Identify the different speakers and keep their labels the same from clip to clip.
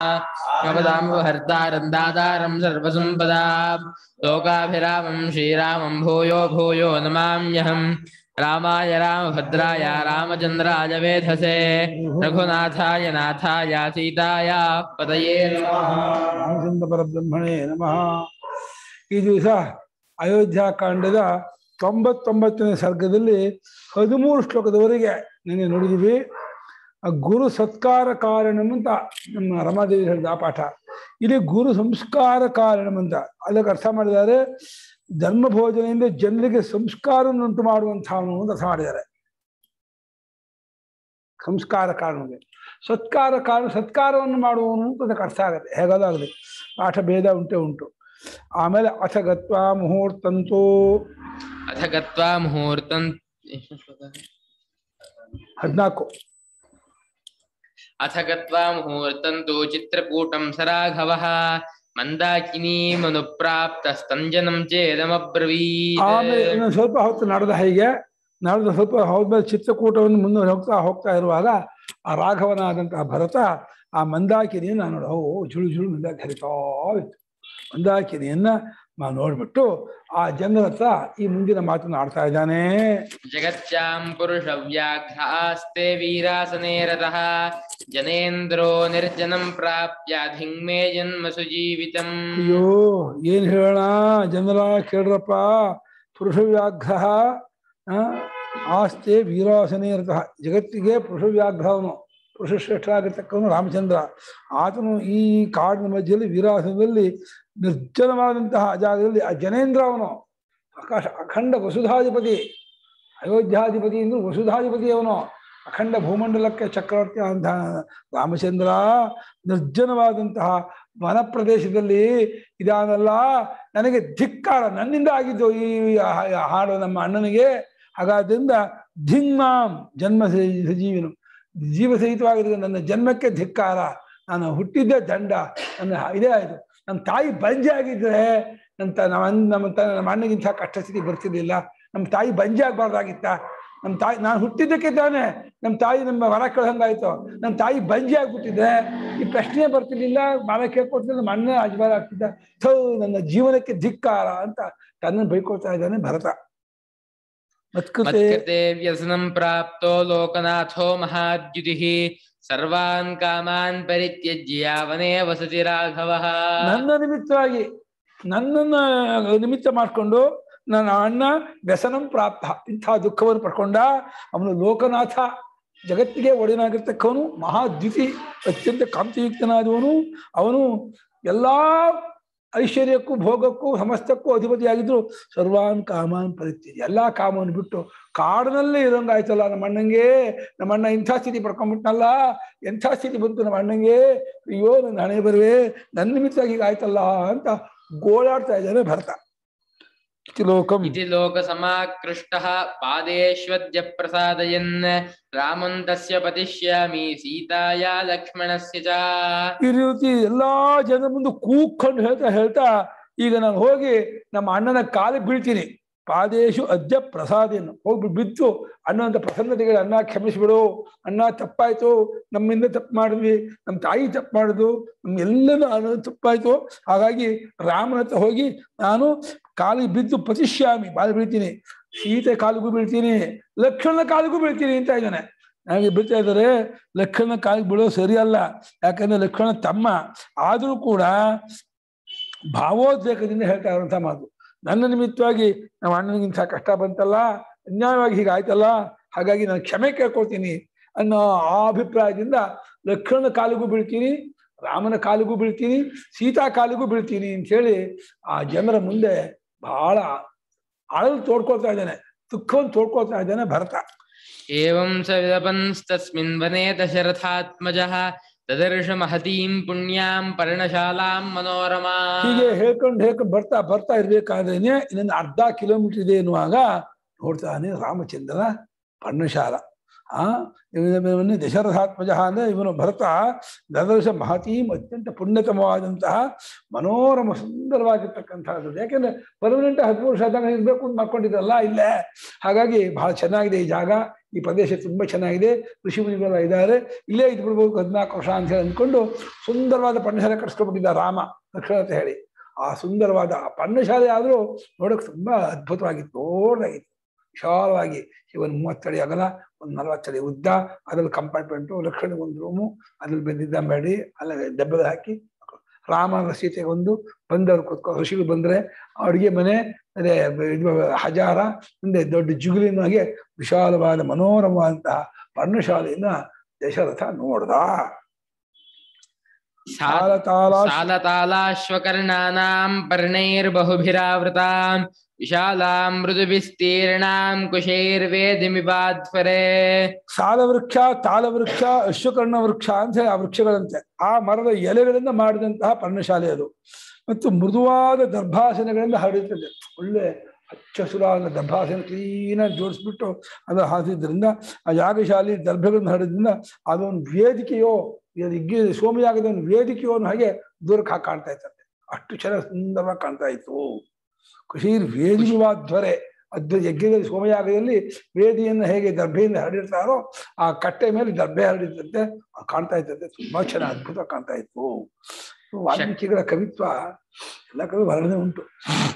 Speaker 1: वदामि हर्तारं दातारं सर्वसम्पदा लोकाभिरामं श्रीरामं भूयो भूयो नमाम्यहम् रामाय रामभद्राय रामचन्द्राय वेधसे रघुनाथाय नाथाय सीताय पतये नमः
Speaker 2: ರಾಮಚಂದ್ರ ಪರಬ್ರಹ್ಮಣೇ ನಮಃ ಈ ದಿವಸ ಅಯೋಧ್ಯಾಕಾಂಡದ ತೊಂಬತ್ತೊಂಬತ್ತನೇ ಸರ್ಗದಲ್ಲಿ ಹದಿಮೂರು ಶ್ಲೋಕದವರೆಗೆ ನಿನ್ನೆ ನೋಡಿದೀವಿ ಆ ಗುರು ಸತ್ಕಾರ ಕಾರಣಂ ಅಂತ ನಮ್ಮ ರಮಾದೇವಿ ಹೇಳಿದ ಆ ಪಾಠ ಇಲ್ಲಿ ಗುರು ಸಂಸ್ಕಾರ ಕಾರಣಂ ಅಂತ ಅದಕ್ಕೆ ಅರ್ಥ ಮಾಡಿದ್ದಾರೆ ಧರ್ಮ ಭೋಜನೆಯಿಂದ ಜನರಿಗೆ ಸಂಸ್ಕಾರವನ್ನುಂಟು ಮಾಡುವಂಥವನು ಅಂತ ಅರ್ಥ ಮಾಡಿದ್ದಾರೆ ಸಂಸ್ಕಾರ ಕಾರಣವೇ ಸತ್ಕಾರ ಕಾರಣ ಸತ್ಕಾರವನ್ನು ಮಾಡುವವನು ಅಂತ ಅದಕ್ಕೆ ಅರ್ಥ ಆಗುತ್ತೆ ಹೇಗಾದಾಗಲಿ ಪಾಠ ಭೇದ ಉಂಟೆ ಉಂಟು ಆಮೇಲೆ ಅಥ ಗತ್ವ ಮುಹೂರ್ತಂತೂ
Speaker 1: अथ गत्वा मुहूर्तम्
Speaker 2: ಹದಿನಾಲ್ಕು
Speaker 1: अथ गत्वा मुहूर्तं तु चित्रकूटं स राघवः मन्दाकिनीमनुप्राप्तस्तञ्जनं चेदमब्रवीत्
Speaker 2: ಆಮೇಲೆ ಇನ್ನೊಂದು ಸ್ವಲ್ಪ ಹೊತ್ತು ನಡೆದ ಹೀಗೆ ನಡೆದ ಸ್ವಲ್ಪ ಹೋದ್ಮೇಲೆ ಚಿತ್ರಕೂಟವನ್ನು ಮುಂದೆ ಹೋಗ್ತಾ ಹೋಗ್ತಾ ಇರುವಾಗ ಆ ರಾಘವನಾದಂತಹ ಭರತ ಆ ಮಂದಾಕಿನಿಯನ್ನು ನೋಡ ಓ ಜುಳು ಜುಳು ಮಂದಾಕಿ ಹರಿತಾ ಇತ್ತು ಮಂದಾಕಿನಿಯನ್ನ ನಾ ನೋಡ್ಬಿಟ್ಟು ಆ ಜನರ ಹತ್ರ ಈ ಮುಂದಿನ ಮಾತನ್ನು ಆಡ್ತಾ ಇದ್ದಾನೆ
Speaker 1: जगत्यां पुरुषव्याघ्रास्ते वीरासने रतः जनेन्द्रो निर्जनं प्राप्य धिङ्मे जन्मसु जीवितम्
Speaker 2: ಅಯ್ಯೋ ಏನ್ ಹೇಳೋಣ ಜನರ ಕೇಳ್ರಪ್ಪ ಪುರುಷ ವ್ಯಾಘ್ರ ಆಸ್ತೆ ವೀರಾಸನೇ ಇರತಃ ಜಗತ್ತಿಗೆ ಪುರುಷ ವ್ಯಾಘ್ರವನು ಪುರುಷ ಶ್ರೇಷ್ಠರಾಗಿರ್ತಕ್ಕವನು ರಾಮಚಂದ್ರ ಆತನು ಈ ಕಾಡಿನ ಮಧ್ಯದಲ್ಲಿ ವೀರಾಸನದಲ್ಲಿ ನಿರ್ಜನವಾದಂತಹ ಜಾಗದಲ್ಲಿ ಆ ಜನೇಂದ್ರ ಅವನು ಆಕಾಶ ಅಖಂಡ ವಸುಧಾಧಿಪತಿ ಅಯೋಧ್ಯಾಧಿಪತಿ ಎಂದು ವಸುಧಾಧಿಪತಿ ಅವನು ಅಖಂಡ ಭೂಮಂಡಲಕ್ಕೆ ಚಕ್ರವರ್ತಿ ಅಂತ ರಾಮಚಂದ್ರ ನಿರ್ಜನವಾದಂತಹ ವನ ಪ್ರದೇಶದಲ್ಲಿ ಇದಾನಲ್ಲ ನನಗೆ ಧಿಕ್ಕಾರ ನನ್ನಿಂದ ಆಗಿದ್ದು ಈ ಹಾ- ಹಾಡು ನಮ್ಮ ಅಣ್ಣನಿಗೆ ಹಾಗಾದ್ರಿಂದ ಧಿಂಗ್ಮಾಂ ಜನ್ಮ ಸ- ಸಜೀವಿನು ಜೀವಸಹಿತವಾಗಿರುವ ನನ್ನ ಜನ್ಮಕ್ಕೆ ಧಿಕ್ಕಾರ ನಾನು ಹುಟ್ಟಿದ್ದೇ ದಂಡ ನನ್ನ ಇದೇ ಆಯಿತು ನಮ್ಮ ತಾಯಿ ಬಂಜೆ ಆಗಿದ್ರೆ ನನ್ನ ತ- ನಮ್ಮ ಅಣ್ಣ- ನಮ್ಮ ತ ನಮ್ಮ ಅಣ್ಣಗಿಂತ ಕಷ್ಟ ಸ್ಥಿತಿ ಬರ್ತಿರ್ಲಿಲ್ಲ ನಮ್ಮ ತಾಯಿ ಬಂಜೆ ಆಗ್ಬಾರ್ದಾಗಿತ್ತ ನಮ್ಮ ತಾಯಿ ನಾನು ಹುಟ್ಟಿದ್ದಕ್ಕೆ ತಾನೆ ನಮ್ಮ ತಾಯಿ ನಮ್ಮ ವರ ಕಳ್ಹಂಗಾಯ್ತು ನಮ್ಮ ತಾಯಿ ಬಂಜೆ ಆಗ್ಬಿಟ್ಟಿದ್ರೆ ಈ ಪ್ರಶ್ನೆ ಬರ್ತಿರ್ಲಿಲ್ಲ ಮಾವ ಕೇಳ್ಕೊಡ್ತಿಲ್ಲ ನಮ್ಮ ಅಣ್ಣ ಅಜ್ಬಾರ ಆಗ್ತಿದ್ದ ಥೋ ನನ್ನ ಜೀವನಕ್ಕೆ ಧಿಕ್ಕಾರ ಅಂತ ತನ್ನನ್ನು ಬೈಕೊಳ್ತಾ ಇದ್ದಾನೆ ಭರತ ಮತ್ಕೃತೆ
Speaker 1: मत्कृते व्यसनं प्राप्तो लोकनाथो महाद्युतिः सर्वान् कामान् परित्यज्य वने वसति राघवः
Speaker 2: ನನ್ನ ನಿಮಿತ್ತವಾಗಿ ನನ್ನನ್ನ ನಿಮಿತ್ತ ಮಾಡಿಕೊಂಡು ನನ್ನ ಅಣ್ಣ ವ್ಯಸನಂ ಪ್ರಾಪ್ತ ಇಂಥ ದುಃಖವನ್ನು ಪಡ್ಕೊಂಡ ಅವನು ಲೋಕನಾಥ ಜಗತ್ತಿಗೆ ಒಡೆಯನಾಗಿರ್ತಕ್ಕವನು ಮಹಾದ್ಯುತಿ ಅತ್ಯಂತ ಕಾಂತಿಯುಕ್ತನಾದವನು ಅವನು ಎಲ್ಲಾ ಐಶ್ವರ್ಯಕ್ಕೂ ಭೋಗಕ್ಕೂ ಸಮಸ್ತಕ್ಕೂ ಅಧಿಪತಿಯಾಗಿದ್ರು ಸರ್ವಾನ್ ಕಾಮಾನ್ ಪರಿತ್ಯಜ ಎಲ್ಲಾ ಕಾಮವನ್ನು ಬಿಟ್ಟು ಕಾಡಿನಲ್ಲೇ ಇರೋಂಗಾಯ್ತಲ್ಲ ನಮ್ಮ ಅಣ್ಣಂಗೆ ನಮ್ಮ ಅಣ್ಣ ಇಂಥ ಸ್ಥಿತಿ ಪಡ್ಕೊಂಡ್ಬಿಟ್ನಲ್ಲ ಎಂಥ ಸ್ಥಿತಿ ಬಂತು ನಮ್ಮ ಅಣ್ಣಂಗೆ ಅಯ್ಯೋ ನನ್ನ ಹಣೆ ಬರುವೆ ನನ್ನ ನಿಮಿತ್ತ ಹೀಗಾಯ್ತಲ್ಲ ಅಂತ ಗೋಳಾಡ್ತಾ ಇದ್ದಾನೆ ಭರತ ಇತಿ ಲೋಕಂ
Speaker 1: इति लोकसमाकृष्टः पादेष्वद्य प्रसादयन् रामं तस्य पतिष्यामि सीताया लक्ष्मणस्य च
Speaker 2: ಈ ರೀತಿ ಎಲ್ಲಾ ಜನರ ಮುಂದೆ ಕೂಕೊಂಡು ಹೇಳ್ತಾ ಹೇಳ್ತಾ ಈಗ ನಾನು ಹೋಗಿ ನಮ್ಮ ಅಣ್ಣನ ಕಾಲಿಗೆ ಬೀಳ್ತೀನಿ ಪಾದೇಶು ಅದ್ಯ ಪ್ರಸಾದೇನು ಹೋಗಿ ಬಿದ್ದು ಅಣ್ಣನ ಪ್ರಸನ್ನತೆಗೆ ಅಣ್ಣ ಕ್ಷಮಿಸ್ಬಿಡು ಅಣ್ಣ ತಪ್ಪಾಯ್ತು ನಮ್ಮಿಂದ ತಪ್ಪು ಮಾಡಿದ್ವಿ ನಮ್ಮ ತಾಯಿ ತಪ್ಪು ಮಾಡಿದ್ವು ನಮ್ಮ ಎಲ್ಲನೂ ಅಣ್ಣ ತಪ್ಪಾಯ್ತು ಹಾಗಾಗಿ ರಾಮನ ಹತ್ರ ಹೋಗಿ ನಾನು ಕಾಲಿಗೆ ಬಿದ್ದು ಪತಿಶ್ಯಾಮಿ ಬಾಲಿ ಬೀಳ್ತೀನಿ ಸೀತೆ ಕಾಲಿಗೂ ಬೀಳ್ತೀನಿ ಲಕ್ಷ್ಮಣನ ಕಾಲಿಗೂ ಬೀಳ್ತೀನಿ ಅಂತ ಇದ್ದಾನೆ ನನಗೆ ಬೀಳ್ತಾ ಇದ್ದಾರೆ ಲಕ್ಷ್ಮಣ ಕಾಲಿಗೆ ಬೀಳೋದು ಸರಿಯಲ್ಲ ಯಾಕಂದ್ರೆ ಲಕ್ಷ್ಮಣ ತಮ್ಮ ಆದರೂ ಕೂಡ ಭಾವೋದ್ರೇಕದಿಂದ ಹೇಳ್ತಾ ಇರುವಂತ ಮಾತು ನನ್ನ ನಿಮಿತ್ತವಾಗಿ ನಮ್ಮ ಅಣ್ಣನಿಗಿಂತ ಕಷ್ಟ ಬಂತಲ್ಲ ಅನ್ಯಾಯವಾಗಿ ಹೀಗಾಯ್ತಲ್ಲ ಹಾಗಾಗಿ ನಾನು ಕ್ಷಮೆ ಕೇಳ್ಕೊಳ್ತೀನಿ ಅನ್ನೋ ಆ ಅಭಿಪ್ರಾಯದಿಂದ ಲಕ್ಷ್ಮಣ ಕಾಲಿಗೂ ಬೀಳ್ತೀನಿ ರಾಮನ ಕಾಲಿಗೂ ಬೀಳ್ತೀನಿ ಸೀತಾ ಕಾಲಿಗೂ ಬೀಳ್ತೀನಿ ಅಂತ ಹೇಳಿ ಆ ಜನರ ಮುಂದೆ ಬಹಳ ಅಳಲು ತೋಡ್ಕೊಳ್ತಾ ಇದ್ದಾನೆ ದುಃಖವನ್ನು ತೋಡ್ಕೊಳ್ತಾ ಇದ್ದಾನೆ ಭರತ
Speaker 1: एवं स विलपंस्तस्मिन् वने दशरथात्मजः ददर्श महतीं पुण्यां पर्णशालां मनोरमा
Speaker 2: ಹೀಗೆ ಹೇಳ್ಕೊಂಡು ಹೇಳ್ಕೊಂಡು ಬರ್ತಾ ಬರ್ತಾ ಇರ್ಬೇಕಾದ್ರೇನೆ ಇನ್ನೊಂದು ಅರ್ಧ ಕಿಲೋಮೀಟರ್ ಇದೆ ಎನ್ನುವಾಗ ನೋಡ್ತಾನೆ ರಾಮಚಂದ್ರನ ಪರ್ಣಶಾಲ ಆ ಇವನು ದಶರಥಾತ್ಮಜ ಅಂದ್ರೆ ಇವನು ಭರತ ದದರ್ಶ ಮಹತೀಂ ಅತ್ಯಂತ ಪುಣ್ಯತಮವಾದಂತಹ ಮನೋರಮ ಸುಂದರವಾಗಿರ್ತಕ್ಕಂಥದ್ದು ಯಾಕೆಂದ್ರೆ ಪರ್ಮನೆಂಟ್ ಹತ್ತು ವರ್ಷ ಆದಾಗ ಇರ್ಬೇಕು ಅಂತ ಮಾಡ್ಕೊಂಡಿದ್ರಲ್ಲ ಇಲ್ಲೇ ಹಾಗಾಗಿ ಬಹಳ ಚೆನ್ನಾಗಿದೆ ಈ ಜಾಗ ಈ ಪ್ರದೇಶ ತುಂಬಾ ಚೆನ್ನಾಗಿದೆ ಋಷಿ ಮುನಿಗಳೆಲ್ಲ ಇದ್ದಾರೆ ಇಲ್ಲೇ ಇದ್ಬಿಡ್ಬೇಕು ಹದಿನಾಲ್ಕು ವರ್ಷ ಅಂತ ಹೇಳಿ ಅಂದ್ಕೊಂಡು ಸುಂದರವಾದ ಪರ್ಣಶಾಲೆ ಕಟ್ಸ್ಕೊಬಿಟ್ಟಿದ್ದ ರಾಮ ಲಕ್ಷ್ಮಣ ಅಂತ ಹೇಳಿ ಆ ಸುಂದರವಾದ ಆ ಪರ್ಣಶಾಲೆ ಆದರೂ ನೋಡೋಕೆ ತುಂಬಾ ಅದ್ಭುತವಾಗಿತ್ತು ದೊಡ್ಡದಾಗಿತ್ತು ವಿಶಾಲವಾಗಿ ಇವನ್ ಮೂವತ್ತಡಿ ಅಗಲ ಒಂದು ನಲವತ್ತಡಿ ಉದ್ದ ಅದ್ರಲ್ಲಿ ಕಂಪಾರ್ಟ್ಮೆಂಟು ಲಕ್ಷ್ಮಣ ಒಂದು ರೂಮು ಅದ್ರಲ್ಲಿ ಬೆಂದಿದ್ದ ಮಾಡಿ ಅಲ್ಲ ಡಬ್ಬದ ಹಾಕಿ ರಾಮನ ಸೀತೆಗೆ ಒಂದು ಬಂದವರು ಕೂತ್ಕೊ ಋಷಿಗಳು ಬಂದ್ರೆ ಅಡುಗೆ ಮನೆ ಅದೇ ಇದು ಹಜಾರ ಮುಂದೆ ದೊಡ್ಡ ಜುಗುಲಿನಾಗೆ ವಿಶಾಲವಾದ ಮನೋರಮವಾದಂತಹ ಪರ್ಣಶಾಲೆಯನ್ನ ದಶರಥ ನೋಡ್ದ ತಾಲ ತಾಲ
Speaker 1: शालतालाश्वकर्णानां पर्णैर्बहुभिरावृतां विशालां मृदुविस्तीर्णां कुशैर्वेदिमिवाध्वरे
Speaker 2: ಸಾಲವೃಕ್ಷ ತಾಲವೃಕ್ಷ ಅಶ್ವಕರ್ಣ ವೃಕ್ಷ ಅಂತ ಹೇಳಿ ಆ ವೃಕ್ಷಗಳಂತೆ ಆ ಮರದ ಎಲೆಗಳಿಂದ ಮಾಡಿದಂತಹ ಪರ್ಣಶಾಲೆ ಅದು ಮತ್ತು ಮೃದುವಾದ ದರ್ಭಾಸನಗಳಿಂದ ಹರಡುತ್ತದೆ ಒಳ್ಳೆ ಹಚ್ಚ ಹಸುರಾದ ದರ್ಭಾಸನ ಕ್ಲೀನಾಗಿ ಜೋಡಿಸ್ಬಿಟ್ಟು ಅದು ಹಾಸಿದ್ರಿಂದ ಆ ಯಾಗಶಾಲೆ ದರ್ಭಗಳನ್ನು ಹರಡಿದ್ರಿಂದ ಅದೊಂದು ವೇದಿಕೆಯೋ ಇದು ಇಗ್ಗಿ ಸೋಮಯಾಗದ ಒಂದು ವೇದಿಕೆಯೋ ಅನ್ನೋ ಹಾಗೆ ದೂರಕ್ಕೆ ಹಾಕಿ ಕಾಣ್ತಾ ಇತ್ತಂತೆ ಅಷ್ಟು ಚೆನ್ನಾಗಿ ಸುಂದರವಾಗಿ ಕಾಣ್ತಾ ಇತ್ತು ಕುಶೀರ್ ವೇದಿವಾಧ್ವರೆ ಅದ್ಭುತ ಯಜ್ಞದಲ್ಲಿ ಸೋಮಯಾಗದಲ್ಲಿ ವೇದಿಯನ್ನು ಹೇಗೆ ದರ್ಭೆಯಿಂದ ಹರಡಿರ್ತಾರೋ ಆ ಕಟ್ಟೆ ಮೇಲೆ ದರ್ಭೆ ಹರಡಿದಂತೆ ಕಾಣ್ತಾ ಇತ್ತಂತೆ ತುಂಬಾ ಚೆನ್ನಾಗಿ ಅದ್ಭುತ ಕಾಣ್ತಾ ಇತ್ತು ವಾಲ್ಮೀಕಿಗಳ ಕವಿತ್ವ ಎಲ್ಲ ಕವಿ ವರ್ಣನೆ ಉಂಟು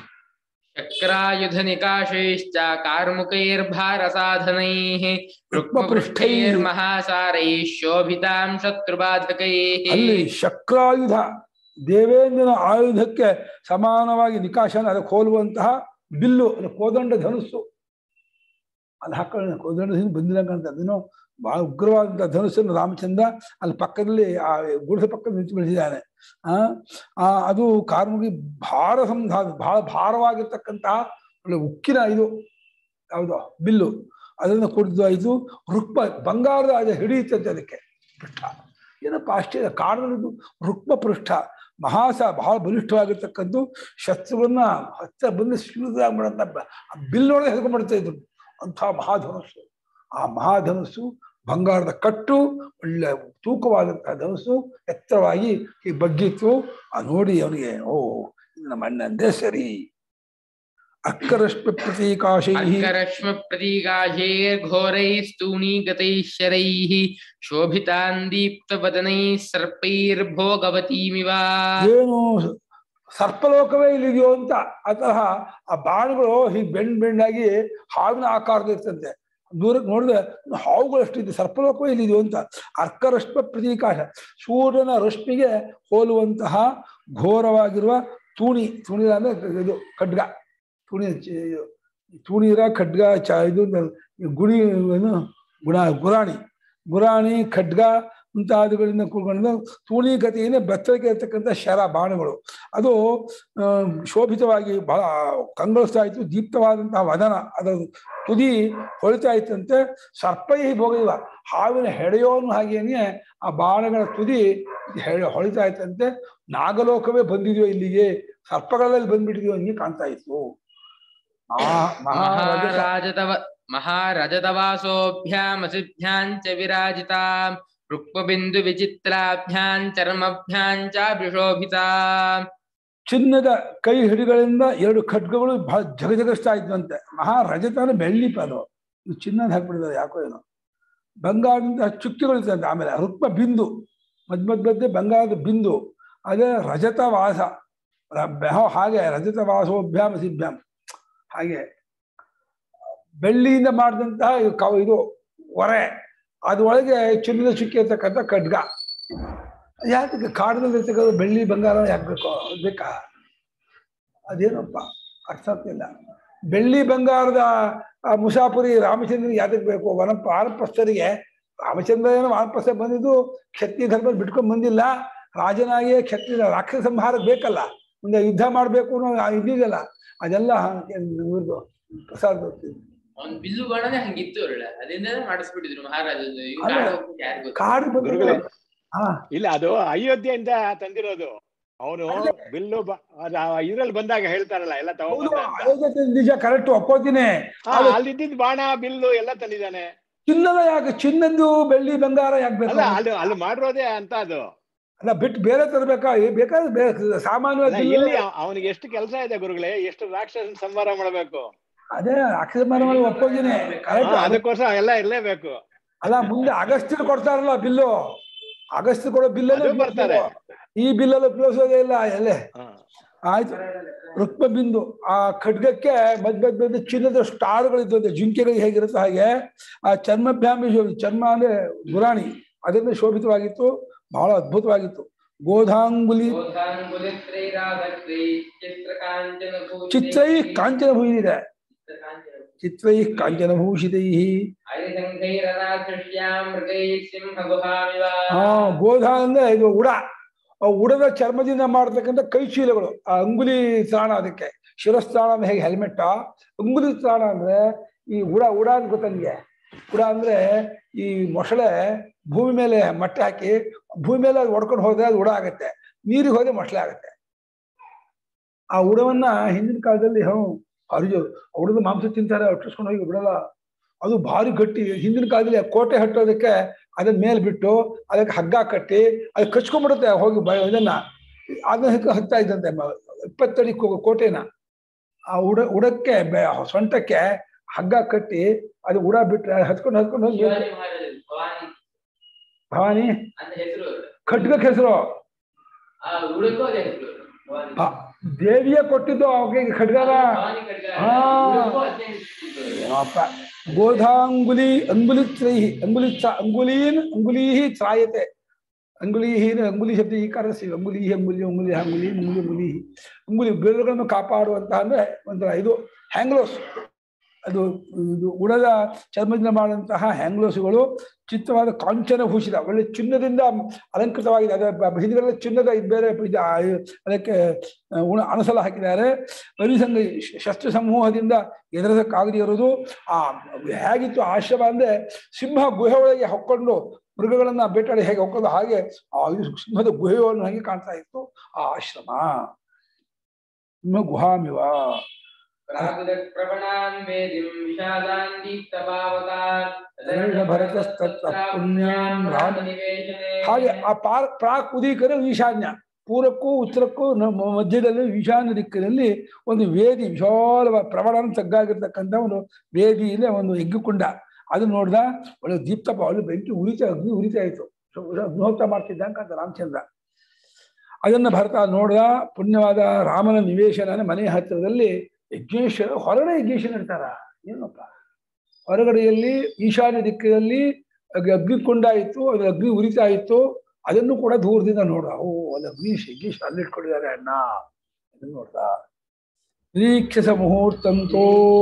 Speaker 1: चक्रायुधनिकाशैश्च कार्मुकैर्भारसाधनैः
Speaker 2: रुक्मपृष्ठैः
Speaker 1: रुक्मपृष्ठैर्महासारैः शोभितां शत्रुबाधकैः
Speaker 2: ಅಲ್ಲಿ ಶಕ್ರಾಯುಧ ದೇವೇಂದ್ರನ ಆಯುಧಕ್ಕೆ ಸಮಾನವಾಗಿ ನಿಕಾಶನ ಅದಕ್ಕೆ ಹೋಲುವಂತಹ ಬಿಲ್ಲು ಅದು ಕೋದಂಡ ಧನುಸ್ಸು ಅದು ಹಾಕೊಂಡು ಕೋದಂಡ ಧನುಸ್ಸು ಬಂದಿಲ್ಲ ಕಾಣ್ತದೆ ಅದೇನೋ ಬಹಳ ಉಗ್ರವಾದಂತಹ ಧನುಸ್ಸನ್ನು ರಾಮಚಂದ್ರ ಅಲ್ಲಿ ಪಕ್ಕದಲ್ಲಿ ಆ ಗುಡಿಸ ಪಕ್ಕದಲ್ಲಿ ನಿಂತು ಬೆಳೆಸಿದ್ದಾನೆ ಆ ಆ ಅದು ಕಾರ್ಮುಗಿ ಭಾರ ಸಂಧಾ ಬಹಳ ಭಾರವಾಗಿರ್ತಕ್ಕಂತಹ ಒಳ್ಳೆ ಉಕ್ಕಿನ ಇದು ಯಾವುದು ಬಿಲ್ಲು ಅದನ್ನು ಕುಡಿದು ಆಯಿತು ರುಕ್ಮ ಬಂಗಾರದ ಅದು ಹಿಡಿಯುತ್ತಂತೆ ಅದಕ್ಕೆ ಪೃಷ್ಠ ಏನಪ್ಪ ಆಶ್ಚರ್ಯ ಕಾರಣದ್ದು ರುಕ್ಮ ಪೃಷ್ಠ ಮಹಾಸ ಬಹಳ ಬಲಿಷ್ಠವಾಗಿರ್ತಕ್ಕಂಥ ಶಸ್ತ್ರವನ್ನ ಹತ್ತ ಬಂದು ಶಿವದಾಗ್ಬಿಡಂತ ಬಿಲ್ಲೊಳಗೆ ಹೆದ್ಕೊಂಡ್ಬಿಡ್ತಾ ಇದ್ರು ಅಂಥ ಮಹಾಧನುಸ್ಸು ಆ ಮಹಾಧನುಸ್ಸು ಬಂಗಾರದ ಕಟ್ಟು ಒಳ್ಳೆ ತೂಕವಾದಂತಹ ಧನುಸ್ಸು ಎತ್ತರವಾಗಿ ಈ ಬಗ್ಗಿತ್ತು ಆ ನೋಡಿ ಅವನಿಗೆ ಓ ಇದು ನಮ್ಮ ಅಣ್ಣಂದೇ ಸರಿ ಅಕ್ಕರಶ್ಮಿ ಪ್ರತೀಕಾಶೈ
Speaker 1: अर्करश्मप्रतीकाशैर्घोरैस्तूणीगतैः शरैः शोभितान् दीप्तवदनैः सर्पैर्भोगवतीमिव
Speaker 2: ಏನು ಸರ್ಪಲೋಕವೇ ಇಲ್ಲಿದೆಯೋ ಅಂತ ಆ ತರಹ ಆ ಬಾಣಗಳು ಹೀಗೆ ಬೆಂಡ್ ಬೆಂಡಾಗಿ ಹಾವಿನ ಆಕಾರದ ಇರ್ತಂತೆ ದೂರಕ್ಕೆ ನೋಡಿದ್ರೆ ಹಾವುಗಳು ಅಷ್ಟಿದೆ ಸರ್ಪಲೋಕವೇ ಇಲ್ಲಿದೆಯೋ ಅಂತ ಅರ್ಕರಶ್ಮ ಪ್ರತೀಕಾಶ ಸೂರ್ಯನ ರಶ್ಮಿಗೆ ಹೋಲುವಂತಹ ಘೋರವಾಗಿರುವ ತೂಣಿ ತೂಣಿ ಅಂದ್ರೆ ಇದು ಖಡ್ಗ ತೂಣಿ ಚ- ತೂಣಿರ ಖಡ್ಗ ಚ ಇದು ಗುಡಿ ಏನು ಗುಣ ಗುರಾಣಿ ಗುರಾಣಿ ಖಡ್ಗ ಮುಂತಾದವುಗಳಿಂದ ಕೂಡ್ಕೊಂಡು ತೂಣೀಕತೆಯಿಂದ ಬೆತ್ತಳಿಕೆ ಇರ್ತಕ್ಕಂಥ ಶರ ಬಾಣಗಳು ಅದು ಆ, ಶೋಭಿತವಾಗಿ ಬಹಳ ಕಂಗೊಳಿಸ್ತಾ ಇತ್ತು ದೀಪ್ತವಾದಂತಹ ವದನ ಅದರ ತುದಿ ಹೊಳಿತಾ ಇತ್ತಂತೆ ಸರ್ಪೈ ಭೋಗಿಲ್ಲ ಹಾವಿನ ಹೆಡೆಯೋನು ಹಾಗೇನೆ ಆ ಬಾಣಗಳ ತುದಿ ಹೆಡೆ ಹೊಳಿತಾ ಇತ್ತಂತೆ ನಾಗಲೋಕವೇ ಬಂದಿದೆಯೋ ಇಲ್ಲಿಗೆ ಸರ್ಪಗಳಲ್ಲಿ ಬಂದ್ಬಿಟ್ಟಿದೆಯೋ ಹಂಗೆ ಕಾಣ್ತಾ ಇತ್ತು ಮಹಾ- ಮಹಾರಾಜ
Speaker 1: महाराजतव महारजतवासोऽभ्यामसिभ्यां च विराजितां रुक्मबिन्दुविचित्राभ्यां चर्मभ्यां चाभिशोभिताम्
Speaker 2: ಚಿನ್ನದ ಕೈ ಹಿಡಿಗಳಿಂದ ಎರಡು ಖಡ್ಗಗಳು ಬಹಳ ಜಗಜಗಿಸ್ತಾ ಇದ್ವಂತೆ ಮಹಾರಜತನ ಬೆಳ್ಳಿ ಅದು ಇದು ಚಿನ್ನದ ಹಾಕ್ಬಿಟ್ಟಿದ್ದಾರೆ ಯಾಕೋ ಏನೋ ಬಂಗಾರದಿಂದ ಚುಕ್ಕಿಗಳು ಇರ್ತಂತೆ ಆಮೇಲೆ ರುಕ್ಮ ಬಿಂದು ಮಧ್ಯ ಮಧ್ಯ ಮಧ್ಯೆ ಬಂಗಾರದ ಬಿಂದು ಅದೇ ರಜತ ವಾಸ ರ- ಬೆಹ- ಹಾಗೆ ರಜತ ವಾಸೋಭ್ಯಾಮ ಸಿಭ್ಯಾಂ ಹಾಗೆ ಬೆಳ್ಳಿಯಿಂದ ಮಾಡಿದಂತಹ ಇದು ಕವ ಇದು ಒರೆ ಅದ್ರೊಳಗೆ ಚಿನ್ನದ ಚುಕ್ಕಿ ಇರ್ತಕ್ಕಂಥ ಖಡ್ಗ ಯಾಕೆ ಕಾಡಿನಲ್ಲಿ ಇರ್ತಕ್ಕಂಥ ಬೆಳ್ಳಿ ಬಂಗಾರ ಯಾಕೆ ಬೇಕು ಬೇಕಾ ಅದೇನಪ್ಪ ಅರ್ಥ ಆಗ್ತಿಲ್ಲ ಬೆಳ್ಳಿ ಬಂಗಾರದ ಆ ಮುಸಾಫರಿ ರಾಮಚಂದ್ರ ಯಾತಕ್ಕೆ ಬೇಕು ವನ ವಾನಪ್ರಸ್ಥರಿಗೆ ರಾಮಚಂದ್ರ ಏನೋ ವಾನಪ್ರಸ್ಥ ಬಂದಿದ್ದು ಕ್ಷತ್ರಿಯ ಧರ್ಮ ಬಿಟ್ಕೊಂಡ್ ಬಂದಿಲ್ಲ ರಾಜನಾಗಿ ಕ್ಷತ್ರಿಯ ರಾಕ್ಷಸ ಸಂಹಾರಕ್ಕೆ ಬೇಕಲ್ಲ ಮುಂದೆ ಯುದ್ಧ ಮಾಡ್ಬೇಕು ಅನ್ನೋ ಆ ಇದಿದೆಯಲ್ಲ ಅದೆಲ್ಲ ಇವ್ರದ್ದು ಪ್ರಸಾದ
Speaker 1: ಅವ್ನ್ ಬಿಲ್ಲು ಬಾಣನೇ ಹಂಗಿತ್ತು ಒಳ್ಳೆ ಅದರಿಂದ ಮಾಡಿಸ್ಬಿಟ್ಟಿದ್ರು ಮಹಾರಾಜರು ಇವ್ರು
Speaker 2: ಅಲ್ಲ.
Speaker 1: ಕಾಡು ಹೋಗ್ಬಿಟ್ಟು ಯಾರಿಗ್ ಗೊತ್ತು?
Speaker 2: ಕಾಡು ಬಂದು
Speaker 3: ಗುರುಗಳೇ.
Speaker 2: ಹಾ
Speaker 3: ಇಲ್ಲ ಅದು ಅಯೋಧ್ಯೆಯಿಂದ ತಂದಿರೋದು ಅವನು ಬಿಲ್ಲು ಬ- ಅದ್ ಆ ಇದ್ರಲ್ಲಿ ಬಂದಾಗ ಹೇಳ್ತಾರಲ್ಲ ಎಲ್ಲ
Speaker 2: ಹೌದು
Speaker 3: ತಗೊಂಡ್
Speaker 2: ಅಯೋಧ್ಯೆ ನಿಜ ಕರೆಕ್ಟ್ ಒಪ್ಕೋತೀನಿ
Speaker 3: ಅಲ್ಲಿದ್ದಿದ್ ಬಾಣ ಬಿಲ್ಲು ಎಲ್ಲ ತಂದಿದ್ದಾನೆ
Speaker 2: ಚಿನ್ನದ ಯಾಕೆ ಚಿನ್ನದ್ದು ಬೆಳ್ಳಿ ಬಂಗಾರ ಯಾಕೆ ಬೇಕು
Speaker 3: ಅಲ್ಲ ಅಲ್ಲಿ ಅಲ್ಲಿ ಮಾಡಿರೋದೇ ಅಂತ ಅದು
Speaker 2: ಅಲ್ಲ ಬಿಟ್ಟು ಬೇರೆ ತರಬೇಕಾ ಬೇಕಾದ್ರೆ ಬೇರೆ
Speaker 3: ಅಲ್ಲ,
Speaker 2: ಸಾಮಾನ್ಯವಾಗಿ
Speaker 3: ಇಲ್ಲಿ ಅವನಿಗೆ ಎಷ್ಟು ಕೆಲಸ ಇದೆ ಗುರುಗಳೇ ಎಷ್ಟು ರಾಕ್ಷಸನ್ ಸಂಹಾರ ಮಾಡಬೇಕು
Speaker 2: ಅದೇ ಅಕ್ಷರ ಮಾಡಿ ಒಪ್ಪೋದಿನಿ ಕರೆಕ್ಟ್
Speaker 3: ಅದಕ್ಕೋಸ್ಕರ ಎಲ್ಲ ಇರ್ಲೇಬೇಕು
Speaker 2: ಅಲ್ಲ ಮುಂದೆ ಅಗಸ್ತ್ಯರು ಕೊಡ್ತಾರಲ್ಲ ಬಿಲ್ಲು ಅಗಸ್ತ್ಯ ಕೊಡೋ ಬಿಲ್ಲಲ್ಲೇ
Speaker 3: ಅದು ಬರ್ತಾರೆ.
Speaker 2: ಈ ಬಿಲ್ಲಲ್ಲಿ ಉಪಯೋಗಿಸೋದೇ ಇಲ್ಲ ಎಲ್ಲೇ
Speaker 3: ಹಾ.
Speaker 2: ಆಯ್ತು ರುಕ್ಮ ಬಿಂದು ಆ ಖಡ್ಗಕ್ಕೆ ಮಧ್ಯ ಮಧ್ಯದಲ್ಲಿ ಚಿನ್ನದ ಸ್ಟಾರ್ಗಳಿದ್ದು ಜಿಂಕೆಗಳಿಗೆ ಹೇಗಿರುತ್ತೆ ಹಾಗೆ ಆ ಚರ್ಮಭ್ಯಾಮಿ ಶೋಭಿ ಚರ್ಮ ಅಂದ್ರೆ ಗುರಾಣಿ ಅದರಿಂದ ಶೋಭಿತವಾಗಿತ್ತು ಬಹಳ ಅದ್ಭುತವಾಗಿತ್ತು ಗೋಧಾಂಗುಲಿ ಚಿತ್ರೈ ಕಾಂಚನ ಭೂಷಿದೆ ಚಿತ್ರೈ ಕಾಂಚನ ಭೂಷಿತೈ ಹಾ ಗೋಧ ಅಂದ್ರೆ ಇದು ಉಡ ಆ ಉಡದ ಚರ್ಮದಿಂದ ಮಾಡತಕ್ಕಂಥ ಕೈ ಚೀಲಗಳು ಆ ಅಂಗುಲಿ ತ್ರಾಣ ಅದಕ್ಕೆ ಶಿರಸ್ತ್ರಾಣ ಅಂದ್ರೆ ಹೇಗೆ ಹೆಲ್ಮೆಟ್ ಅಂಗುಲಿ ತ್ರಾಣ ಅಂದ್ರೆ ಈ ಉಡ ಉಡ ಅಂತ ಗೊತ್ತಾ ನಿಮ್ಗೆ ಉಡ ಅಂದ್ರೆ ಈ ಮೊಸಳೆ ಭೂಮಿ ಮೇಲೆ ಮಟ್ಟೆ ಹಾಕಿ ಭೂಮಿ ಮೇಲೆ ಅದು ಒಡ್ಕೊಂಡು ಹೋದ್ರೆ ಅದು ಉಡ ಆಗತ್ತೆ ನೀರಿಗೆ ಹೋದ್ರೆ ಮೊಸಳೆ ಆಗತ್ತೆ ಆ ಉಡವನ್ನ ಹಿಂದಿನ ಕಾಲದಲ್ಲಿ ಹ್ಞೂ ಅರ್ಜು ಉಡದ ಮಾಂಸ ತಿಂತಾರೆ ಅಟ್ಟಿಸ್ಕೊಂಡು ಹೋಗಿ ಬಿಡಲ್ಲ ಅದು ಭಾರಿ ಗಟ್ಟಿ ಹಿಂದಿನ ಕಾಲದಲ್ಲಿ ಆ ಕೋಟೆ ಹಟ್ಟೋದಕ್ಕೆ ಅದನ್ನ ಮೇಲೆ ಬಿಟ್ಟು ಅದಕ್ಕೆ ಹಗ್ಗ ಕಟ್ಟಿ ಅದು ಕಚ್ಕೊಂಡ್ಬಿಡುತ್ತೆ ಹೋಗಿ ಬ ಇದನ್ನ ಅದನ್ನ ಹಿಕ್ಕ ಹತ್ತಾ ಇದ್ದಂತೆ ಮ- ಇಪ್ಪತ್ತಡಿ ಕೋ- ಕೋಟೆನ ಆ ಉಡ ಉಡಕ್ಕೆ ಬೆ- ಸೊಂಟಕ್ಕೆ ಹಗ್ಗ ಕಟ್ಟಿ ಅದು ಉಡ ಬಿಟ್ರೆ ಹತ್ಕೊಂಡು ಹತ್ಕೊಂಡು ಹೋಗಿ ಭವಾನಿ
Speaker 1: ಅಂತ ಹೆಸರು
Speaker 2: ಖಡ್ಗಕ್ಕೆ ಹೆಸರು
Speaker 1: ಆ ಉಡುಕು ಅದೇ ಹೆಸರು ಭವಾನಿ.
Speaker 2: ಆ, ದೇವಿಯೇ ಕೊಟ್ಟಿದ್ದು ಅವಕ್ಕೆ ಖಡ್ಗನ
Speaker 1: ಭವಾನಿ ಖಡ್ಗ.
Speaker 2: ಹಾ.
Speaker 1: ಉಡುಕು ಅದೇ ಹೆಸರು.
Speaker 2: ಏನೋಪ್ಪ. ಗೋಧಾಂಗುಲಿ ಅಂಗುಲಿ ತ್ರೈಹಿ ಅಂಗುಲಿ ತ್ರ ಅಂಗುಲೀನ್ ಅಂಗುಲೀಹಿ ತ್ರಾಯತೆ ಅಂಗುಲೀಹಿನ ಅಂಗುಲಿ ಶಬ್ದ ಈ ಕರೆಸಿ ಅಂಗುಲಿ ಅಂಗುಲಿ ಅಂಗುಲಿ ಅಂಗುಲಿ ಅಂಗುಲಿ ಅಂಗುಲಿ ಅಂಗುಲಿ ಬೆರಳುಗಳನ್ನು ಕಾಪಾಡುವಂತಹ ಅಂದ್ರೆ ಒಂಥರ ಇದು ಹ್ಯಾಂಗ್ಲೋಸ್ ಅದು ಇದು ಉಡದ ಚರ್ಮದಿಂದ ಮಾಡುವಂತಹ ಹ್ಯಾಂಗ್ಲೋಸ್ಗಳು ಚಿತ್ರವಾದ ಕಾಂಚನ ಭೂಷಿತ ಒಳ್ಳೆ ಚಿನ್ನದಿಂದ ಅಲಂಕೃತವಾಗಿದೆ ಅದರ ಬ- ಹಿಂದ್ಗಡೆ ಚಿನ್ನದ ಇದು ಬೇರೆ ಇದು ಆ- ಅದಕ್ಕೆ ಆ, ಉಣ ಅಣಸಲ ಹಾಕಿದ್ದಾರೆ ಪರಿಸಂಗ ಶಸ್ತ್ರ ಸಮೂಹದಿಂದ ಎದುರದಕ್ಕಾಗದೇ ಇರೋದು ಆ ಹೇಗಿತ್ತು ಆಶ್ರಮ ಅಂದ್ರೆ ಸಿಂಹ ಗುಹೆ ಒಳಗೆ ಹೊಕ್ಕೊಂಡು ಮೃಗಗಳನ್ನ ಬೇಟಾಡಿ ಹೇಗೆ ಹೊಕ್ಕೊಂಡು ಹಾಗೆ ಆ ಇದು ಸಿಂಹದ ಗುಹೆಯನ್ನು ಹಾಗೆ ಕಾಣ್ತಾ ಇತ್ತು ಆ ಆಶ್ರಮ ಸಿಂಹ ಗುಹಾಮಿವ
Speaker 1: ಪ್ರಾಗುದಕ್ ಪ್ರವಣಾನ್ ವೇದಿಂ ವಿಷಾದಾನ್ ದೀಪ್ತಪಾವಕಾನ್
Speaker 2: ತದರ್ಷ ಭರತಸ್ತತ್ರ ಪುಣ್ಯಾನ್ ರಾಮ
Speaker 1: ನಿವೇಶನೆ
Speaker 2: ಹಾಗೆ ಆ ಪಾರ್ ಪ್ರಾಕ್ ಉದೀಕರ ಈಶಾನ್ಯ ಪೂರ್ವಕ್ಕೂ ಉತ್ತರಕ್ಕೂ ನಮ್ಮ ಮಧ್ಯದಲ್ಲಿ ಈಶಾನ್ಯ ದಿಕ್ಕಿನಲ್ಲಿ ಒಂದು ವೇದಿ ವಿಶಾಲವಾದ ಪ್ರವಣ ತಗ್ಗಾಗಿರ್ತಕ್ಕಂಥ ಒಂದು ವೇದಿಯಿಂದ ಒಂದು ಯಜ್ಞಕುಂಡ ಅದನ್ನ ನೋಡ್ದ ಒಳ್ಳೆ ದೀಪ್ತಪ್ಪ ಒಳ್ಳೆ ಬೆಂಕಿ ಉರಿತಾ ಅಗ್ನಿ ಉರಿತಾ ಇತ್ತು ಸೊ ಅಗ್ನಿಹೋತ್ರ ಮಾಡ್ತಿದ್ದ ಅಂತ ರಾಮಚಂದ್ರ ಅದನ್ನ ಭರತ ನೋಡ್ದ ಪುಣ್ಯವಾದ ರಾಮನ ನಿವೇಶನ ಮನೆ ಹತ್ತಿರದಲ್ಲಿ ಯಜ್ಞೇಶ್ವರ ಹೊರಗಡೆ ಯಜ್ಞೇಶ್ವರ ಇರ್ತಾರ ಏನಪ್ಪ ಹೊರಗಡೆಯಲ್ಲಿ ಈಶಾನ್ಯ ದಿಕ್ಕಿನಲ್ಲಿ ಅಗ್- ಅಗ್ನಿಕುಂಡ ಇತ್ತು ಅದು ಅಗ್ನಿ ಉರಿತಾ ಇತ್ತು ಅದನ್ನು ಕೂಡ ದೂರದಿಂದ ನೋಡ ಓ ಅದು ಅಗ್ನಿ ಯಜ್ಞೇಶ್ವರ ಅಲ್ಲಿ ಇಟ್ಕೊಂಡಿದ್ದಾರೆ ಅಣ್ಣ ಅದನ್ನು ನೋಡ್ದ ನಿರೀಕ್ಷಸ ಮುಹೂರ್ತಂತೋ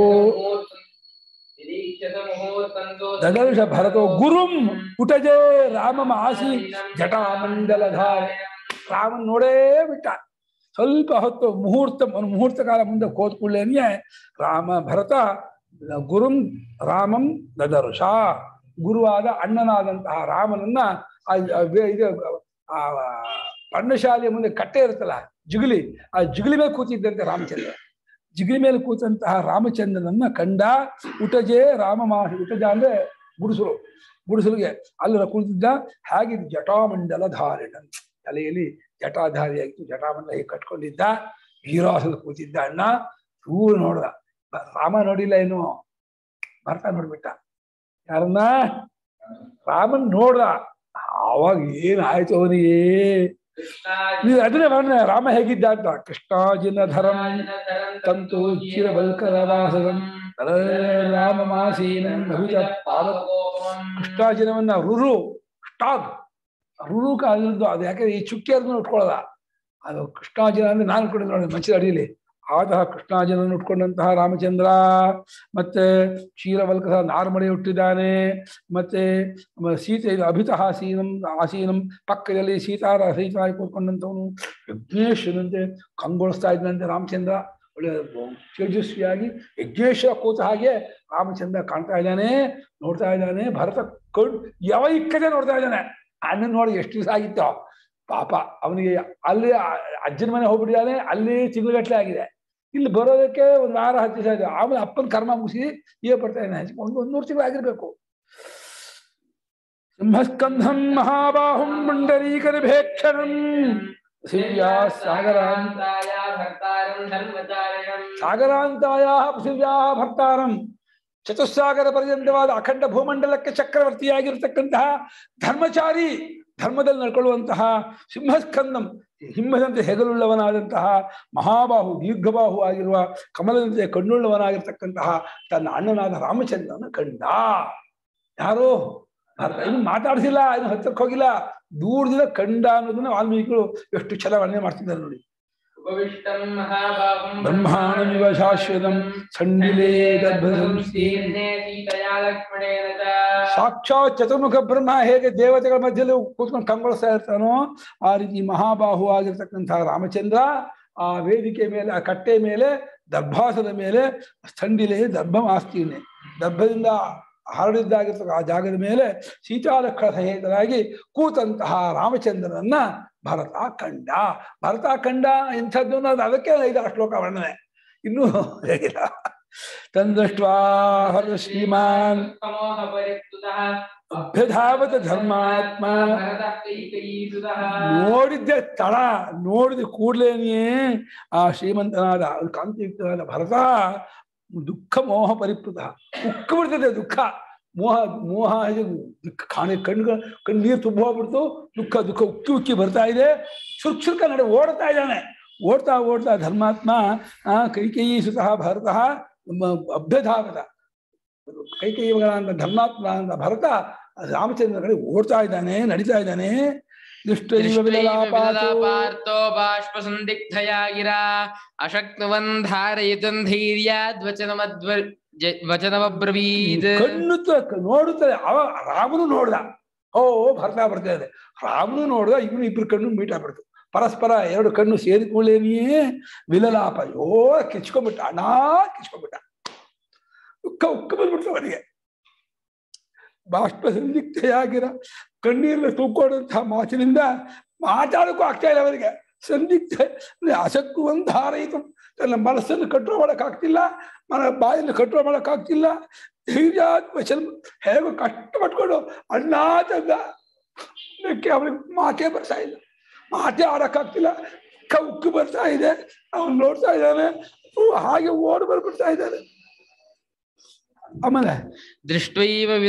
Speaker 1: ನಿರೀಕ್ಷತ ಮುಹೂರ್ತಂತೋ
Speaker 2: ದದರ್ಶ ಭರತೋ ಗುರುಂ ಪುಟಜೇ ರಾಮಮ ಆಸಿ ಜಟಾಮಂಡಲಧಾರ ರಾಮನ್ ನೋಡೇ ಬಿಟ್ಟ ಸ್ವಲ್ಪ ಹೊತ್ತು ಮುಹೂರ್ತ ಒಂದು ಮುಹೂರ್ತ ಕಾಲ ಮುಂದೆ ಕೂತ್ಕೊಳ್ಳೇನೆ ರಾಮ ಭರತ ಗುರುಂ ರಾಮಂ ದದರುಷ ಗುರುವಾದ ಅಣ್ಣನಾದಂತಹ ರಾಮನನ್ನ ಆ ಆ ವೇ- ಇದು ಆ ಪರ್ಣಶಾಲೆಯ ಮುಂದೆ ಕಟ್ಟೆ ಇರುತ್ತಲ್ಲ ಜಿಗಿಲಿ ಆ ಜಿಗಿಲಿ ಮೇಲೆ ಕೂತಿದ್ದಂತೆ ರಾಮಚಂದ್ರ ಜಿಗಿಲಿ ಮೇಲೆ ಕೂತಂತಹ ರಾಮಚಂದ್ರನನ್ನ ಕಂಡ ಉಟಜೆ ರಾಮಮಾಹಿ ಉಟಜ ಅಂದ್ರೆ ಗುಡಿಸಲು ಗುಡಿಸಲಿಗೆ ಅಲ್ಲಿ ಕುಳಿತಿದ್ದ ಹಾಗೆ ಜಟಾಮಂಡಲ ಧಾರಿಣ ತಲೆಯಲ್ಲಿ ಜಟಾಧಾರಿಯಾಗಿತ್ತು ಜಟಾಮಂಡಲ ಹೀಗೆ ಕಟ್ಕೊಂಡಿದ್ದ ವೀರಾಸದ ಕೂತಿದ್ದ ಅಣ್ಣ ದೂರ ನೋಡ್ದ ರಾಮ ನೋಡಿಲ್ಲ ಏನು ಭರ್ತ ನೋಡ್ಬಿಟ್ಟ ಯಾರನ್ನ ರಾಮನ್ ನೋಡ್ದ ಆವಾಗ ಏನಾಯ್ತು ಅವನಿಗೆ ನೀವು ಅದನ್ನೇ ವರ್ಣನೆ ರಾಮ ಹೇಗಿದ್ದ ಅಂತ ಕೃಷ್ಣಾಜಿನ ಧರಂ ತಂತು ಚಿರಬಲ್ಕರವಾಸದಂ ರಾಮಮಾಸೀನಂ ಅಭಿಜ ಪಾದ ಕೃಷ್ಣಾಜಿನವನ್ನ ರುರು ಸ್ಟಾಗ್ ರುರು ಕಾಲದ್ದು ಅದು ಯಾಕಂದ್ರೆ ಈ ಚುಕ್ಕಿ ಅದನ್ನ ಉಟ್ಕೊಳ್ಳಲ್ಲ ಅದು ಕೃಷ್ಣಾಜಿನ ಅಂದ್ರೆ ನಾನು ಕೂಡ ನೋಡಿ ಮಂಚದ ಅಡಿಯಲ್ಲಿ ಆತಹ ಕೃಷ್ಣಾಜಿನನ್ನು ಉಟ್ಕೊಂಡಂತಹ ರಾಮಚಂದ್ರ ಮತ್ತೆ ಕ್ಷೀರವಲ್ಕಸ ನಾರ್ಮಡಿ ಹುಟ್ಟಿದ್ದಾನೆ ಮತ್ತೆ ಮ- ಸೀತೆ ಇದು ಅಭಿತಃ ಆಸೀನಂ ಆಸೀನಂ ಪಕ್ಕದಲ್ಲಿ ಸೀತಾರ ಸಹಿತವಾಗಿ ಕೂತ್ಕೊಂಡಂಥವನು ಯಜ್ಞೇಶ್ವರಂತೆ ಕಂಗೊಳಿಸ್ತಾ ಇದ್ದಂತೆ ರಾಮಚಂದ್ರ ಒಳ್ಳೆ ತೇಜಸ್ವಿಯಾಗಿ ಯಜ್ಞೇಶ್ವರ ಕೂತ ಹಾಗೆ ರಾಮಚಂದ್ರ ಕಾಣ್ತಾ ಇದ್ದಾನೆ ನೋಡ್ತಾ ಇದ್ದಾನೆ ಭರತ ಕಣ್ ಯಾವ ಇಕ್ಕದೆ ನೋಡ್ತಾ ಇದ್ದಾನೆ ಅಣ್ಣನ್ ನೋಡಿ ಎಷ್ಟು ದಿವಸ ಆಗಿತ್ತು ಪಾಪ ಅವನಿಗೆ ಅಲ್ಲಿ ಆ- ಅಜ್ಜನ ಮನೆ ಹೋಗ್ಬಿಟ್ಟಿದ್ದಾನೆ ಅಲ್ಲಿ ತಿಂಗಳುಗಟ್ಟಲೆ ಆಗಿದೆ ಇಲ್ಲಿ ಬರೋದಕ್ಕೆ ಒಂದು ವಾರ ಹತ್ತು ದಿವಸ ಆಗಿದೆ ಆಮೇಲೆ ಅಪ್ಪನ ಕರ್ಮ ಮುಗಿಸಿ ಈಗ ಬರ್ತಾ ಇದ್ದಾನೆ ಒಂದು ಒಂದು ನೂರು ತಿಂಗಳು ಆಗಿರ್ಬೇಕು ಸಿಂಹಸ್ಕಂಧಂ ಮಹಾಬಾಹುಂ ಮುಂಡರೀಕರಿಭೇಕ್ಷಣಂ ಪೃಥಿವ್ಯಾ ಸಾಗರಾಂತ
Speaker 1: ಭಕ್ತಾರಂ ಧರ್ಮಚಾರಿಣಂ
Speaker 2: ಸಾಗರಾಂತಾಯ ಪೃಥಿವ್ಯಾ ಭಕ್ತಾರಂ ಚತುಸ್ಸಾಗರ ಪರ್ಯಂತವಾದ ಅಖಂಡ ಭೂಮಂಡಲಕ್ಕೆ ಚಕ್ರವರ್ತಿಯಾಗಿರ್ತಕ್ಕಂತಹ ಧರ್ಮಚಾರಿ ಧರ್ಮದಲ್ಲಿ ನಡ್ಕೊಳ್ಳುವಂತಹ ಸಿಂಹಸ್ಕಂದಂ ಹಿಮ್ಮದಂತೆ ಹೆಗಲುಳ್ಳವನಾದಂತಹ ಮಹಾಬಾಹು ದೀರ್ಘಬಾಹು ಆಗಿರುವ ಕಮಲದಂತೆ ಕಣ್ಣುಳ್ಳವನಾಗಿರ್ತಕ್ಕಂತಹ ತನ್ನ ಅಣ್ಣನಾದ ರಾಮಚಂದ್ರನ ಕಂಡ ಯಾರೋ ಇನ್ನು ಮಾತಾಡ್ಸಿಲ್ಲ ಇನ್ನು ಹತ್ತಕ್ಕೆ ಹೋಗಿಲ್ಲ ದೂರದಿಂದ ಕಂಡ ಅನ್ನೋದನ್ನ ವಾಲ್ಮೀಕಿಗಳು ಎಷ್ಟು ಛಲ ವರ್ಣನೆ ಮಾಡ್ತಿದ್ದಾರೆ ನೋಡಿ
Speaker 1: ಉಪವಿಷ್ಟಂ ಮಹಾಬಾಹುಂ
Speaker 2: ಬ್ರಹ್ಮಾಣಮಿವ ಶಾಶ್ವತಂ ಸಂಡಿಲೇ ಗರ್ಭಸಂಸ್ಥೀರ್ಣೆ
Speaker 1: ಸಂಸ್ಥೀರ್ಣೆ ಸೀತಯಾ ಲಕ್ಷ್ಮಣೇನ ಚ
Speaker 2: ಸಾಕ್ಷಾತ್ ಚತುರ್ಮುಖ ಬ್ರಹ್ಮ ಹೇಗೆ ದೇವತೆಗಳ ಮಧ್ಯದಲ್ಲಿ ಕೂತ್ಕೊಂಡು ಕಂಗೊಳಿಸ್ತಾ ಇರ್ತಾನೋ ಆ ರೀತಿ ಮಹಾಬಾಹು ಆಗಿರ್ತಕ್ಕಂತಹ ರಾಮಚಂದ್ರ ಆ ವೇದಿಕೆ ಮೇಲೆ ಆ ಕಟ್ಟೆ ಮೇಲೆ ದರ್ಭಾಸದ ಮೇಲೆ ಸ್ಥಂಡಿಲೆ ದರ್ಭ ಆಸ್ತೀರ್ಣೆ ದರ್ಭದಿಂದ ಹರಡಿದ್ದಾಗಿರ್ತಕ್ಕ ಆ ಜಾಗದ ಮೇಲೆ ಸೀತಾಲಕ್ಷಣ ಸಹಿತರಾಗಿ ಕೂತಂತಹ ರಾಮಚಂದ್ರನನ್ನ ಭರತ ಕಂಡ ಭರತ ಕಂಡ ಇಂಥದ್ದು ಅನ್ನೋದು ಅದಕ್ಕೆ ಐದಾರು ಶ್ಲೋಕ ವರ್ಣನೆ ಇನ್ನೂ ಹೇಗಿಲ್ಲ ತಂದೃಷ್ಟ್ವಾ ಹರ ಶ್ರೀಮಾನ್
Speaker 1: ತಮೋಹ ಪರಿಸ್ತುತಃ
Speaker 2: ಅಭ್ಯಧಾವತ ಧರ್ಮಾತ್ಮ
Speaker 1: ಭರತಃ ಕೈಕಯೀಸುತಃ
Speaker 2: ನೋಡಿದ್ದೆ ತಳ ನೋಡಿದ ಕೂಡ್ಲೇನೆಯೇ ಆ ಶ್ರೀಮಂತನಾದ ಅವ್ನು ಕಾಂತಿಯುಕ್ತನಾದ ಭರತ ದುಃಖ ಮೋಹ ಪರಿಪೃತ ಉಕ್ಕ ಬಿಡ್ತದೆ ದುಃಖ ಮೋಹ ಮೋಹ ಇದು ದುಃಖ ಕಾಣಿ ಕಣ್ಣು ಕಣ್ಣೀರು ತುಂಬ ಹೋಗ್ಬಿಡ್ತು ದುಃಖ ದುಃಖ ಉಕ್ಕಿ ಉಕ್ಕಿ ಬರ್ತಾ ಇದೆ ಚುರುಕ್ ಚುರುಕ ನಡೆ ಓಡ್ತಾ ಇದ್ದಾನೆ ಓಡ್ತಾ ಓಡ್ತಾ ಧರ್ಮಾತ್ಮ ಆ ಕೈಕೇಯಿ ಸುತಃ ಭರತ ಅಭ್ಯಧಾವತ ಕೈಕೇಯಿಗಳಂತ ಧರ್ಮಾತ್ಮ ಅಂತ ಭರತ ರಾಮಚಂದ್ರ ಕಡೆ ಓಡ್ತಾ ಇದ್ದಾನೆ ನಡೀತಾ ಇದ್ದಾನೆ ದೃಷ್ಟೈವ
Speaker 1: ದೃಷ್ಟೈವ
Speaker 2: ವಿಲಲಾಪಾತೋ
Speaker 1: ವಿಲಲಾಪಾರ್ಥೋ ಬಾಷ್ಪಸಂದಿಗ್ಧಯಾ ಗಿರಾ ಅಶಕ್ನುವನ್ ಧಾರಯಿತುಂ ಧೈರ್ಯಾದ್ ವಚನಮದ್ವ ಜ- ವಚನಮಬ್ರವೀತ್
Speaker 2: ಕಣ್ಣು ತ- ನೋಡುತ್ತದೆ ಅವ ರಾಮನು ನೋಡ್ದ ಓ ಭರತ ಬರ್ತಾ ಇದೆ ರಾಮನು ನೋಡ್ದ ಇವನು ಇಬ್ರು ಕಣ್ಣು ಮೀಟ್ ಆಗ್ಬಿಡ್ತು ಪರಸ್ಪರ ಎರಡು ಕಣ್ಣು ಸೇರಿಕೊಳ್ಳೇನಿಯೇ ವಿಲಲಾಪ ಅಯ್ಯೋ ಕಿಚ್ಕೊಂಡ್ಬಿಟ್ಟ ಅಣ್ಣ ಕಿಚ್ಕೊಂಡ್ಬಿಟ್ಟ ಉಕ್ಕ ಉಕ್ಕ ಬಂದ್ಬಿಡ್ತು ಅವನಿಗೆ ಬಾಷ್ಪ ಸಂದಿಗ್ಧೆಯಾಗಿರ ಕಣ್ಣೀರನ್ನ ತೂಕೊಂಡಂತಹ ಮಾತಿನಿಂದ ಮಾತಾಡಕ್ಕೂ ಆಗ್ತಾ ಇಲ್ಲ ಅವರಿಗೆ ಸಂದಿಗ್ಧ ಅಸಕ್ಕುವಂತ ಹಾರೈತು ತನ್ನ ಮನಸ್ಸನ್ನು ಕಂಟ್ರೋಲ್ ಮಾಡೋಕ್ಕಾಗ್ತಿಲ್ಲ ಮನ ಬಾಯನ್ನು ಕಂಟ್ರೋಲ್ ಮಾಡೋಕ್ಕಾಗ್ತಿಲ್ಲ ಧೈರ್ಯ ವಚನ ಹೇಗೋ ಕಷ್ಟಪಟ್ಕೊಂಡು ಅಣ್ಣ ತಂದ ಅದಕ್ಕೆ ಅವನಿಗೆ ಮಾತೇ ಬರ್ತಾ ಇಲ್ಲ ಮಾತೇ ಆಡಕ್ಕಾಗ್ತಿಲ್ಲ ಕೌಕು ಬರ್ತಾ ಇದೆ ಅವನು ನೋಡ್ತಾ ಇದ್ದಾನೆ ಅವ್ನು ಹಾಗೆ ಓಡಿ ಬರ್ಬಿಡ್ತಾ ಇದ್ದಾನೆ ಆಮೇಲೆ
Speaker 1: ದೃಷ್ಟ್ವೈವ ವಿಧ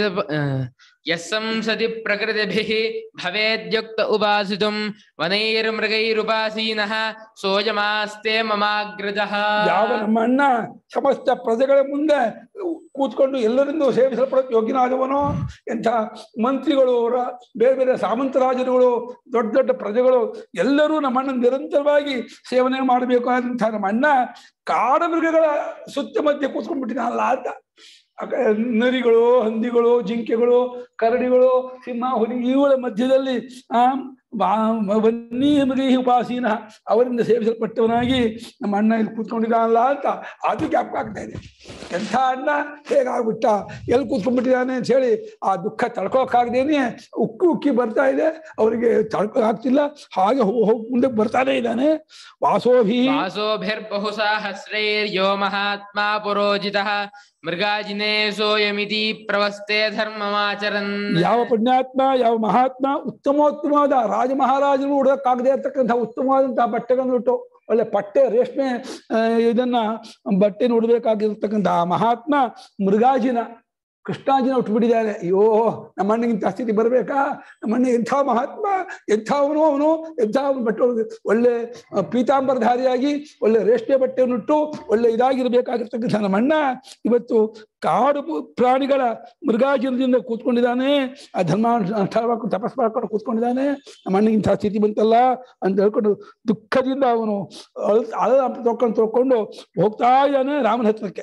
Speaker 1: ಯಸ್ಸಂಸತಿ ಪ್ರಕೃತಿಭಿಃ ಭವೇದ್ಯುಕ್ತ ಉಪಾಸಿತುಂ ವನೈರ್ಮೃಗೈರುಪಾಸೀನಃ ಸೋಯಮಾಸ್ತೆ ಮಮಾಗ್ರಜಃ
Speaker 2: ಯಾವ ನಮ್ಮ ಅಣ್ಣ ಸಮಸ್ತ ಪ್ರಜೆಗಳ ಮುಂದೆ ಕೂತ್ಕೊಂಡು ಎಲ್ಲರಿಂದೂ ಸೇವಿಸಲ್ಪಡಕ್ಕೆ ಯೋಗ್ಯನಾದವನೋ ಎಂಥ ಮಂತ್ರಿಗಳು ರ- ಬೇರೆ ಬೇರೆ ಸಾಮಂತರಾಜರುಗಳು ದೊಡ್ಡ ದೊಡ್ಡ ಪ್ರಜೆಗಳು ಎಲ್ಲರೂ ನಮ್ಮ ಅಣ್ಣ ನಿರಂತರವಾಗಿ ಸೇವನೆ ಮಾಡಬೇಕು ಆದಂಥ ನಮ್ಮ ಅಣ್ಣ ಕಾಡ ಮೃಗಗಳ ಸುತ್ತ ಮಧ್ಯೆ ಕೂತ್ಕೊಂಡ್ಬಿಟ್ಟಿದ್ದಾನಲ್ಲ ಅಂತ ಆ ಕ- ನರಿಗಳು ಹಂದಿಗಳು ಜಿಂಕೆಗಳು ಕರಡಿಗಳು ಸಿಂಹ ಹುಲಿ ಇವುಗಳ ಮಧ್ಯದಲ್ಲಿ ಆ ಬಾ- ವನ್ನಿ ಮೃಗಿ ಉಪಾಸೀನ ಅವರಿಂದ ಸೇವಿಸಲ್ಪಟ್ಟವನಾಗಿ ನಮ್ಮ ಅಣ್ಣ ಇಲ್ಲಿ ಕೂತ್ಕೊಂಡಿದ್ದಾನಲ್ಲ ಅಂತ ಅದು ಜ್ಞಾಪಕ ಆಗ್ತಾ ಇದೆ ಎಂಥ ಅಣ್ಣ ಹೇಗಾಗ್ಬಿಟ್ಟ ಎಲ್ಲಿ ಕೂತ್ಕೊಂಡ್ಬಿಟ್ಟಿದ್ದಾನೆ ಅಂತ ಹೇಳಿ ಆ ದುಃಖ ತಡ್ಕೊಳಕ್ಕಾಗ್ದೇನೆ ಉಕ್ಕಿ ಉಕ್ಕಿ ಬರ್ತಾ ಇದೆ ಅವರಿಗೆ ತಡ್ಕೊ ಆಗ್ತಿಲ್ಲ ಹಾಗೆ ಹೋಗ್ ಹೋಗ್ ಮುಂದೆ ಬರ್ತಾನೆ ಇದ್ದಾನೆ ವಾಸೋಭಿ
Speaker 1: ವಾಸೋಭಿರ್ಬಹು ಸಾಹಸ್ರೈರ್ಯೋ ಮಹಾತ್ಮಾ ಪುರೋಜಿತಃ ಮೃಗಾಜಿನೇ ಸೋಯಮಿತಿ ಪ್ರವಸ್ತೆ ಧರ್ಮಮಾಚರನ್
Speaker 2: ಯಾವ ಪುಣ್ಯಾತ್ಮ ಯಾವ ಮಹಾತ್ಮ ಉತ್ತಮೋತ್ತಮವಾದ ರಾಜ ಮಹಾರಾಜರು ಉಡೋಕ್ಕಾಗದೇ ಇರ್ತಕ್ಕಂಥ ಉತ್ತಮವಾದಂತಹ ಬಟ್ಟೆಗಳನ್ನು ಉಟ್ಟು ಒಳ್ಳೆ ಪಟ್ಟೆ ರೇಷ್ಮೆ ಆ, ಇದನ್ನ ಬಟ್ಟೆನ ಉಡಬೇಕಾಗಿರ್ತಕ್ಕಂಥ ಆ ಮಹಾತ್ಮ ಮೃಗಾಜಿನ ಕೃಷ್ಣಾಜಿನ ಉಟ್ಬಿಟ್ಟಿದ್ದಾನೆ ಅಯ್ಯೋ ನಮ್ಮ ಅಣ್ಣಗಿಂತ ಸ್ಥಿತಿ ಬರ್ಬೇಕಾ ನಮ್ಮ ಅಣ್ಣ ಎಂಥ ಮಹಾತ್ಮ ಎಂಥವನು ಅವನು ಎಂಥ ಅವನು ಬಟ್ಟೆ ಉಡ್ದು- ಒಳ್ಳೆ ಆ, ಪೀತಾಂಬರಧಾರಿಯಾಗಿ ಒಳ್ಳೆ ರೇಷ್ಮೆ ಬಟ್ಟೆಯನ್ನುಟ್ಟು ಒಳ್ಳೆ ಇದಾಗಿರ್ಬೇಕಾಗಿರ್ತಕ್ಕಂಥ ನಮ್ಮ ಅಣ್ಣ ಇವತ್ತು ಕಾಡು ಪು- ಪ್ರಾಣಿಗಳ ಮೃಗಾಜಿನದಿಂದ ಕೂತ್ಕೊಂಡಿದ್ದಾನೆ ಆ ಧರ್ಮ ಅನುಷ್ಠಾನ ತಪಸ್ ಮಾಡ್ಕೊಂಡು ಕೂತ್ಕೊಂಡಿದ್ದಾನೆ ನಮ್ಮ ಅಣ್ಣಗಿಂಥ ಸ್ಥಿತಿ ಬಂತಲ್ಲ ಅಂತ ಹೇಳ್ಕೊಂಡು ದುಃಖದಿಂದ ಅವನು ಅಳ್- ಅಳ ತೊಳ್ಕೊಂಡು ತೊಳ್ಕೊಂಡು ಹೋಗ್ತಾ ಇದ್ದಾನೆ ರಾಮನ ಹತ್ರಕ್ಕೆ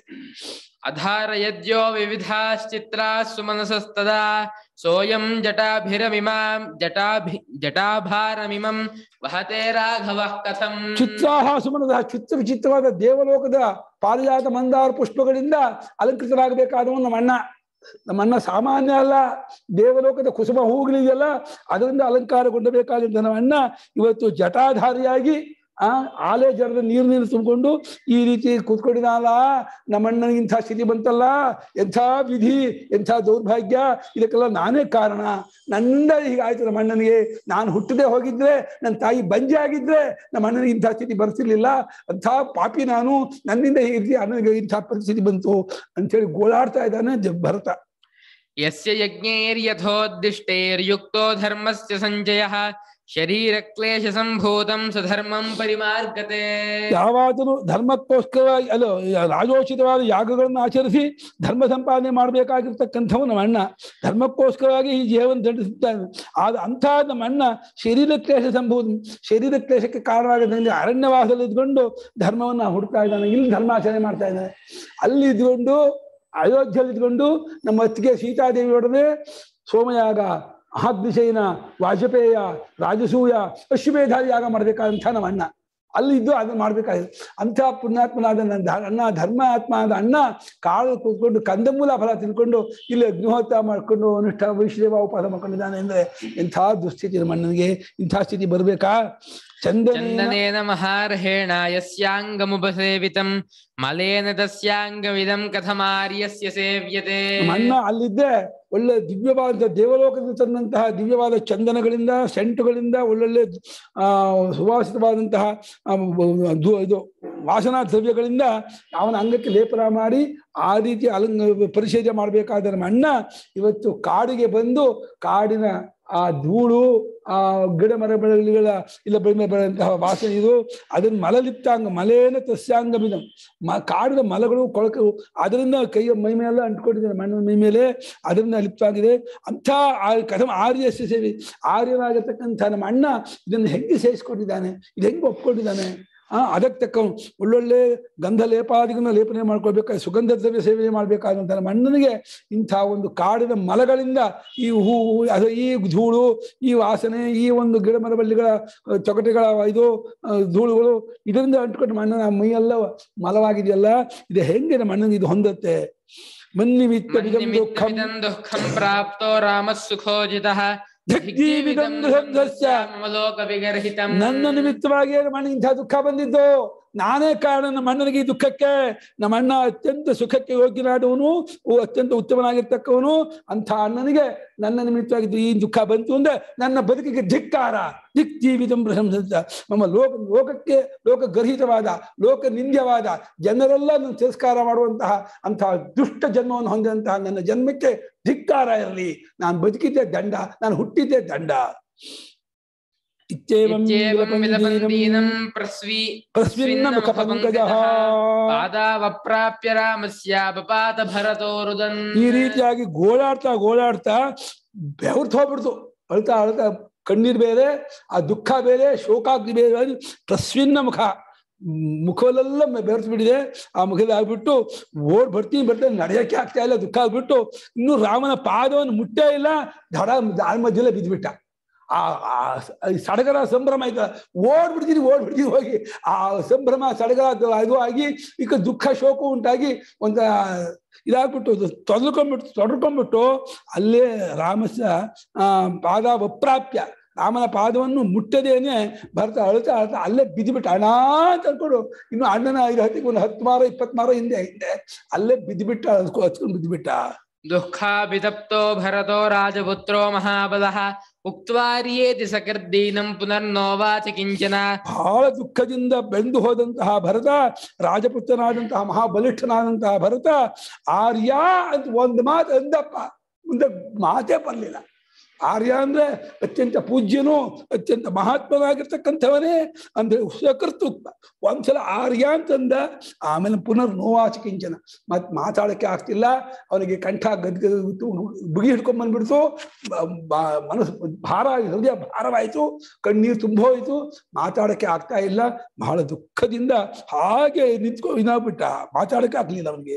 Speaker 1: ಅಧಾರಯದ್ಯೋ ವಿವಿಧಾಶ್ಚಿತ್ರಾ ಸುಮನಸಸ್ತದಾ ಸೋಯಂ ಜಟಾಭಿರಮಿಮಾಂ ಜಟಾಭಿ ಜಟಾಭಾರಮಿಮಂ ವಹತೆ ರಾಘವಃ ಕಥಂ
Speaker 2: ಚಿತ್ರಾಹ ಸುಮನದ ಚಿತ್ರ ವಿಚಿತ್ರವಾದ ದೇವಲೋಕದ ಪಾರಿಜಾತ ಮಂದಾರ ಪುಷ್ಪಗಳಿಂದ ಅಲಂಕೃತರಾಗಬೇಕಾದವನು ನಮ್ಮ ಅಣ್ಣ ನಮ್ಮ ಅಣ್ಣ ಸಾಮಾನ್ಯ ಅಲ್ಲ ದೇವಲೋಕದ ಕುಸುಮ ಹೂಗಳಿದೆಯಲ್ಲ ಅದರಿಂದ ಅಲಂಕಾರಗೊಂಡಬೇಕಾದಂತ ನಮ್ಮ ಅಣ್ಣ ಇವತ್ತು ಜಟಾಧಾರಿಯಾಗಿ ಆ ಆಲೆ ಜರದ ನೀರು ನೀರು ತುಂಬಿಕೊಂಡು ಈ ರೀತಿ ಕೂತ್ಕೊಂಡಿದ್ದಾನಲ್ಲ ನಮ್ಮಣ್ಣನಿಗೆ ಇಂಥ ಸ್ಥಿತಿ ಬಂತಲ್ಲ ಎಂಥ ವಿಧಿ ಎಂಥ ದೌರ್ಭಾಗ್ಯ ಇದಕ್ಕೆಲ್ಲ ನಾನೇ ಕಾರಣ ನನ್ನಿಂದ ಹೀಗಾಯ್ತು ನಮ್ಮ ಅಣ್ಣನಿಗೆ ನಾನು ಹುಟ್ಟದೆ ಹೋಗಿದ್ರೆ ನನ್ನ ತಾಯಿ ಬಂಜೆ ಆಗಿದ್ರೆ ನಮ್ಮ ಅಣ್ಣನಿಗೆ ಇಂಥ ಸ್ಥಿತಿ ಬರ್ತಿರ್ಲಿಲ್ಲ ಅಂಥ ಪಾಪಿ ನಾನು ನನ್ನಿಂದ ಈ ರೀತಿ ಅಣ್ಣನಿಗೆ ಇಂಥ ಪರಿಸ್ಥಿತಿ ಬಂತು ಅಂತೇಳಿ ಗೋಳಾಡ್ತಾ ಇದ್ದಾನೆ ಜ- ಭರತ
Speaker 1: ಯಸ್ಯ ಯಜ್ಞೈರ್ಯಥೋದ್ದಿಷ್ಟೈರ್ಯುಕ್ತೋ ಧರ್ಮಸ್ಯ ಸಂಜಯಃ ಶರೀರಕ್ಲೇಶ ಸಂಭೂತಂ ಸಧರ್ಮಂ ಪರಿಮಾರ್ಗತೆ
Speaker 2: ಯಾವಾಗಲೂ ಧರ್ಮಕ್ಕೋಸ್ಕರವಾಗಿ ಅಲ್ಲ ರಾಜೋಚಿತವಾದ ಯಾಗಗಳನ್ನು ಆಚರಿಸಿ ಧರ್ಮ ಸಂಪಾದನೆ ಮಾಡಬೇಕಾಗಿರ್ತಕ್ಕಂಥವು ನಮ್ಮ ಅಣ್ಣ ಧರ್ಮಕ್ಕೋಸ್ಕರವಾಗಿ ಈ ಜೀವನ ದಂಡಿಸುತ್ತಾನೆ ಆದ ಅಂಥ ನಮ್ಮ ಅಣ್ಣ ಶರೀರ ಕ್ಲೇಶ ಸಂಭೂತ ಶರೀರ ಕ್ಲೇಶಕ್ಕೆ ಕಾರಣವಾಗದಂಗೆ ಅರಣ್ಯವಾಸದಲ್ಲಿ ಇದ್ಕೊಂಡು ಧರ್ಮವನ್ನ ಹುಡುಕ್ತಾ ಇದ್ದಾನೆ ಇಲ್ಲಿ ಧರ್ಮಾಚರಣೆ ಮಾಡ್ತಾ ಇದ್ದಾನೆ ಅಲ್ಲಿ ಇದ್ಕೊಂಡು ಅಯೋಧ್ಯೆಯಲ್ಲಿ ಇದ್ಕೊಂಡು ನಮ್ಮ ಅತ್ತಿಗೆ ಸೀತಾದೇವಿಯೊಡನೆ ಸೋಮಯಾಗ ಮಹಾದ್ವಿಷಯನ ವಾಜಪೇಯ ರಾಜಸೂಯ ಅಶ್ವಮೇಧಾರಿ ಯಾಗ ಮಾಡ್ಬೇಕಾದಂಥ ನಮ್ಮ ಅಣ್ಣ ಅಲ್ಲಿ ಇದ್ದು ಅದನ್ನ ಮಾಡ್ಬೇಕಾಗಿದೆ ಅಂಥ ಪುಣ್ಯಾತ್ಮನಾದ ನನ್ನ ಧ- ಅಣ್ಣ ಧರ್ಮ ಆತ್ಮ ಆದ ಅಣ್ಣ ಕಾಳು ಕೂತ್ಕೊಂಡು ಕಂದಮೂಲ ಫಲ ತಿನ್ಕೊಂಡು ಇಲ್ಲಿ ಅಗ್ನಿಹೋತ್ರ ಮಾಡ್ಕೊಂಡು ಅನುಷ್ಠಾನ ವೈಶ್ಲೇವ ಉಪವಾಸ ಮಾಡ್ಕೊಂಡಿದ್ದಾನೆ ಅಂದ್ರೆ ಎಂಥ ದುಸ್ಥಿತಿ ನಮ್ಮ ಅಣ್ಣನಿಗೆ ಇಂಥ ಸ್ಥಿತಿ ಬರ್ಬೇಕಾ ಚಂದನೇನ
Speaker 1: ಚಂದನೇನ ಮಹಾರ್ಹೇಣ ಯಸ್ಯಾಂಗಮುಪಸೇವಿತಂ ಮಲೇನ ತಸ್ಯಾಂಗಮಿದಂ ಕಥಮಾರ್ಯಸ್ಯ ಸೇವ್ಯತೆ
Speaker 2: ನಮ್ಮ ಅಣ್ಣ ಅಲ್ಲಿದ್ದೆ ಒಳ್ಳೆ ದಿವ್ಯವಾದ ದೇವಲೋಕದಿಂದ ತಂದಂತಹ ದಿವ್ಯವಾದ ಚಂದನಗಳಿಂದ ಸೆಂಟುಗಳಿಂದ ಒಳ್ಳೊಳ್ಳೆ ಆ ಸುವಾಸಿತವಾದಂತಹ ಆ, ದು- ಇದು ವಾಸನಾ ದ್ರವ್ಯಗಳಿಂದ ಅವನ ಅಂಗಕ್ಕೆ ಲೇಪನ ಮಾಡಿ ಆ ರೀತಿ ಅಲಂಗ ಪರಿಷೇಧ ಮಾಡಬೇಕಾದ ನಮ್ಮ ಅಣ್ಣ ಇವತ್ತು ಕಾಡಿಗೆ ಬಂದು ಕಾಡಿನ ಆ ಧೂಳು ಆ ಗಿಡ ಮರ ಬೆಳೆಗಳ ಇಲ್ಲ ಬೆಳೆ ಬೆಳೆದಂತಹ ವಾಸನೆ ಇದು ಅದನ್ನ ಮಲಲಿಪ್ತಾಂಗ ಮಲೇನ ತಸ್ಯಾಂಗಮಿದಂ ಮ ಕಾಡಿನ ಮಲಗಳು ಕೊಳಕು ಅದರಿಂದ ಕೈಯ ಮೈ ಮೇಲೆ ಅಂಟ್ಕೊಂಡಿದ್ದಾನೆ ಮಣ್ಣಿನ ಮೈ ಮೇಲೆ ಅದರಿಂದ ಲಿಪ್ತವಾಗಿದೆ ಅಂಥ ಆ ಕಥಮ ಆರ್ಯ ಸೇವಿ ಆರ್ಯನಾಗಿರ್ತಕ್ಕಂಥ ನಮ್ಮ ಅಣ್ಣ ಇದನ್ನು ಹೆಂಗೆ ಸೇರಿಸ್ಕೊಂಡಿದ್ದಾನೆ ಇದು ಹೆಂಗೆ ಒಪ್ಕೊಂಡಿದ್ದಾನೆ ಆ ಅದಕ್ಕೆ ತಕ್ಕ ಒಳ್ಳೊಳ್ಳೆ ಗಂಧ ಲೇಪಾದಿಗಳನ್ನ ಲೇಪನೆ ಮಾಡ್ಕೊಳ್ಬೇಕಾದ್ರೆ ಸುಗಂಧ ದ್ರವ್ಯ ಸೇವನೆ ಮಾಡ್ಬೇಕಾದಂಥ ನಮ್ಮ ಅಣ್ಣನಿಗೆ ಇಂಥ ಒಂದು ಕಾಡಿನ ಮಲಗಳಿಂದ ಈ ಹೂವು ಅದು ಈ ಧೂಳು ಈ ವಾಸನೆ ಈ ಒಂದು ಗಿಡ ಮರ ಬಳ್ಳಿಗಳ ಅಹ್, ತೊಗಟೆಗಳ ಇದು ಅಹ್, ಧೂಳುಗಳು ಇದರಿಂದ ಅಂಟ್ಕೊಂಡು ನಮ್ಮ ಅಣ್ಣನ ಮೈಯೆಲ್ಲ ಮಲವಾಗಿದೆಯಲ್ಲ ಇದು ಹೆಂಗೆ ನಮ್ಮ ಅಣ್ಣನಿಗೆ ಇದು ಹೊಂದತ್ತೆ ಮನ್ನಿಮಿತ್ತ ವಿಧಂ ದುಃಖಂ
Speaker 1: ಮನ್ನಿಮಿತ್ತಮಿದಂ ದುಃಖಂ ಪ್ರಾಪ್ತೋ ರಾಮಃ ಸುಖೋಜಿತಃ
Speaker 2: ದಿಗ್ಜೀವಿತಂ ದುಃಖಸ್ಯ
Speaker 1: ಮಮ ಲೋಕ ವಿಗರ್ಹಿತಂ
Speaker 2: ನನ್ನ ನಿಮಿತ್ತವಾಗಿ ನಮ್ಮ ಅಣ್ಣ ಇಂಥ ದುಃಖ ಬಂದಿದ್ದು ನಾನೇ ಕಾರಣ ನಮ್ಮ ಅಣ್ಣನಿಗೆ ಈ ದುಃಖಕ್ಕೆ ನಮ್ಮ ಅಣ್ಣ ಅತ್ಯಂತ ಸುಖಕ್ಕೆ ಯೋಗ್ಯನಾದವನು ಓ ಅತ್ಯಂತ ಉತ್ತಮನಾಗಿರ್ತಕ್ಕವನು ಅಂಥ ಅಣ್ಣನಿಗೆ ನನ್ನ ನಿಮಿತ್ತವಾಗಿದ್ದು ಈ ದುಃಖ ಬಂತು ಅಂದ್ರೆ ನನ್ನ ಬದುಕಿಗೆ ಧಿಕ್ಕಾರ ದಿಕ್ ಜೀವಿತಂ ಪ್ರಶಂಸ ನಮ್ಮ ಲೋಕ ಲೋಕಕ್ಕೆ ಲೋಕ ಗರ್ಹಿತವಾದ ಲೋಕ ನಿಂದ್ಯವಾದ ಜನರೆಲ್ಲ ನನ್ನ ತಿರಸ್ಕಾರ ಮಾಡುವಂತಹ ಅಂತಹ ದುಷ್ಟ ಜನ್ಮವನ್ನು ಹೊಂದಿದಂತಹ ನನ್ನ ಜನ್ಮಕ್ಕೆ ಧಿಕ್ಕಾರ ಇರಲಿ ನಾನು ಬದುಕಿದ್ದೆ ದಂಡ ನಾನು ಹುಟ್ಟಿದ್ದೆ ದಂಡ ಇತ್ಯೇವಂ
Speaker 1: ಇತ್ಯೇವಂ
Speaker 2: ವಿಲಪಂದೀನಂ
Speaker 1: ವಿಲಪಂದೀನಂ ಪ್ರಸ್ವಿ
Speaker 2: ಪ್ರಸ್ವಿನ್ನ ಮುಖ ಪಂಕಜಃ
Speaker 1: ಪಾದಾವಪ್ರಾಪ್ಯ ರಾಮಸ್ಯ ಬಪಾತ ಭರತೋ ರುದನ್
Speaker 2: ಈ ರೀತಿಯಾಗಿ ಗೋಳಾಡ್ತಾ ಗೋಳಾಡ್ತಾ ಬೆವರ್ತು ಹೋಗ್ಬಿಡ್ತು ಅಳ್ತಾ ಅಳ್ತಾ ಕಣ್ಣೀರ್ ಬೇರೆ ಆ ದುಃಖ ಬೇರೆ ಶೋಕಾಗ್ನಿ ಬೇರೆ ಪ್ರಸ್ವಿನ್ನ ಮುಖ ಮುಖದಲ್ಲೆಲ್ಲ ಬೆವರ್ತು ಬಿಟ್ಟಿದೆ ಆ ಮುಖದಲ್ಲಿ ಆಗ್ಬಿಟ್ಟು ಓಡ್ ಬರ್ತೀನಿ ಬರ್ತೀನಿ ನಡೆಯಕ್ಕೆ ಆಗ್ತಾ ಇಲ್ಲ ದುಃಖ ಆಗ್ಬಿಟ್ಟು ಇನ್ನು ರಾಮನ ಪಾದವನ್ನು ಮುಟ್ಟೇ ಇಲ್ಲ ದಡ ದಾಳ ಮಧ್ಯೆಲ್ಲ ಬಿದ್ದುಬಿಟ್ಟ ಆ ಆ ಸ- ಈ ಸಡಗರ ಸಂಭ್ರಮ ಆಯ್ತ ಓಡ್ಬಿಡ್ತೀನಿ ಓಡ್ಬಿಡ್ತೀನಿ ಹೋಗಿ ಆ ಸಂಭ್ರಮ ಸಡಗರ ಅದು ಅದು ಆಗಿ ಈಗ ದುಃಖ ಶೋಕ ಉಂಟಾಗಿ ಒಂದ ಇದಾಗ್ಬಿಟ್ಟು ಅದು ತೊದಲ್ಕೊಂಡ್ಬಿಟ್ಟು ತೊಡ್ಕೊಂಡ್ಬಿಟ್ಟು ಅಲ್ಲೇ ರಾಮಸ ಆ ಪಾದ ಅಪ್ರಾಪ್ಯ ರಾಮನ ಪಾದವನ್ನು ಮುಟ್ಟದೇನೆ ಭರತ ಅಳ್ತಾ ಅಳ್ತಾ ಅಲ್ಲೇ ಬಿದ್ದುಬಿಟ್ಟ ಅಣ್ಣ ಅಂತ ಅನ್ಕೊಂಡು ಇನ್ನು ಅಣ್ಣನ ಐದು ಹತ್ತಿಗೆ ಒಂದು ಹತ್ತು ಮಾರ ಇಪ್ಪತ್ತು ಮಾರ ಹಿಂದೆ ಹಿಂದೆ ಅಲ್ಲೇ ಬಿದ್ದುಬಿಟ್ಟ ಹಚ್ಕೊ ಹಚ್ಕೊಂಡು ಬಿದ್ದುಬಿಟ್ಟ
Speaker 1: ದುಃಖಾಭಿತಪ್ತೋ ಭರತೋ ರಾಜಪುತ್ರೋ ಮಹಾಬಲಃ ಉಕ್ತ್ವಾರ್ಯೇತಿ ಸಕರ್ದೀನಂ ಪುನರ್ನೋವಾಚ ಕಿಂಚನ
Speaker 2: ಬಹಳ ದುಃಖದಿಂದ ಬೆಂದು ಹೋದಂತಹ ಭರತ ರಾಜಪುತ್ರನಾದಂತಹ ಮಹಾಬಲಿಷ್ಠನಾದಂತಹ ಭರತ ಆರ್ಯ ಅಂತ ಒಂದು ಮಾತು ಅಂದಪ್ಪ ಮುಂದೆ ಮಾತೇ ಬರಲಿಲ್ಲ ಆರ್ಯ ಅಂದ್ರೆ ಅತ್ಯಂತ ಪೂಜ್ಯನು ಅತ್ಯಂತ ಮಹಾತ್ಮನಾಗಿರ್ತಕ್ಕಂಥವನೇ ಅಂದ್ರೆ ಸಕರ್ತು ಒಂದ್ಸಲ ಆರ್ಯ ಅಂತಂದ ಆಮೇಲೆ ಪುನರ್ ನೋವಾಚ ಕಿಂಚನ ಮತ್ ಮಾತಾಡಕ್ಕೆ ಆಗ್ತಿಲ್ಲ ಅವನಿಗೆ ಕಂಠ ಗದ್ಗತ್ತು ಬುಗಿ ಹಿಡ್ಕೊಂಡ್ ಬಂದ್ಬಿಡ್ತು ಬ- ಬ- ಮನಸ್ಸು ಭಾರ ಹೃದಯ ಭಾರವಾಯಿತು ಕಣ್ಣೀರು ತುಂಬೋಯ್ತು ಮಾತಾಡಕ್ಕೆ ಆಗ್ತಾ ಇಲ್ಲ ಬಹಳ ದುಃಖದಿಂದ ಹಾಗೆ ನಿಂತ್ಕೊ ಇದಾಗ್ಬಿಟ್ಟ ಮಾತಾಡಕ್ಕೆ ಆಗ್ಲಿಲ್ಲ ಅವನಿಗೆ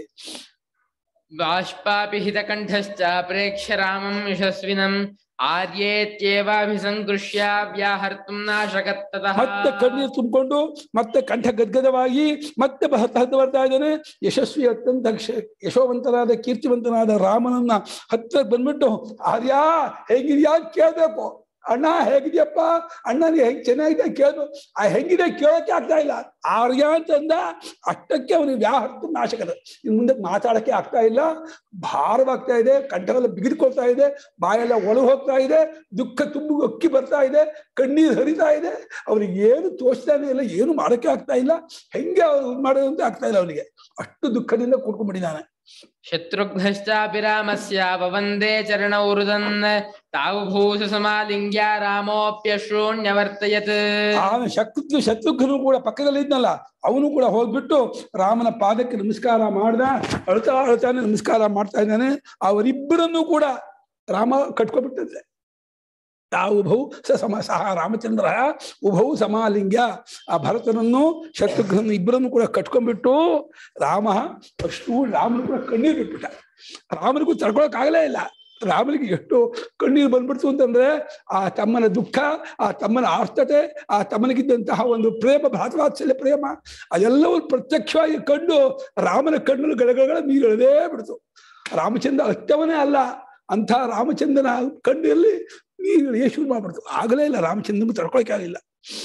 Speaker 1: ಬಾಷ್ಪಾಪಿಹಿತಕಂಠಶ್ಚ ಪ್ರೇಕ್ಷ್ಯ ರಾಮಂ ಯಶಸ್ವಿನಂ ಆರ್ಯೇತ್ಯೇವಾಭಿಸಂಕೃಷ್ಯ ವ್ಯಾಹರ್ತುಂ ನಾಶಕತ್ತತಃ
Speaker 2: ಮತ್ತೆ ಕಣ್ಣೀರು ತುಂಬಿಕೊಂಡು ಮತ್ತೆ ಕಂಠ ಗದ್ಗದವಾಗಿ ಮತ್ತೆ ಬ- ಹತ್ತ ಬರ್ತಾ ಇದ್ದಾನೆ ಯಶಸ್ವಿ ಅತ್ಯಂತ ಕ್ಷ- ಯಶೋವಂತನಾದ ಕೀರ್ತಿವಂತನಾದ ರಾಮನನ್ನ ಹತ್ರ ಬಂದ್ಬಿಟ್ಟು ಆರ್ಯ ಹೇಗಿದ್ಯಾ ಅಂತ ಕೇಳ್ಬೇಕು ಅಣ್ಣ ಹೇಗಿದೆಯಪ್ಪ ಅಣ್ಣನಿಗೆ ಹೆಂಗ್ ಚೆನ್ನಾಗಿದೆ ಕೇಳು ಆ ಹೆಂಗಿದೆ ಕೇಳೋಕೆ ಆಗ್ತಾ ಇಲ್ಲ ಆರ್ಯ ಅಂತಂದ ಅಷ್ಟಕ್ಕೆ ಅವನಿಗೆ ವ್ಯಾಹರ್ತ ನಾಶಕದ ಇನ್ ಮುಂದೆ ಮಾತಾಡಕ್ಕೆ ಆಗ್ತಾ ಇಲ್ಲ ಭಾರವಾಗ್ತಾ ಇದೆ ಕಂಠವೆಲ್ಲ ಬಿಗಿದ್ಕೊಳ್ತಾ ಇದೆ ಬಾಯೆಲ್ಲ ಒಳಗೆ ಹೋಗ್ತಾ ಇದೆ ದುಃಖ ತುಂಬು ಅಕ್ಕಿ ಬರ್ತಾ ಇದೆ ಕಣ್ಣೀರು ಹರಿತಾ ಇದೆ ಅವನಿಗೆ ಏನು ತೋಚ್ತಾನೆ ಇಲ್ಲ ಏನು ಮಾಡಕ್ಕೆ ಆಗ್ತಾ ಇಲ್ಲ ಹೆಂಗೆ ಅವ್ರು ಮಾಡೋದು ಅಂತ ಆಗ್ತಾ ಇಲ್ಲ ಅವನಿಗೆ ಅಷ್ಟು ದುಃಖದಿಂದ ಕೂಡ್ಕೊಂಡ್ಬಿಟ್ಟಿದ್ದಾನೆ
Speaker 1: ಶತ್ರುಘ್ನಶ್ಚಾಪಿ ರಾಮಸ್ಯಾಪವಂದೇ ಚರಣೌ ರುದನ್ ತಾವು ಭೂಷ ಸಮಾಲಿಂಗ್ಯ ರಾಮೋಪ್ಯಶ್ರೂಣ್ಯವರ್ತಯತ್
Speaker 2: ಆಮೇಲೆ ಶತ್ರು ಶತ್ರುಘ್ನು ಕೂಡ ಪಕ್ಕದಲ್ಲಿ ಇದ್ನಲ್ಲ ಅವನು ಕೂಡ ಹೋಗ್ಬಿಟ್ಟು ರಾಮನ ಪಾದಕ್ಕೆ ನಮಸ್ಕಾರ ಮಾಡ್ದ ಅಳ್ತಾ ಅಳ್ತಾನೆ ನಮಸ್ಕಾರ ಮಾಡ್ತಾ ಇದ್ದಾನೆ ಅವರಿಬ್ಬರನ್ನು ಕೂಡ ರಾಮ ಕಟ್ಕೊಬಿಟ್ಟಿದ್ದೆ ತಾವು ಉಭೌ ಸ ಸಮ ಸಹ ರಾಮಚಂದ್ರ ಉಭೌ ಸಮಾಲಿಂಗ್ಯ ಆ ಭರತನನ್ನು ಶತ್ರುಘ್ನನ್ನು ಇಬ್ಬರನ್ನು ಕೂಡ ಕಟ್ಕೊಂಡ್ಬಿಟ್ಟು ರಾಮ ಅಷ್ಟು ರಾಮನು ಕೂಡ ಕಣ್ಣೀರು ಬಿಟ್ಬಿಟ್ಟ ರಾಮನಿಗೂ ತಡ್ಕೊಳಕ್ ಆಗಲೇ ಇಲ್ಲ ರಾಮನಿಗೆ ಎಷ್ಟು ಕಣ್ಣೀರು ಬಂದ್ಬಿಡ್ತು ಅಂತಂದ್ರೆ ಆ ತಮ್ಮನ ದುಃಖ ಆ ತಮ್ಮನ ಆರ್ತತೆ ಆ ತಮ್ಮನಿಗಿದ್ದಂತಹ ಒಂದು ಪ್ರೇಮ ಭಾತವಾತ್ಸಲ್ಯ ಪ್ರೇಮ ಅದೆಲ್ಲವೂ ಪ್ರತ್ಯಕ್ಷವಾಗಿ ಕಂಡು ರಾಮನ ಕಣ್ಣಲ್ಲಿ ಗಳಗಳ ನೀರಳದೇ ಬಿಡ್ತು ರಾಮಚಂದ್ರ ಅತ್ಯವನೇ ಅಲ್ಲ ಅಂಥ ರಾಮಚಂದ್ರನ ಕಣ್ಣಲ್ಲಿ ನೀರು ಶುರು ಮಾಡ್ಬಿಡ್ತು ಆಗಲೇ ಇಲ್ಲ ರಾಮಚಂದ್ರನಿಗೆ ತಡ್ಕೊಳಕ್ಕೆ ಆಗಿಲ್ಲ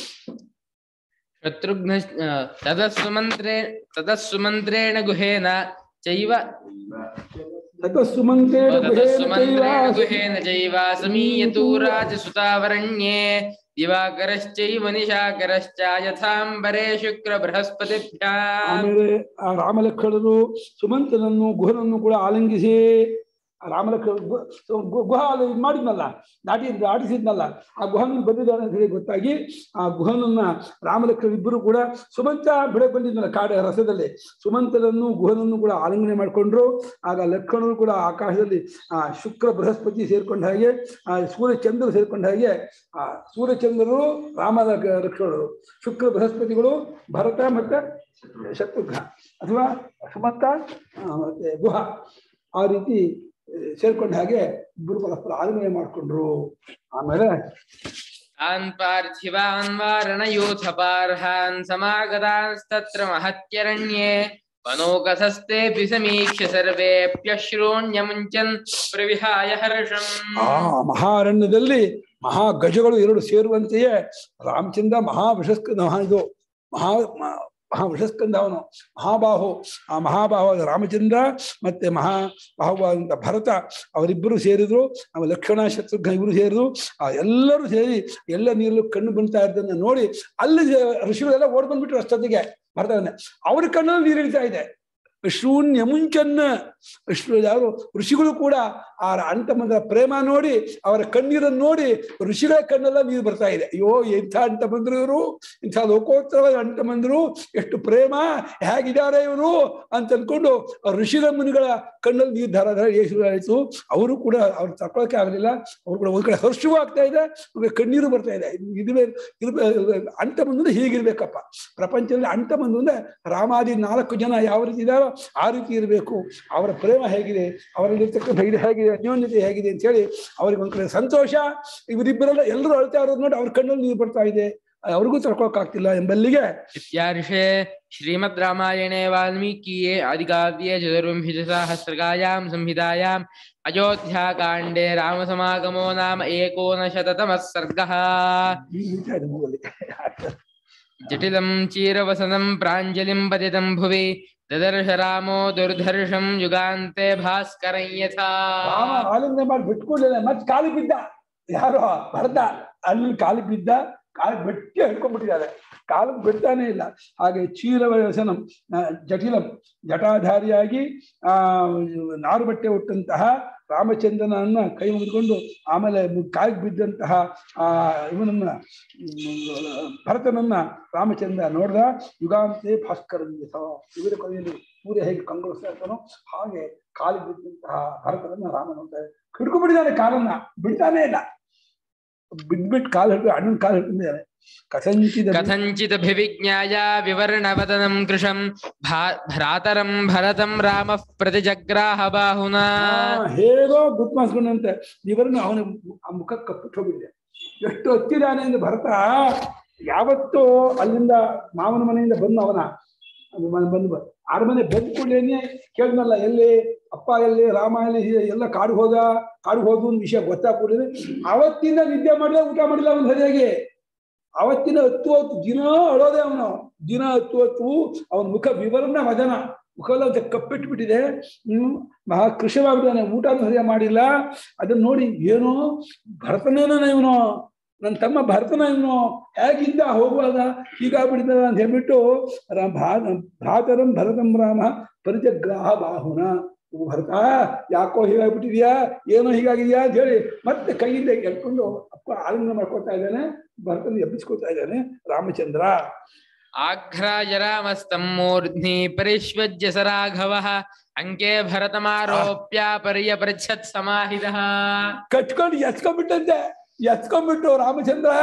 Speaker 1: ಶತ್ರುಘ್ನ ತದಸ್ಸುಮಂತ್ರೇ ತದಸ್ಸುಮಂತ್ರೇಣ ಗುಹೇನ ಚೈವ
Speaker 2: ತತಸ್ಸುಮಂತೇನ
Speaker 1: ತದಸ್ಸುಮಂತ್ರೇಣ ಗುಹೇನ ಚೈವ ಸಮೀಯತು ರಾಜಸುತಾವರಣ್ಯೇ ದಿವಾಕರಶ್ಚೈವ ನಿಶಾಕರಶ್ಚ ಯಥಾಂಬರೇ ಶುಕ್ರ ಬೃಹಸ್ಪತಿಭ್ಯ
Speaker 2: ಆಮೇಲೆ ಆ ರಾಮಲಕ್ಷ್ಮಣರು ಸುಮಂತನನ್ನು ಗುಹನನ್ನು ಕೂಡ ಆಲಿಂಗಿಸಿ ಆ ರಾಮಲಕ್ಷ್ಮಣ ಗು- ಸೊ ಗು- ಗುಹ ಅಲ್ಲಿ ಇದ್ ಮಾಡಿದ್ನಲ್ಲ ದಾಟಿ ದಾಟಿಸಿದ್ನಲ್ಲ ಆ ಗುಹನ ಬಂದಿದ್ದಾನೆ ಅಂತ ಹೇಳಿ ಗೊತ್ತಾಗಿ ಆ ಗುಹನನ್ನ ರಾಮಲಕ್ಷ್ಮಣ ಇಬ್ಬರು ಕೂಡ ಸುಮಂತ ಬಿಡಕ್ ಬಂದಿದ್ನಲ್ಲ ಕಾಡ ರಸದಲ್ಲಿ ಸುಮಂತನನ್ನು ಗುಹನನ್ನು ಕೂಡ ಆಲಿಂಗನೆ ಮಾಡಿಕೊಂಡ್ರು ಆಗ ಲಕ್ಷ್ಮಣರು ಕೂಡ ಆಕಾಶದಲ್ಲಿ ಆ ಶುಕ್ರ ಬೃಹಸ್ಪತಿ ಸೇರ್ಕೊಂಡ ಹಾಗೆ ಆ ಸೂರ್ಯ ಚಂದ್ರ ಸೇರ್ಕೊಂಡ ಹಾಗೆ ಆ ಸೂರ್ಯಚಂದ್ರರು ರಾಮ ಲಕ್ಷ್ಮಣರು ಶುಕ್ರ ಬೃಹಸ್ಪತಿಗಳು ಭರತ ಮತ್ತೆ ಶತ್ರುಘ್ನ ಅಥವಾ ಸುಮಂತ ಆ, ಮತ್ತೆ ಗುಹ ಆ ರೀತಿ ಆ, ಸೇರ್ಕೊಂಡ ಹಾಗೆ ಇಬ್ಬರು ಪರಸ್ಪರ ಆಲಿಂಗನೆ ಮಾಡಿಕೊಂಡ್ರು ಆಮೇಲೆ
Speaker 1: ತಾನ್ ಪಾರ್ಥಿವಾನ್ ವಾರಣಯೂಥ ಪಾರ್ಹಾನ್ ಸಮಾಗತಾಂಸ್ತತ್ರ ಮಹತ್ಯರಣ್ಯೇ ಮನೋಕಥಸ್ತೆऽಪಿ ಸಮೀಕ್ಷ್ಯ ಸರ್ವೇऽಪ್ಯಶ್ರೂಣ್ಯಮುಂಚನ್ ಪ್ರವಿಹಾಯ ಹರ್ಷಂ
Speaker 2: ಆ ಮಹಾರಣ್ಯದಲ್ಲಿ ಮಹಾ ಗಜಗಳು ಎರಡು ಸೇರುವಂತೆಯೇ ರಾಮಚಂದ್ರ ಮಹಾ ವಿಷಸ್ಕಂದ ಮಹಾ ಇದು ಮಹಾ ಮ- ಮಹಾ ವಿಷಸ್ಕಂದ ಅವನು ಮಹಾಬಾಹು ಆ ಮಹಾಬಾಹುವಾದ ರಾಮಚಂದ್ರ ಮತ್ತೆ ಮಹಾ ಬಾಹುವಾದಂತ ಭರತ ಅವರಿಬ್ಬರು ಸೇರಿದ್ರು ಆಮೇಲೆ ಲಕ್ಷ್ಮಣ ಶತ್ರುಘ್ನ ಇಬ್ಬರು ಸೇರಿದ್ರು ಆ ಎಲ್ಲರೂ ಸೇರಿ ಎಲ್ಲ ನೀರಲ್ಲೂ ಕಣ್ಣು ಬಂತಾ ಇದ್ದನ್ನ ನೋಡಿ ಅಲ್ಲಿ ಋಷಿಗಳೆಲ್ಲ ಓಡ್ ಬಂದ್ಬಿಟ್ರು ಅಷ್ಟೊತ್ತಿಗೆ ಭರತವನ್ನ ಅವ್ರ ಕಣ್ಣಲ್ಲಿ ನೀರು ಇಳಿತಾ ಇದೆ ಶೂನ್ಯ ಮುಂಚನ್ನ ವಿಷ್ಣು ಯಾರು ಋಷಿಗಳು ಕೂಡ ಆ ಅಂತಮ್ಮಂದ್ರ ಪ್ರೇಮ ನೋಡಿ ಅವರ ಕಣ್ಣೀರನ್ನು ನೋಡಿ ಋಷಿಗಳ ಕಣ್ಣೆಲ್ಲ ನೀರು ಬರ್ತಾ ಇದೆ ಅಯ್ಯೋ ಎಂಥ ಅಂಟ ಬಂದ್ರು ಇವರು ಇಂಥ ಲೋಕೋತ್ತರವಾದ ಅಂಟ ಬಂದ್ರು ಎಷ್ಟು ಪ್ರೇಮ ಹೇಗಿದ್ದಾರೆ ಇವರು ಅಂತ ಅನ್ಕೊಂಡು ಆ ಋಷಿಗಳ ಮುನಿಗಳ ಕಣ್ಣಲ್ಲಿ ನೀರು ಧಾರ ಧಾರ ಶುರು ಆಯ್ತು ಅವರು ಕೂಡ ಅವ್ರು ತಗೊಳಕ್ಕೆ ಆಗಲಿಲ್ಲ ಅವ್ರು ಕೂಡ ಒಂದ್ ಕಡೆ ಹರ್ಷವೂ ಆಗ್ತಾ ಇದೆ ಒಂದ್ ಕಡೆ ಕಣ್ಣೀರು ಬರ್ತಾ ಇದೆ ಇದು ಇರ್ಬೇ ಅಂಟ ಬಂದ್ರೆ ಹೀಗಿರ್ಬೇಕಪ್ಪ ಪ್ರಪಂಚದಲ್ಲಿ ಅಂಟ ಬಂದು ಅಂದ್ರೆ ರಾಮಾದಿ ನಾಲ್ಕು ಜನ ಯಾವ ರೀತಿ ಇದಾರೋ ಆ ರೀತಿ ಇರಬೇಕು ಅವರ ಪ್ರೇಮ ಹೇಗಿದೆ ಅವರಲ್ಲಿರ್ತಕ್ಕಂಥ ಇದು ಹೇಗಿದೆ ಅನ್ಯೋನ್ಯತೆ ಹೇಗಿದೆ ಅಂತ ಹೇಳಿ ಅವ್ರಿಗೆ ಒಂದ್ ಕಡೆ ಸಂತೋಷ ಇವರಿಬ್ಬರೆಲ್ಲ ಎಲ್ಲರೂ ಅಳ್ತಾ ಇರೋದು ನೋಡಿ ಅವ್ರ ಕಣ್ಣಲ್ಲಿ ನೀರು ಬರ್ತಾ ಇದೆ ಅವ್ರಿಗೂ ತಡ್ಕೊಳಕ್ಕಾಗ್ತಿಲ್ಲ ಎಂಬಲ್ಲಿಗೆ
Speaker 1: इत्यार्षे श्रीमद् रामायणे वाल्मीकीये आदिकाव्ये चतुर्विंशतिसहस्रकायां संहितायाम् अयोध्याकाण्डे रामसमागमो नाम एकोनशततमः सर्गः
Speaker 2: ಈ ರೀತಿ ಆಯ್ತು ಮೂಗಲ್ಲಿ.
Speaker 1: जटिलं चीरवसनं प्राञ्जलिं पतितं भुवि ददर्श रामो दुर्धर्षं युगान्ते भास्करं यथा
Speaker 2: ರಾಮ ಆಲಿಂಗನೆ ಮಾಡಿ ಬಿಟ್ಕೊಡ್ಲಿಲ್ಲ ಮತ್ತೆ ಕಾಲಿ ಬಿದ್ದ ಯಾರು ಭರತ ಅಲ್ಲಿ ಕಾಲಿ ಬಿದ್ದ ಕಾಲಿ ಬೆಟ್ಟಿ ಹಿಡ್ಕೊಂಡ್ಬಿಟ್ಟಿದ್ದಾರೆ ಕಾಲು ಬಿಡ್ತಾನೆ ಇಲ್ಲ ಹಾಗೆ ಚೀರವಸನಂ ಜಟಿಲಂ ಜಟಾಧಾರಿಯಾಗಿ ಆ ನಾರು ಬಟ್ಟೆ ಉಟ್ಟಂತಹ ರಾಮಚಂದ್ರನನ್ನ ಕೈ ಮುಗಿದುಕೊಂಡು ಆಮೇಲೆ ಕಾಲಿಗೆ ಬಿದ್ದಂತಹ ಆ ಇವನನ್ನ ಹ್ಮ್, ಭರತನನ್ನ ರಾಮಚಂದ್ರ ನೋಡ್ದ ಯುಗಾಂತೆ ಭಾಸ್ಕರ ಇವರ ಕೊನೆಯಲ್ಲಿ ಸೂರ್ಯ ಹೇಗೆ ಕಂಗೊಳಿಸ್ತಾ ಇರ್ತಾನೋ ಹಾಗೆ ಕಾಲಿಗೆ ಬಿದ್ದಂತಹ ಭರತನನ್ನ ರಾಮ ನೋಡ್ತಾರೆ ಹಿಡ್ಕೊಂಡ್ಬಿಟ್ಟಿದ್ದಾನೆ ಕಾಲನ್ನ ಬಿಡ್ತಾನೆ ಇಲ್ಲ ಬಿದ್ಬಿಟ್ಟು ಕಾಲು ಹಿಡ್ದು ಅಣ್ಣನ ಕಾಲು ಹಿಡ್ಕೊಂಡಿದ್ದಾನೆ ಕಥಂಚಿದ
Speaker 1: कथञ्चिदभिविज्ञाय विवर्णवदनं कृशं भा- भ्रातरं भरतं रामः प्रतिजग्राह बाहुना
Speaker 2: ಆ, ಹೇಗೋ ಗುರ್ತು ಮಾಡಿಸ್ಕೊಂಡಂತೆ ಇವರನ್ನು ಅವನ ಆ ಮುಖ ಕಪ್ಪಿಟ್ಟು ಹೋಗಿದೆ ಎಷ್ಟು ಹತ್ತಿದಾನೆ ಅಂದ್ರೆ ಭರತ ಯಾವತ್ತೂ ಅಲ್ಲಿಂದ ಮಾವನ ಮನೆಯಿಂದ ಬಂದು ಅವನ ಅದು ಮನೆ ಬಂದು ಬ- ಅರಮನೆ ಬಂದ ಕೂಡಲೇನೆ ಕೇಳಿದ್ನಲ್ಲ ಎಲ್ಲಿ ಅಪ್ಪ ಎಲ್ಲಿ ರಾಮ ಎಲ್ಲಿ ಹೀಗೆ ಎಲ್ಲ ಕಾಡು ಹೋದ ಕಾಡು ಹೋದ ಒಂದು ವಿಷಯ ಗೊತ್ತಾಗ್ಬಿಟ್ಟಿದೆ ಅವತ್ತಿಂದ ನಿದ್ದೆ ಮಾಡಿಲ್ಲ ಊಟ ಮಾಡಿಲ್ಲ ಅವನು ಸರಿಯಾಗಿ ಅವತ್ತಿನ ಹತ್ತು ಹೊತ್ತು ದಿನ ಅಳೋದೆ ಅವನು ದಿನ ಹತ್ತು ಹೊತ್ತು ಅವನ ಮುಖ ವಿವರಣ ವದನ ಮುಖವೆಲ್ಲ ಒಂದ್ ಕಪ್ಪಿಟ್ಬಿಟ್ಟಿದೆ ಹ್ಮ್ ಮಹಾ ಕೃಷಿಯಾಗ್ಬಿಟ್ಟಿದ್ದಾನೆ ಊಟ ಸರಿಯಾಗಿ ಮಾಡಿಲ್ಲ ಅದನ್ನ ನೋಡಿ ಏನು ಭರತನೇನ ಇವನು ನನ್ನ ತಮ್ಮ ಭರತನ ಇವನು ಹೇಗಿದ್ದ ಹೋಗುವಾಗ ಹೀಗಾಗ್ಬಿಟ್ಟಿದ್ದ ಅಂತ ಹೇಳ್ಬಿಟ್ಟು ರಾ- ಭಾ- ಭ್ರಾತರಂ ಭರತಂ ರಾಮ ಪರಿಜಗ್ರಾಹ ಬಾಹುನ ಓ ಭರತ ಯಾಕೋ ಹೀಗಾಗ್ಬಿಟ್ಟಿದ್ಯಾ ಏನೋ ಹೀಗಾಗಿದ್ಯಾ ಅಂತ ಹೇಳಿ ಮತ್ತೆ ಕೈಯಿಂದ ಎಳ್ಕೊಂಡು ಅಪ್ಪ ಆಲಿಂಗನ ಮಾಡ್ಕೊತಾ ಇದ್ದಾನೆ ಭರತನ ಎಬ್ಬಿಸ್ಕೊತಾ ಇದ್ದಾನೆ ರಾಮಚಂದ್ರ
Speaker 1: ಆಘ್ರಾಯ ರಾಮಸ್ತಂ ಮೂರ್ಧ್ನಿ ಪರಿಷ್ವಜ್ಯ ಸ ರಾಘವಃ ಅಂಕೆ ಭರತಮಾರೋಪ್ಯ ಪರ್ಯಪೃಚ್ಛತ್ ಸಮಾಹಿತಃ
Speaker 2: ಕಟ್ಕೊಂಡು ಎತ್ಕೊಂಡ್ಬಿಟ್ಟಂತೆ ಎತ್ಕೊಂಡ್ಬಿಟ್ಟು ರಾಮಚಂದ್ರ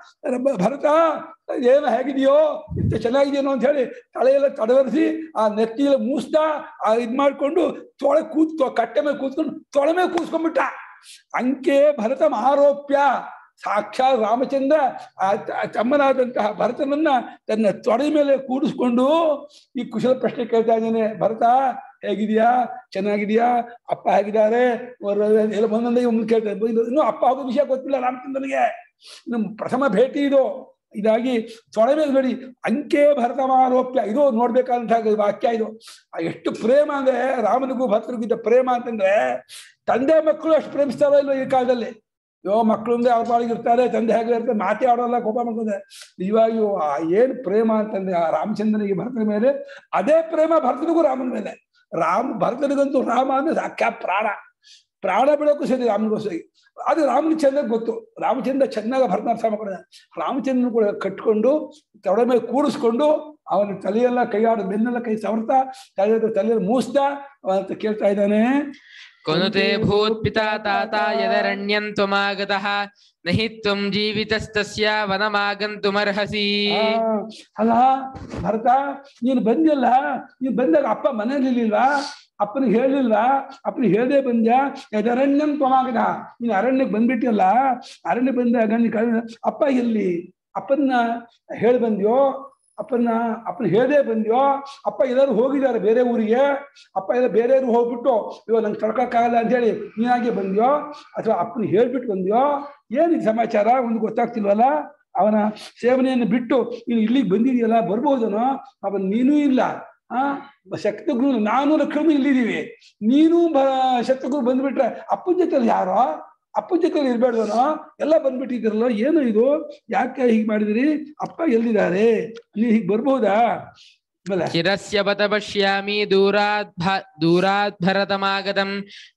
Speaker 2: ರ- ಭರತ ಏನು ಹೇಗಿದೆಯೋ ಇಂತ ಚೆನ್ನಾಗಿದೆಯೋ ಅಂತ ಹೇಳಿ ತಲೆಯೆಲ್ಲ ತಡವರಿಸಿ ಆ ನೆತ್ತಿಯೆಲ್ಲ ಮೂಸ್ತಾ ಆ ಇದ್ ಮಾಡ್ಕೊಂಡು ತೊಳೆ ಕೂತ್ ಕಟ್ಟೆ ಮೇಲೆ ಕೂತ್ಕೊಂಡು ತೊಳೆ ಮೇಲೆ ಕೂತ್ಕೊಂಡ್ಬಿಟ್ಟ ಅಂಕೆ ಭರತ ಆರೋಪ್ಯ ಸಾಕ್ಷಾತ್ ರಾಮಚಂದ್ರ ಆ ತ- ಆ ತಮ್ಮನಾದಂತಹ ಭರತನನ್ನ ತನ್ನ ತೊಡೆ ಮೇಲೆ ಕೂಡಿಸ್ಕೊಂಡು ಈ ಕುಶಲ ಪ್ರಶ್ನೆ ಕೇಳ್ತಾ ಇದ್ದಾನೆ ಭರತ ಹೇಗಿದ್ಯಾ ಚೆನ್ನಾಗಿದ್ಯಾ ಅಪ್ಪ ಹೇಗಿದ್ದಾರೆ ಅವ್ರ ಎಲ್ಲ ಒಂದೊಂದೇ ಮುಂದೆ ಕೇಳ್ತಾರೆ ಇದು ಇನ್ನೂ ಅಪ್ಪ ಆಗೋ ವಿಷಯ ಗೊತ್ತಿಲ್ಲ ರಾಮಚಂದ್ರನಿಗೆ ನಮ್ಮ ಪ್ರಥಮ ಭೇಟಿ ಇದು ಇದಾಗಿ ತೊಡೆ ಮೇಲೆ ನೋಡಿ ಅಂಕೆ ಭರತಮಾರೋಪ್ಯ ಇದು ನೋಡ್ಬೇಕಾದಂತಹ ವಾಕ್ಯ ಇದು ಆ ಎಷ್ಟು ಪ್ರೇಮ ಅಂದ್ರೆ ರಾಮನಿಗೂ ಭರತನಿಗೂ ಇದ್ದ ಪ್ರೇಮ ಅಂತಂದ್ರೆ ತಂದೆ ಮಕ್ಕಳು ಅಷ್ಟು ಪ್ರೇಮಿಸ್ತಾರೋ ಇಲ್ವೋ ಈ ಕಾಲದಲ್ಲಿ ಯೋ ಮಕ್ಕಳು ಅಂದ್ರೆ ಅವ್ರ ಬಾಳಿಗೆ ಇರ್ತಾರೆ ತಂದೆ ಹೇಗೆ ಇರ್ತಾರೆ ಮಾತೇ ಆಡೋಲ್ಲ ಕೋಪ ಮಾಡ್ಕೊಂಡೆ ನಿಜವಾಗಿಯೂ ಆ ಏನ್ ಪ್ರೇಮ ಅಂತಂದ್ರೆ ಆ ರಾಮಚಂದ್ರನಿಗೆ ಭರತನ ಮೇಲೆ ಅದೇ ಪ್ರೇಮ ಭರತನಿಗೂ ರಾಮನ ಮೇಲೆ ರಾಮ ಭರತನಿಗಂತೂ ರಾಮ ಅಂದ್ರೆ ಸಾಕ್ಷಾ ಪ್ರಾಣ ಪ್ರಾಣ ಬಿಡೋಕ್ಕೂ ಸರಿ ರಾಮನಿಗೋಸ್ಕರ ಅದು ರಾಮನ ಚಂದ ಗೊತ್ತು ರಾಮಚಂದ್ರ ಚೆನ್ನಾಗಿ ಭರತನ ಅರ್ಥ ಮಾಡ್ಕೊಂಡ ರಾಮಚಂದ್ರನ ಕೂಡ ಕಟ್ಕೊಂಡು ತೊಡೆ ಮೇಲೆ ಕೂಡಿಸ್ಕೊಂಡು ಅವನ ತಲೆಯೆಲ್ಲ ಕೈಯಾಡ ಬೆನ್ನೆಲ್ಲ ಕೈ ಸವರ್ತಾ ತಲೆ ತಲೆಯಲ್ಲಿ ಮೂಸ್ತಾ ಅವನ ಕೇಳ್ತಾ ಇದ್ದಾನೆ
Speaker 1: ಕೊನುತೆ ಭೂತ್ ಪಿತಾ ತಾತ ಯದರಣ್ಯಂ ತ್ವಮಾಗತಃ ನಹಿ ತ್ವಂ ಜೀವಿತಸ್ತಸ್ಯ ವನಮಾಗಂತುಮರ್ಹಸಿ
Speaker 2: ಆ, ಅಲ್ಲ ಭರತ ನೀನು ಬಂದಿಲ್ಲ ನೀನು ಬಂದಾಗ ಅಪ್ಪ ಮನೇಲಿರ್ಲಿಲ್ವಾ ಅಪ್ಪನಿಗೆ ಹೇಳಿಲ್ವಾ ಅಪ್ಪನಿಗೆ ಹೇಳದೆ ಬಂದ್ಯಾ ಯದರಣ್ಯಂ ತ್ವಮಾಗದ ನೀನು ಅರಣ್ಯಕ್ಕೆ ಬಂದ್ಬಿಟ್ಟಿಯಲ್ಲ ಅರಣ್ಯ ಬಂದಾಗ ನೀನು ಕಳ್- ಅಪ್ಪ ಎಲ್ಲಿ ಅಪ್ಪನ್ನ ಹೇಳಿ ಬಂದ್ಯೋ ಅಪ್ಪನ ಅಪ್ಪನ ಹೇಳದೆ ಬಂದ್ಯೋ ಅಪ್ಪ ಎಲ್ಲರೂ ಹೋಗಿದ್ದಾರೆ ಬೇರೆ ಊರಿಗೆ ಅಪ್ಪ ಎಲ್ಲ ಬೇರೆ ಊರಿಗೆ ಹೋಗ್ಬಿಟ್ಟು ಇವಾಗ ನಂಗೆ ತಡ್ಕೊಕ್ಕಾಗಲ್ಲ ಅಂತ ಹೇಳಿ ನೀನಾಗೆ ಬಂದ್ಯೋ ಅಥವಾ ಅಪ್ಪನ ಹೇಳ್ಬಿಟ್ಟು ಬಂದ್ಯೋ ಏನಿದೆ ಸಮಾಚಾರ ಒಂದು ಗೊತ್ತಾಗ್ತಿಲ್ವಲ್ಲ ಅವನ ಸೇವನೆಯನ್ನು ಬಿಟ್ಟು ನೀನು ಇಲ್ಲಿಗೆ ಬಂದಿದೆಯಲ್ಲ ಬರ್ಬೋದನೋ ಅವನ್ ನೀನೂ ಇಲ್ಲ ಆ ಶಕ್ತಗುರು ನಾನು ಲಕ್ಷ್ಮಣ ಇಲ್ಲಿದ್ದೀವಿ ನೀನು ಬ ಶಕ್ತಗುರು ಬಂದ್ಬಿಟ್ರೆ ಅಪ್ಪನ ಜೊತೆಲಿ ಯಾರೋ ಅಪ್ಪನ ಜೊತೆಲಿ ಇರ್ಬೇಡ್ದನೋ ಎಲ್ಲ ಬಂದ್ಬಿಟ್ಟಿದ್ದೀರಲ್ಲ ಏನು ಇದು ಯಾಕೆ ಹೀಗೆ ಮಾಡಿದಿರಿ ಅಪ್ಪ ಎಲ್ಲಿದ್ದಾರೆ ನೀವು ಹೀಗೆ ಬರ್ಬೋದಾ ಆಮೇಲೆ
Speaker 1: ಚಿರಸ್ಯ ಬತ ಪಶ್ಯಾಮಿ ದೂರಾತ್ ಭ- ದೂರಾತ್ ಭರತಮಾಗತಂ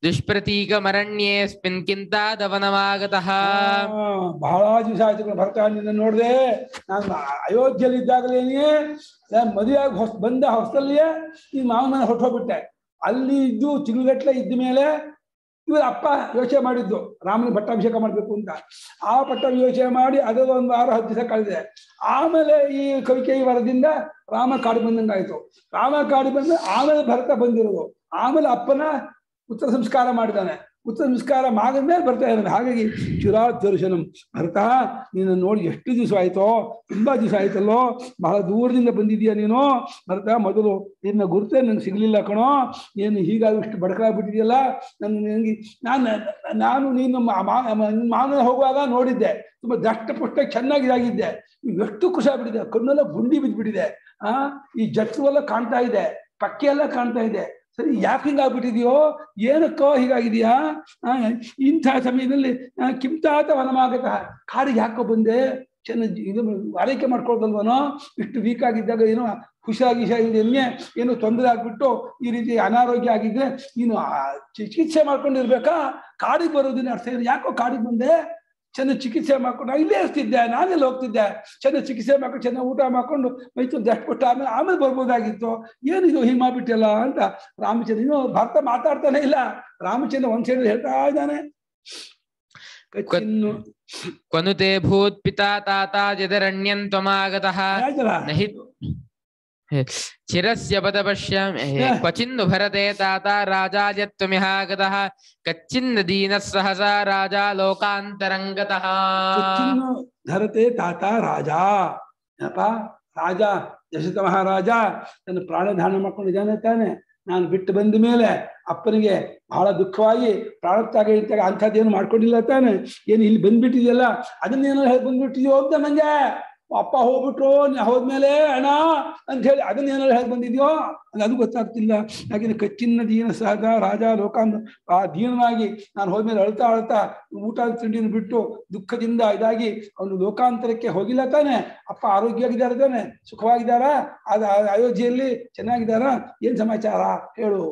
Speaker 1: ದುಷ್ಪ್ರತೀಕಮರಣ್ಯೇಸ್ಮಿನ್ ಕಿಂತಾದವನಮಾಗತಃ
Speaker 2: ಆ, ಬಹಳ ದಿವಸ ಆಯ್ತು ಕಣೋ ಭರತ ನಿನ್ನ ನೋಡ್ದೆ ನಾನು ಅಯೋಧ್ಯೆಯಲ್ಲಿ ಇದ್ದಾಗಲೇನೆ ನಾನು ಮದುವೆ ಆಗಿ ಹೊಸ ಬಂದ ಹೊಸದಲ್ಲಿಯೇ ಈ ಮಾವನ ಮನೆ ಹೊರಟೋಗ್ಬಿಟ್ಟೆ ಅಲ್ಲಿ ಇದ್ದು ತಿಂಗಳಗಟ್ಲೆ ಇದ್ದ ಮೇಲೆ ಇವರು ಅಪ್ಪ ಯೋಚನೆ ಮಾಡಿದ್ದು ರಾಮನ ಪಟ್ಟಾಭಿಷೇಕ ಮಾಡ್ಬೇಕು ಅಂತ ಆ ಪಟ್ಟ ಯೋಚನೆ ಮಾಡಿ ಅದರ ಒಂದು ವಾರ ಹತ್ತು ದಿವಸ ಕಳೆದಿದೆ ಆಮೇಲೆ ಈ ಕವಿಕೇಯಿ ವರದಿಂದ ರಾಮ ಕಾಡು ಬಂದಂಗಾಯ್ತು ರಾಮ ಕಾಡು ಬಂದ ಆಮೇಲೆ ಭರತ ಬಂದಿರೋದು ಆಮೇಲೆ ಅಪ್ಪನ ಉತ್ತರ ಸಂಸ್ಕಾರ ಮಾಡಿದ್ದಾನೆ ಉತ್ತರ ಸಂಸ್ಕಾರ ಮಾಡಿದ್ಮೇಲೆ ಬರ್ತಾ ಇದ್ದಾನೆ ಹಾಗಾಗಿ ಚಿರಾತ್ ದರ್ಶನಂ ಭರತ ನೀನು ನೋಡಿ ಎಷ್ಟು ದಿವಸ ಆಯ್ತೋ ತುಂಬಾ ದಿವಸ ಆಯ್ತಲ್ಲೋ ಬಹಳ ದೂರದಿಂದ ಬಂದಿದೀಯ ನೀನು ಭರತ ಮೊದಲು ನಿನ್ನ ಗುರುತೇ ನಂಗೆ ಸಿಗ್ಲಿಲ್ಲ ಕಣೋ ಏನು ಹೀಗಾಗಿ ಇಷ್ಟು ಬಡಕಾಗ್ಬಿಟ್ಟಿದೆಯಲ್ಲ ನನ್ನ ನನಗೆ ನಾನು ನಾನು ನೀನು ಮಾ- ಮಾ- ನಿನ್ನ ಮಾವನ ಹೋಗುವಾಗ ನೋಡಿದ್ದೆ ತುಂಬಾ ದಷ್ಟಪುಷ್ಟ ಚೆನ್ನಾಗಿ ಇದಾಗಿದ್ದೆ ಈಗ ಎಷ್ಟು ಖುಷಿ ಆಗ್ಬಿಟ್ಟಿದೆ ಕಣ್ಣೆಲ್ಲ ಗುಂಡಿ ಬಿದ್ದ್ಬಿಟ್ಟಿದೆ ಆ ಈ ಜಟ್ಟು ಎಲ್ಲ ಕಾಣ್ತಾ ಇದೆ ಪಕ್ಕೆ ಎಲ್ಲ ಕಾಣ್ತಾ ಇದೆ ಸರಿ ಯಾಕೆ ಹಿಂಗಾಗ್ಬಿಟ್ಟಿದೆಯೋ ಏನಕ್ಕೋ ಹೀಗಾಗಿದೆಯಾ ಆ, ಇಂಥ ಸಮಯದಲ್ಲಿ ಆ, ಕಿಂತಾತ ವನಮಾಗತ ಕಾಡಿಗೆ ಯಾಕೋ ಬಂದೆ ಚೆನ್ನ ಇದು ಆರೈಕೆ ಮಾಡ್ಕೊಳ್ದಲ್ವನೋ ಇಷ್ಟು ವೀಕ್ ಆಗಿದ್ದಾಗ ಏನೋ ಹುಷಾಗಿ ಹುಷಾರಿದ್ದೇನೆ ಏನೋ ತೊಂದರೆ ಆಗ್ಬಿಟ್ಟು ಈ ರೀತಿ ಅನಾರೋಗ್ಯ ಆಗಿದ್ರೆ ನೀನು ಆ ಚಿ- ಚಿಕಿತ್ಸೆ ಮಾಡ್ಕೊಂಡಿರ್ಬೇಕಾ ಕಾಡಿಗೆ ಬರೋದಿನ ಅರ್ಥ ಏನು ಯಾಕೋ ಕಾಡಿಗೆ ಬಂದೆ ಚೆನ್ನ ಚಿಕಿತ್ಸೆ ಮಾಡ್ಕೊಂಡು ನಾನು ಇಲ್ಲೇ ಇರ್ತಿದ್ದೆ ನಾನೆಲ್ಲ ಹೋಗ್ತಿದ್ದೆ ಚೆನ್ನ ಚಿಕಿತ್ಸೆ ಮಾಡ್ಕೊಂಡು ಚೆನ್ನಾಗಿ ಊಟ ಮಾಡ್ಕೊಂಡು ಮೈತು ದಷ್ಟು ಕೊಟ್ಟು ಆಮೇಲೆ ಆಮೇಲೆ ಬರ್ಬೋದಾಗಿತ್ತು ಏನಿದು ಹೀಗೆ ಮಾಡ್ಬಿಟ್ಟಲ್ಲ ಅಂತ ರಾಮಚಂದ್ರ ಇನ್ನು ಭರ್ತ ಮಾತಾಡ್ತಾನೆ ಇಲ್ಲ ರಾಮಚಂದ್ರ ಒಂದ್ ಸೈಡ್ ಹೇಳ್ತಾ ಇದ್ದಾನೆ ಕಚ್ಚಿನ್ನು
Speaker 1: ಕ್ವನುತೆ ಭೂತ್ ಪಿತಾ ತಾತ ಯದರಣ್ಯಂ ತ್ವಮಾಗತಃ
Speaker 2: ಆಯ್ತಲ್ಲ
Speaker 1: ನಹಿ ಚಿರಸ್ಯ ಪದ ಪಶ್ಯಾಮಿ
Speaker 2: ಹ.
Speaker 1: ಕ್ವಚಿನ್ನು ಭರತೆ ತಾತ ರಾಜಾ ಯತ್ವಮಿಹಾಗತಃ ಕಚ್ಚಿನ್ನ ದೀನಃ ಸಹಸಾ ರಾಜ ಲೋಕಾಂತರಂಗತಃ
Speaker 2: ಕಚ್ಚಿನ್ನು ಧರತೆ ತಾತ ರಾಜ ಏನಪ್ಪ ರಾಜ ದಶರಥ ಮಹಾರಾಜ ತನ್ನ ಪ್ರಾಣಧಾನ ಮಾಡ್ಕೊಂಡಿದ್ದಾನೆ ತಾನೆ ನಾನು ಬಿಟ್ಟು ಬಂದ ಮೇಲೆ ಅಪ್ಪನಿಗೆ ಬಹಳ ದುಃಖವಾಗಿ ಪ್ರಾಣತ್ಯಾಗ ಇದ್ದಾಗ ಅಂಥದ್ದೇನು ಮಾಡ್ಕೊಂಡಿಲ್ಲ ತಾನೆ ಏನು ಇಲ್ಲಿ ಬಂದ್ಬಿಟ್ಟಿದೆಯಲ್ಲ ಅದನ್ನೇನೋ ಹೇಳಿ ಬಂದ್ಬಿಟ್ಟಿದ್ಯೋ ಅಂತ ನಂಗೆ ಅಪ್ಪ ಹೋಗ್ಬಿಟ್ರು ನೀ ಹೋದ್ಮೇಲೆ ಅಣ್ಣ ಅಂತ ಹೇಳಿ ಅದನ್ನೇನೋ ಹೇಳಿ ಬಂದಿದ್ಯೋ ಅದು ಅದು ಗೊತ್ತಾಗ್ತಿಲ್ಲ ಯಾಕೆಂದ್ರೆ ಕಚ್ಚಿನ ದೀನ ಸಹಜ ರಾಜ ಲೋಕಾಂತ ಆ ದೀನನಾಗಿ ನಾನು ಹೋದ್ಮೇಲೆ ಅಳ್ತಾ ಅಳ್ತಾ ಊಟ ತಿಂಡಿನ ಬಿಟ್ಟು ದುಃಖದಿಂದ ಇದಾಗಿ ಅವನು ಲೋಕಾಂತರಕ್ಕೆ ಹೋಗಿಲ್ಲ ತಾನೆ ಅಪ್ಪ ಆರೋಗ್ಯವಾಗಿದ್ದಾರೆ ತಾನೆ ಸುಖವಾಗಿದ್ದಾರಾ ಅದ ಅಯೋಧ್ಯೆಯಲ್ಲಿ ಚೆನ್ನಾಗಿದ್ದಾರಾ ಏನ್ ಸಮಾಚಾರ ಹೇಳು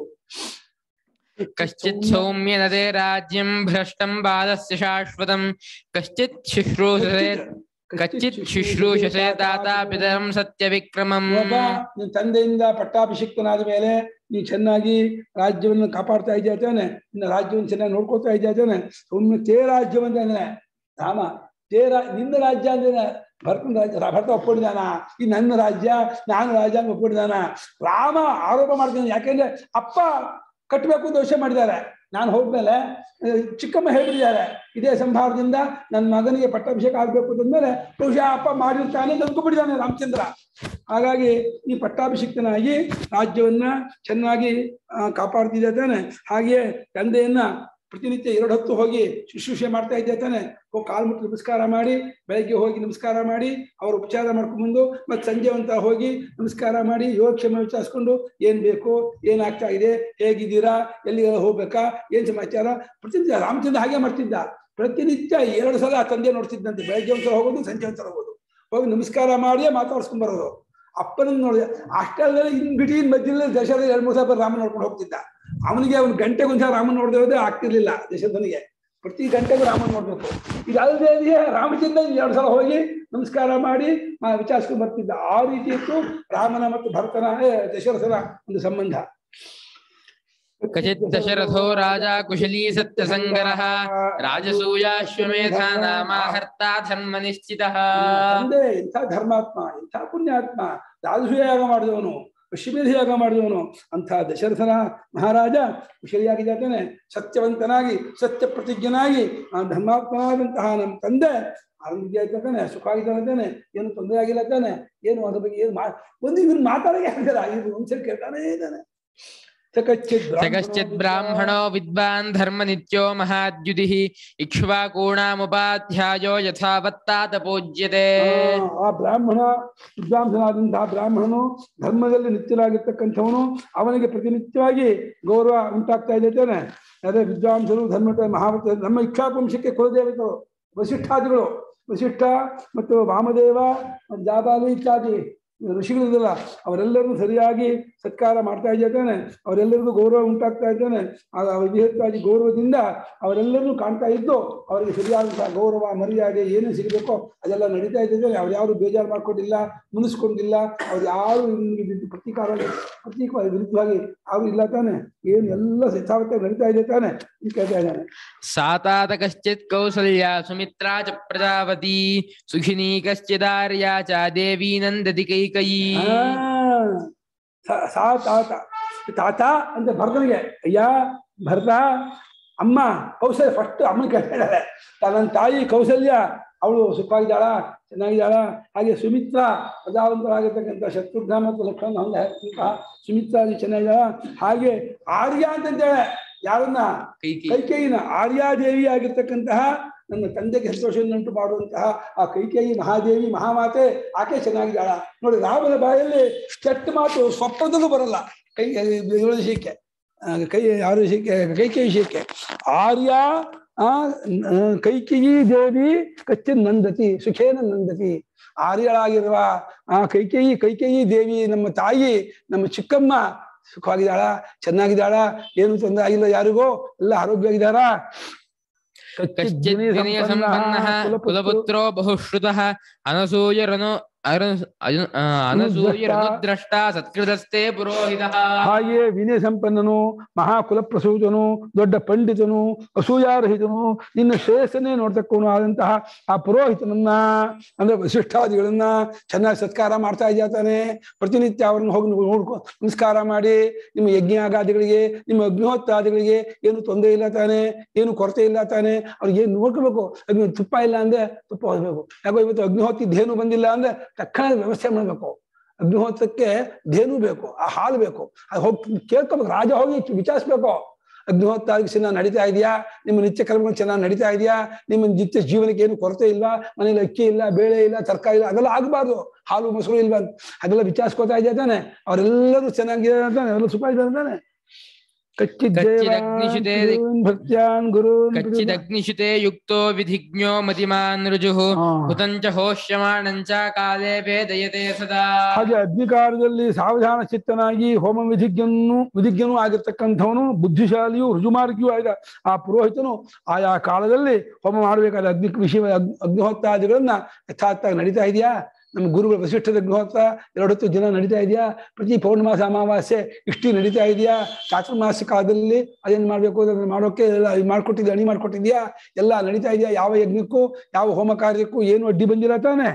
Speaker 1: कश्चित् सौम्य नदे राज्यं भ्रष्टं बालस्य शाश्वतं कश्चित् शुश्रूषसे कच्चित् शुश्रूषसे दाता पितरं सत्यविक्रमम्
Speaker 2: ಒಬ್ಬ ನಿನ್ ತಂದೆಯಿಂದ ಪಟ್ಟಾಭಿಷಿಕ್ತನಾದ ಮೇಲೆ ನೀ ಚೆನ್ನಾಗಿ ರಾಜ್ಯವನ್ನು ಕಾಪಾಡ್ತಾ ಇದ್ದೀಯ ತಾನೆ ನಿನ್ನ ರಾಜ್ಯವನ್ನು ಚೆನ್ನಾಗಿ ನೋಡ್ಕೊಳ್ತಾ ಇದ್ದೀಯ ತಾನೆ ಒಮ್ಮೆ ತೇ ರಾಜ್ಯವಂತ ಅಂದ್ರೆ ರಾಮ ತೇ ರಾ ನಿನ್ನ ರಾಜ್ಯ ಅಂದ್ರೆ ಭರ್ತನ ರಾಜ್ಯ ರಾ- ಭರ್ತ ಒಪ್ಕೊಂಡಿದ್ದಾನ ಈ ನನ್ನ ರಾಜ್ಯ ನಾನು ರಾಜ್ಯ ಅಂತ ಒಪ್ಕೊಂಡಿದ್ದಾನ ರಾಮ ಆರೋಪ ಮಾಡ್ತಾನೆ ಯಾಕೆಂದ್ರೆ ಅಪ್ಪ ಕಟ್ಟಬೇಕು ಅಂತ ಯೋಚನೆ ಮಾಡಿದ್ದಾರೆ ನಾನು ಹೋದ್ಮೇಲೆ ಆ, ಚಿಕ್ಕಮ್ಮ ಹೇಳ್ಬಿಟ್ಟಿದ್ದಾರೆ ಇದೇ ಸಂಭಾರದಿಂದ ನನ್ನ ಮಗನಿಗೆ ಪಟ್ಟಾಭಿಷೇಕ ಆಗ್ಬೇಕು ಅಂತಂದ್ಮೇಲೆ ಬಹುಶಃ ಅಪ್ಪ ಮಾಡಿರ್ತಾನೆ ಅಂತ ಅಂದ್ಕೊಂಡ್ಬಿಟ್ಟಿದ್ದಾನೆ ರಾಮಚಂದ್ರ ಹಾಗಾಗಿ ಈ ಪಟ್ಟಾಭಿಷಿಕ್ತನಾಗಿ ರಾಜ್ಯವನ್ನ ಚೆನ್ನಾಗಿ ಆ, ಕಾಪಾಡ್ತಿದ್ದೆ ತಾನೆ ಹಾಗೆಯೇ ತಂದೆಯನ್ನ ಪ್ರತಿನಿತ್ಯ ಎರಡು ಹೊತ್ತು ಹೋಗಿ ಶುಶ್ರೂಷೆ ಮಾಡ್ತಾ ಇದ್ದೆ ತಾನೆ ಹೋಗಿ ಕಾಲು ಮುಟ್ಟು ನಮಸ್ಕಾರ ಮಾಡಿ ಬೆಳಗ್ಗೆ ಹೋಗಿ ನಮಸ್ಕಾರ ಮಾಡಿ ಅವ್ರ ಉಪಚಾರ ಮಾಡ್ಕೊಂಡ್ಬಂದು ಮತ್ತೆ ಸಂಜೆ ಅಂತ ಹೋಗಿ ನಮಸ್ಕಾರ ಮಾಡಿ ಯೋಗಕ್ಷೇಮ ವಿಚಾರಿಸ್ಕೊಂಡು ಏನ್ ಬೇಕು ಏನಾಗ್ತಾ ಇದೆ ಹೇಗಿದ್ದೀರಾ ಎಲ್ಲಿ ಹೋಗ್ಬೇಕಾ ಏನ್ ಸಮಾಚಾರ ಪ್ರತಿನಿತ್ಯ ರಾಮಚಂದ್ರ ಹಾಗೆ ಮಾಡ್ತಿದ್ದ ಪ್ರತಿನಿತ್ಯ ಎರಡು ಸಲ ತಂದೆ ನೋಡ್ತಿದ್ದಂತೆ ಬೆಳಗ್ಗೆ ಒಂದ್ಸಲ ಹೋಗೋದು ಸಂಜೆ ಒಂದ್ಸಲ ಹೋಗೋದು ಹೋಗಿ ನಮಸ್ಕಾರ ಮಾಡಿಯೇ ಮಾತಾಡ್ಸ್ಕೊಂಡ್ ಬರೋದು ಅಪ್ಪನನ್ನ ನೋಡಿದ ಅಷ್ಟಲ್ಲದೆ ಇನ್ ಬಿಟ್ವೀನ್ ಮಧ್ಯದಲ್ಲಿ ದಶರಥ ಎರಡು ಮೂರು ಸಲ ರಾಮ ನೋಡ್ಕೊಂಡು ಹೋಗ್ತಿದ್ದ ಅವನಿಗೆ ಅವ್ನು ಗಂಟೆಗೆ ಒಂದ್ಸಲ ರಾಮನ್ ನೋಡದೆ ಹೋದ್ರೆ ಆಗ್ತಿರ್ಲಿಲ್ಲ ದಶರಥನಿಗೆ ಪ್ರತಿ ಗಂಟೆಗೂ ರಾಮನ್ ನೋಡ್ಬೇಕು ಇದಲ್ಲದೆ ರಾಮಚಂದ್ರ ಎರಡು ಸಲ ಹೋಗಿ ನಮಸ್ಕಾರ ಮಾಡಿ ಆ, ವಿಚಾರಿಸ್ಕೊಂಡು ಬರ್ತಿದ್ದ ಆ ರೀತಿ ಇತ್ತು ರಾಮನ ಮತ್ತು ಭರತನ ಏ, ದಶರಥನ ಒಂದು ಸಂಬಂಧ
Speaker 1: क्वचित् दशरथो राजा कुशली सत्यसङ्गरः राजसूयाश्वमेधा नामाहर्ता धर्मनिश्चितः
Speaker 2: ತಂದೆ ಇಂಥ ಧರ್ಮಾತ್ಮ ಇಂಥ ಪುಣ್ಯಾತ್ಮ ರಾಜಸೂಯ ಯಾಗ ಮಾಡಿದವನು ಅಶ್ವಮೇಧ ಯಾಗ ಮಾಡಿದವನು ಅಂಥ ದಶರಥನ ಮಹಾರಾಜ ಕುಶಲಿಯಾಗಿದ್ದಾನೆ ಸತ್ಯವಂತನಾಗಿ ಸತ್ಯ ಪ್ರತಿಜ್ಞನಾಗಿ ಆ ಧರ್ಮಾತ್ಮನಾದಂತಹ ನಮ್ಮ ತಂದೆ ಆರೋಗ್ಯ ಸುಖ ಆಗಿದ್ದಾನೆ ಏನು ತೊಂದರೆ ಆಗಿಲ್ಲ ತಾನೆ ಏನು ಅದ್ರ ಬಗ್ಗೆ ಏನು ಮಾ ಒಂದು ಇವ್ರು ಮಾತಾಡೋಕೆ ಆಗಿಲ್ಲ ಇವ್ರು ಒಂದ್ಸರಿ ಕೇಳ್ತಾನೇ ಇದ್ದಾನೆ ಸಕಚ್ಚಿತ್
Speaker 1: स कश्चित् ब्राह्मणो विद्वान् धर्मनित्यो महाद्युतिः इक्ष्वाकूणामुपाध्यायो यथावत्तात पूज्यते
Speaker 2: ಆ ಬ್ರಾಹ್ಮಣ ವಿದ್ವಾಂಸನಾದಂತಹ ಬ್ರಾಹ್ಮಣನು ಧರ್ಮದಲ್ಲಿ ನಿತ್ಯನಾಗಿರ್ತಕ್ಕಂಥವನು ಅವನಿಗೆ ಪ್ರತಿನಿತ್ಯವಾಗಿ ಗೌರವ ಉಂಟಾಗ್ತಾ ಇದೆ ತಾನೆ ಅದೇ ವಿದ್ವಾಂಸರು ಧರ್ಮ ಮಹಾವತ ನಮ್ಮ ಇಚ್ಛಾಪಂಶಕ್ಕೆ ಕುಲದೇವತರು ವಸಿಷ್ಠಾದಿಗಳು ವಸಿಷ್ಠ ಮತ್ತು ವಾಮದೇವ ಮತ್ತು ಜಾಬಾಲಿ ಇತ್ಯಾದಿ ಋಷಿಗಳಿದಲ್ಲ ಅವರೆಲ್ಲರೂ ಸರಿಯಾಗಿ ಸತ್ಕಾರ ಮಾಡ್ತಾ ಇದ್ದಾನೆ ಅವರೆಲ್ಲರಿಗೂ ಗೌರವ ಉಂಟಾಗ್ತಾ ಇದ್ದಾನೆ ಆಗ ಅವರ ವಿಧೇಯತ್ವಾಗಿ ಗೌರವದಿಂದ ಅವರೆಲ್ಲರೂ ಕಾಣ್ತಾ ಇದ್ದು ಅವರಿಗೆ ಸರಿಯಾದಂತಹ ಗೌರವ ಮರ್ಯಾದೆ ಏನೇನು ಸಿಗಬೇಕೋ ಅದೆಲ್ಲ ನಡೀತಾ ಇದ್ದರೆ ಅವ್ರು ಯಾರು ಬೇಜಾರು ಮಾಡ್ಕೊಂಡಿಲ್ಲ ಮುನಿಸ್ಕೊಂಡಿಲ್ಲ ಅವ್ರು ಯಾರು ಇವ್ನಿಗೆ ಪ್ರತೀಕಾರ ಪ್ರತೀಕ ವಿರುದ್ಧವಾಗಿ ಅವ್ರು ಇಲ್ಲ ತಾನೆ ಏನು ಎಲ್ಲ ಯಥಾವತ್ತಾಗಿ ನಡೀತಾ ಇದೆ ತಾನೆ ಅಂತ ಕೇಳ್ತಾ ಇದ್ದಾನೆ
Speaker 1: सा तात कश्चित् कौसल्या सुमित्रा च प्रजापती सुखिनी कश्चिदार्या च देवी नन्दति कैकयी
Speaker 2: ಆ, ಸ- ಸಾ ತಾತ ತಾತ ಅಂತ ಭರತನಿಗೆ ಅಯ್ಯ ಭರತ ಅಮ್ಮ ಕೌಸಲ್ಯ ಫಸ್ಟ್ ಅಮ್ಮನ ಕೇಳಿದಾಳೆ ನನ್ನ ತಾಯಿ ಕೌಸಲ್ಯ ಅವಳು ಸುಖವಾಗಿದ್ದಾಳ ಚೆನ್ನಾಗಿದ್ದಾಳ ಹಾಗೆ ಸುಮಿತ್ರ ಪ್ರಜಾವಂತರಾಗಿರ್ತಕ್ಕಂಥ ಶತ್ರುಘ್ನ ಮತ್ತು ಲಕ್ಷ್ಮಣ ಹೊಂದಂತಹ ಸುಮಿತ್ರಾದಿ ಚೆನ್ನಾಗಿದ್ದಾಳ ಹಾಗೆ ಆರ್ಯ ಅಂತಂತೇಳೆ ಯಾರನ್ನ
Speaker 1: कैकेयी
Speaker 2: ಕೈಕೇಯಿನ ಆರ್ಯಾದೇವಿ ಆಗಿರ್ತಕ್ಕಂತಹ ನನ್ನ ತಂದೆಗೆ ಸಂತೋಷವನ್ನುಂಟು ಮಾಡುವಂತಹ ಆ ಕೈಕೇಯಿ ಮಹಾದೇವಿ ಮಹಾಮಾತೆ ಆಕೆ ಚೆನ್ನಾಗಿದ್ದಾಳ ನೋಡಿ ರಾಮನ ಬಾಯಲ್ಲಿ ಕೆಟ್ಟ ಮಾತು ಸ್ವಪ್ನದಲ್ಲೂ ಬರಲ್ಲ ಕೈ ಇವಳ ವಿಷಯಕ್ಕೆ ಆ, ಕೈ ಯಾರ ವಿಷಯಕ್ಕೆ ಕೈಕೇಯಿ ವಿಷಯಕ್ಕೆ ಆರ್ಯ ಆ ನ- ಕೈಕೇಯಿ ದೇವಿ ಕಚ್ಚಿ ನಂದತಿ ಸುಖೇನ ನಂದತಿ ಆರ್ಯಳಾಗಿರುವ ಆ ಕೈಕೇಯಿ ಕೈಕೇಯಿ ದೇವಿ ನಮ್ಮ ತಾಯಿ ನಮ್ಮ ಚಿಕ್ಕಮ್ಮ ಸುಖವಾಗಿದ್ದಾಳ ಚೆನ್ನಾಗಿದ್ದಾಳ ಏನು ತೊಂದರೆ ಆಗಿಲ್ಲ ಯಾರಿಗೂ ಎಲ್ಲ ಆರೋಗ್ಯವಾಗಿದ್ದಾರಾ
Speaker 1: कश्चित् विनयसम्पन्नः कुलपुत्रो बहुश्रुतः अनसूयरनु अरनु- अनु- आ, अनसूयरनुद्रष्टा सत्कृतस्ते पुरोहितः
Speaker 2: ಹಾಗೆಯೇ ವಿನಯ ಸಂಪನ್ನನು ಮಹಾಕುಲಪ್ರಸೂತನು ದೊಡ್ಡ ಪಂಡಿತನು ಅಸೂಯಾರಹಿತನು ನಿನ್ನ ಶ್ರೇಯಸ್ಸನ್ನೇ ನೋಡ್ತಕ್ಕವನು ಆದಂತಹ ಆ ಪುರೋಹಿತನನ್ನ ಅಂದ್ರೆ ವಸಿಷ್ಠಾದಿಗಳನ್ನ ಚೆನ್ನಾಗಿ ಸತ್ಕಾರ ಮಾಡ್ತಾ ಇದ್ದಾತಾನೆ ಪ್ರತಿನಿತ್ಯ ಅವ್ರನ್ನ ಹೋಗಿ ನೋಡ್ಕೊ ನಮಸ್ಕಾರ ಮಾಡಿ ನಿಮ್ಮ ಯಜ್ಞಾಗಾದಿಗಳಿಗೆ ನಿಮ್ಮ ಅಗ್ನಿಹೋತ್ರಾದಿಗಳಿಗೆ ಏನು ತೊಂದರೆ ಇಲ್ಲ ತಾನೆ ಏನು ಕೊರತೆ ಇಲ್ಲ ತಾನೆ ಅವ್ರಿಗೆ ಏನು ನೋಡ್ಕೋಬೇಕು ಅಗ್ನಿ ತುಪ್ಪ ಇಲ್ಲ ಅಂದ್ರೆ ತುಪ್ಪ ಹೊರಬೇಕು ಯಾಕೋ ಇವತ್ತು ಅಗ್ನಿಹೋತ್ರ ಇದ್ದೇನು ಬಂದಿಲ್ಲ ಅಂದ್ರೆ ತಕ್ಷಣ ವ್ಯವಸ್ಥೆ ಮಾಡ್ಬೇಕು ಅಗ್ನಿಹೋತ್ರಕ್ಕೆ ಧೇನು ಬೇಕು ಆ ಹಾಲು ಬೇಕು ಅದು ಹೋಗಿ ಕೇಳ್ಕೊಬೇಕು ರಾಜ ಹೋಗಿ ವಿಚಾರಿಸ್ಬೇಕು ಅಗ್ನಿಹೋತ್ರ ಚೆನ್ನಾಗಿ ನಡೀತಾ ಇದೆಯಾ ನಿಮ್ಮ ನಿತ್ಯ ಕರ್ಮಗಳು ಚೆನ್ನಾಗಿ ನಡೀತಾ ಇದೆಯಾ ನಿಮ್ಮ ನಿತ್ಯ ಜೀವನಕ್ಕೆ ಏನು ಕೊರತೆ ಇಲ್ವಾ ಮನೇಲಿ ಅಕ್ಕಿ ಇಲ್ಲ ಬೇಳೆ ಇಲ್ಲ ತರಕಾರಿ ಇಲ್ಲ ಅದೆಲ್ಲ ಆಗಬಾರ್ದು ಹಾಲು ಮೊಸರು ಇಲ್ವಾ ಅಂತ ಹಾಗೆಲ್ಲ ವಿಚಾರಿಸ್ಕೋತಾ ಇದೆಯಾ ತಾನೆ ಅವರೆಲ್ಲರೂ ಚೆನ್ನಾಗಿದ್ದಾರೆ ಅಂತಾನೆ ಅವರೆಲ್ಲ ಸುಖ ಇದ್ದಾರೆ ಅಂತಾನೆ
Speaker 1: ಕಚ್ಚಿದಗ್ನಿಶುತೆ
Speaker 2: ಭಕ್ತ್ಯಾನ್ ಗುರುನ್
Speaker 1: ಕಚ್ಚಿದಗ್ನಿಶುತೆ ಯುಕ್ತೋ ವಿಧಿಜ್ಞೋ ಮತಿಮಾನ್ ರುಜುಃ
Speaker 2: ಹಾ.
Speaker 1: ಹುತಂಚ ಹೋಷ್ಯಮಾಣಂಚ ಕಾಲೇ ವೇದಯತೆ ಸದಾ
Speaker 2: ಹಾಗೆ ಅಗ್ನಿಕಾರ್ಯದಲ್ಲಿ ಸಾವಧಾನ ಚಿತ್ತನಾಗಿ ಹೋಮ ವಿಧಿಜ್ಞನು ವಿಧಿಜ್ಞನೂ ಆಗಿರ್ತಕ್ಕಂಥವನು ಬುದ್ಧಿಶಾಲಿಯು ರುಜುಮಾರ್ಗಿಯೂ ಆದ ಆ ಪುರೋಹಿತನು ಆಯಾ ಕಾಲದಲ್ಲಿ ಹೋಮ ಮಾಡಬೇಕಾದ ಅಗ್ನಿ ವಿಷಯ ಅಗ್- ಅಗ್ನಿಹೋತ್ರಾದಿಗಳನ್ನ ಯಥಾರ್ಥವಾಗಿ ನಡೀತಾ ಇದೆಯಾ ನಮ್ಮ ಗುರುಗಳ ವಸಿಷ್ಠದ ಅಗ್ನಿಹೋತ್ರ ಎರಡು ಹೊತ್ತು ದಿನ ನಡೀತಾ ಇದೆಯಾ ಪ್ರತಿ ಪೌರ್ಣಮಾಸ ಅಮಾವಾಸ್ಯೆ ಇಷ್ಟು ನಡೀತಾ ಇದೆಯಾ ಚಾತುರ್ಮಾಸ ಕಾಲದಲ್ಲಿ ಅದೇನ್ ಮಾಡ್ಬೇಕು ಅದನ್ನ ಮಾಡೋಕೆ ಎಲ್ಲ ಇದು ಮಾಡ್ಕೊಟ್ಟಿದ್ಯಾ ಅಣಿ ಮಾಡ್ಕೊಟ್ಟಿದ್ಯಾ ಎಲ್ಲ ನಡೀತಾ ಇದೆಯಾ ಯಾವ ಯಜ್ಞಕ್ಕೂ ಯಾವ ಹೋಮ ಕಾರ್ಯಕ್ಕೂ ಏನು ಅಡ್ಡಿ ಬಂದಿಲ್ಲ ತಾನೆ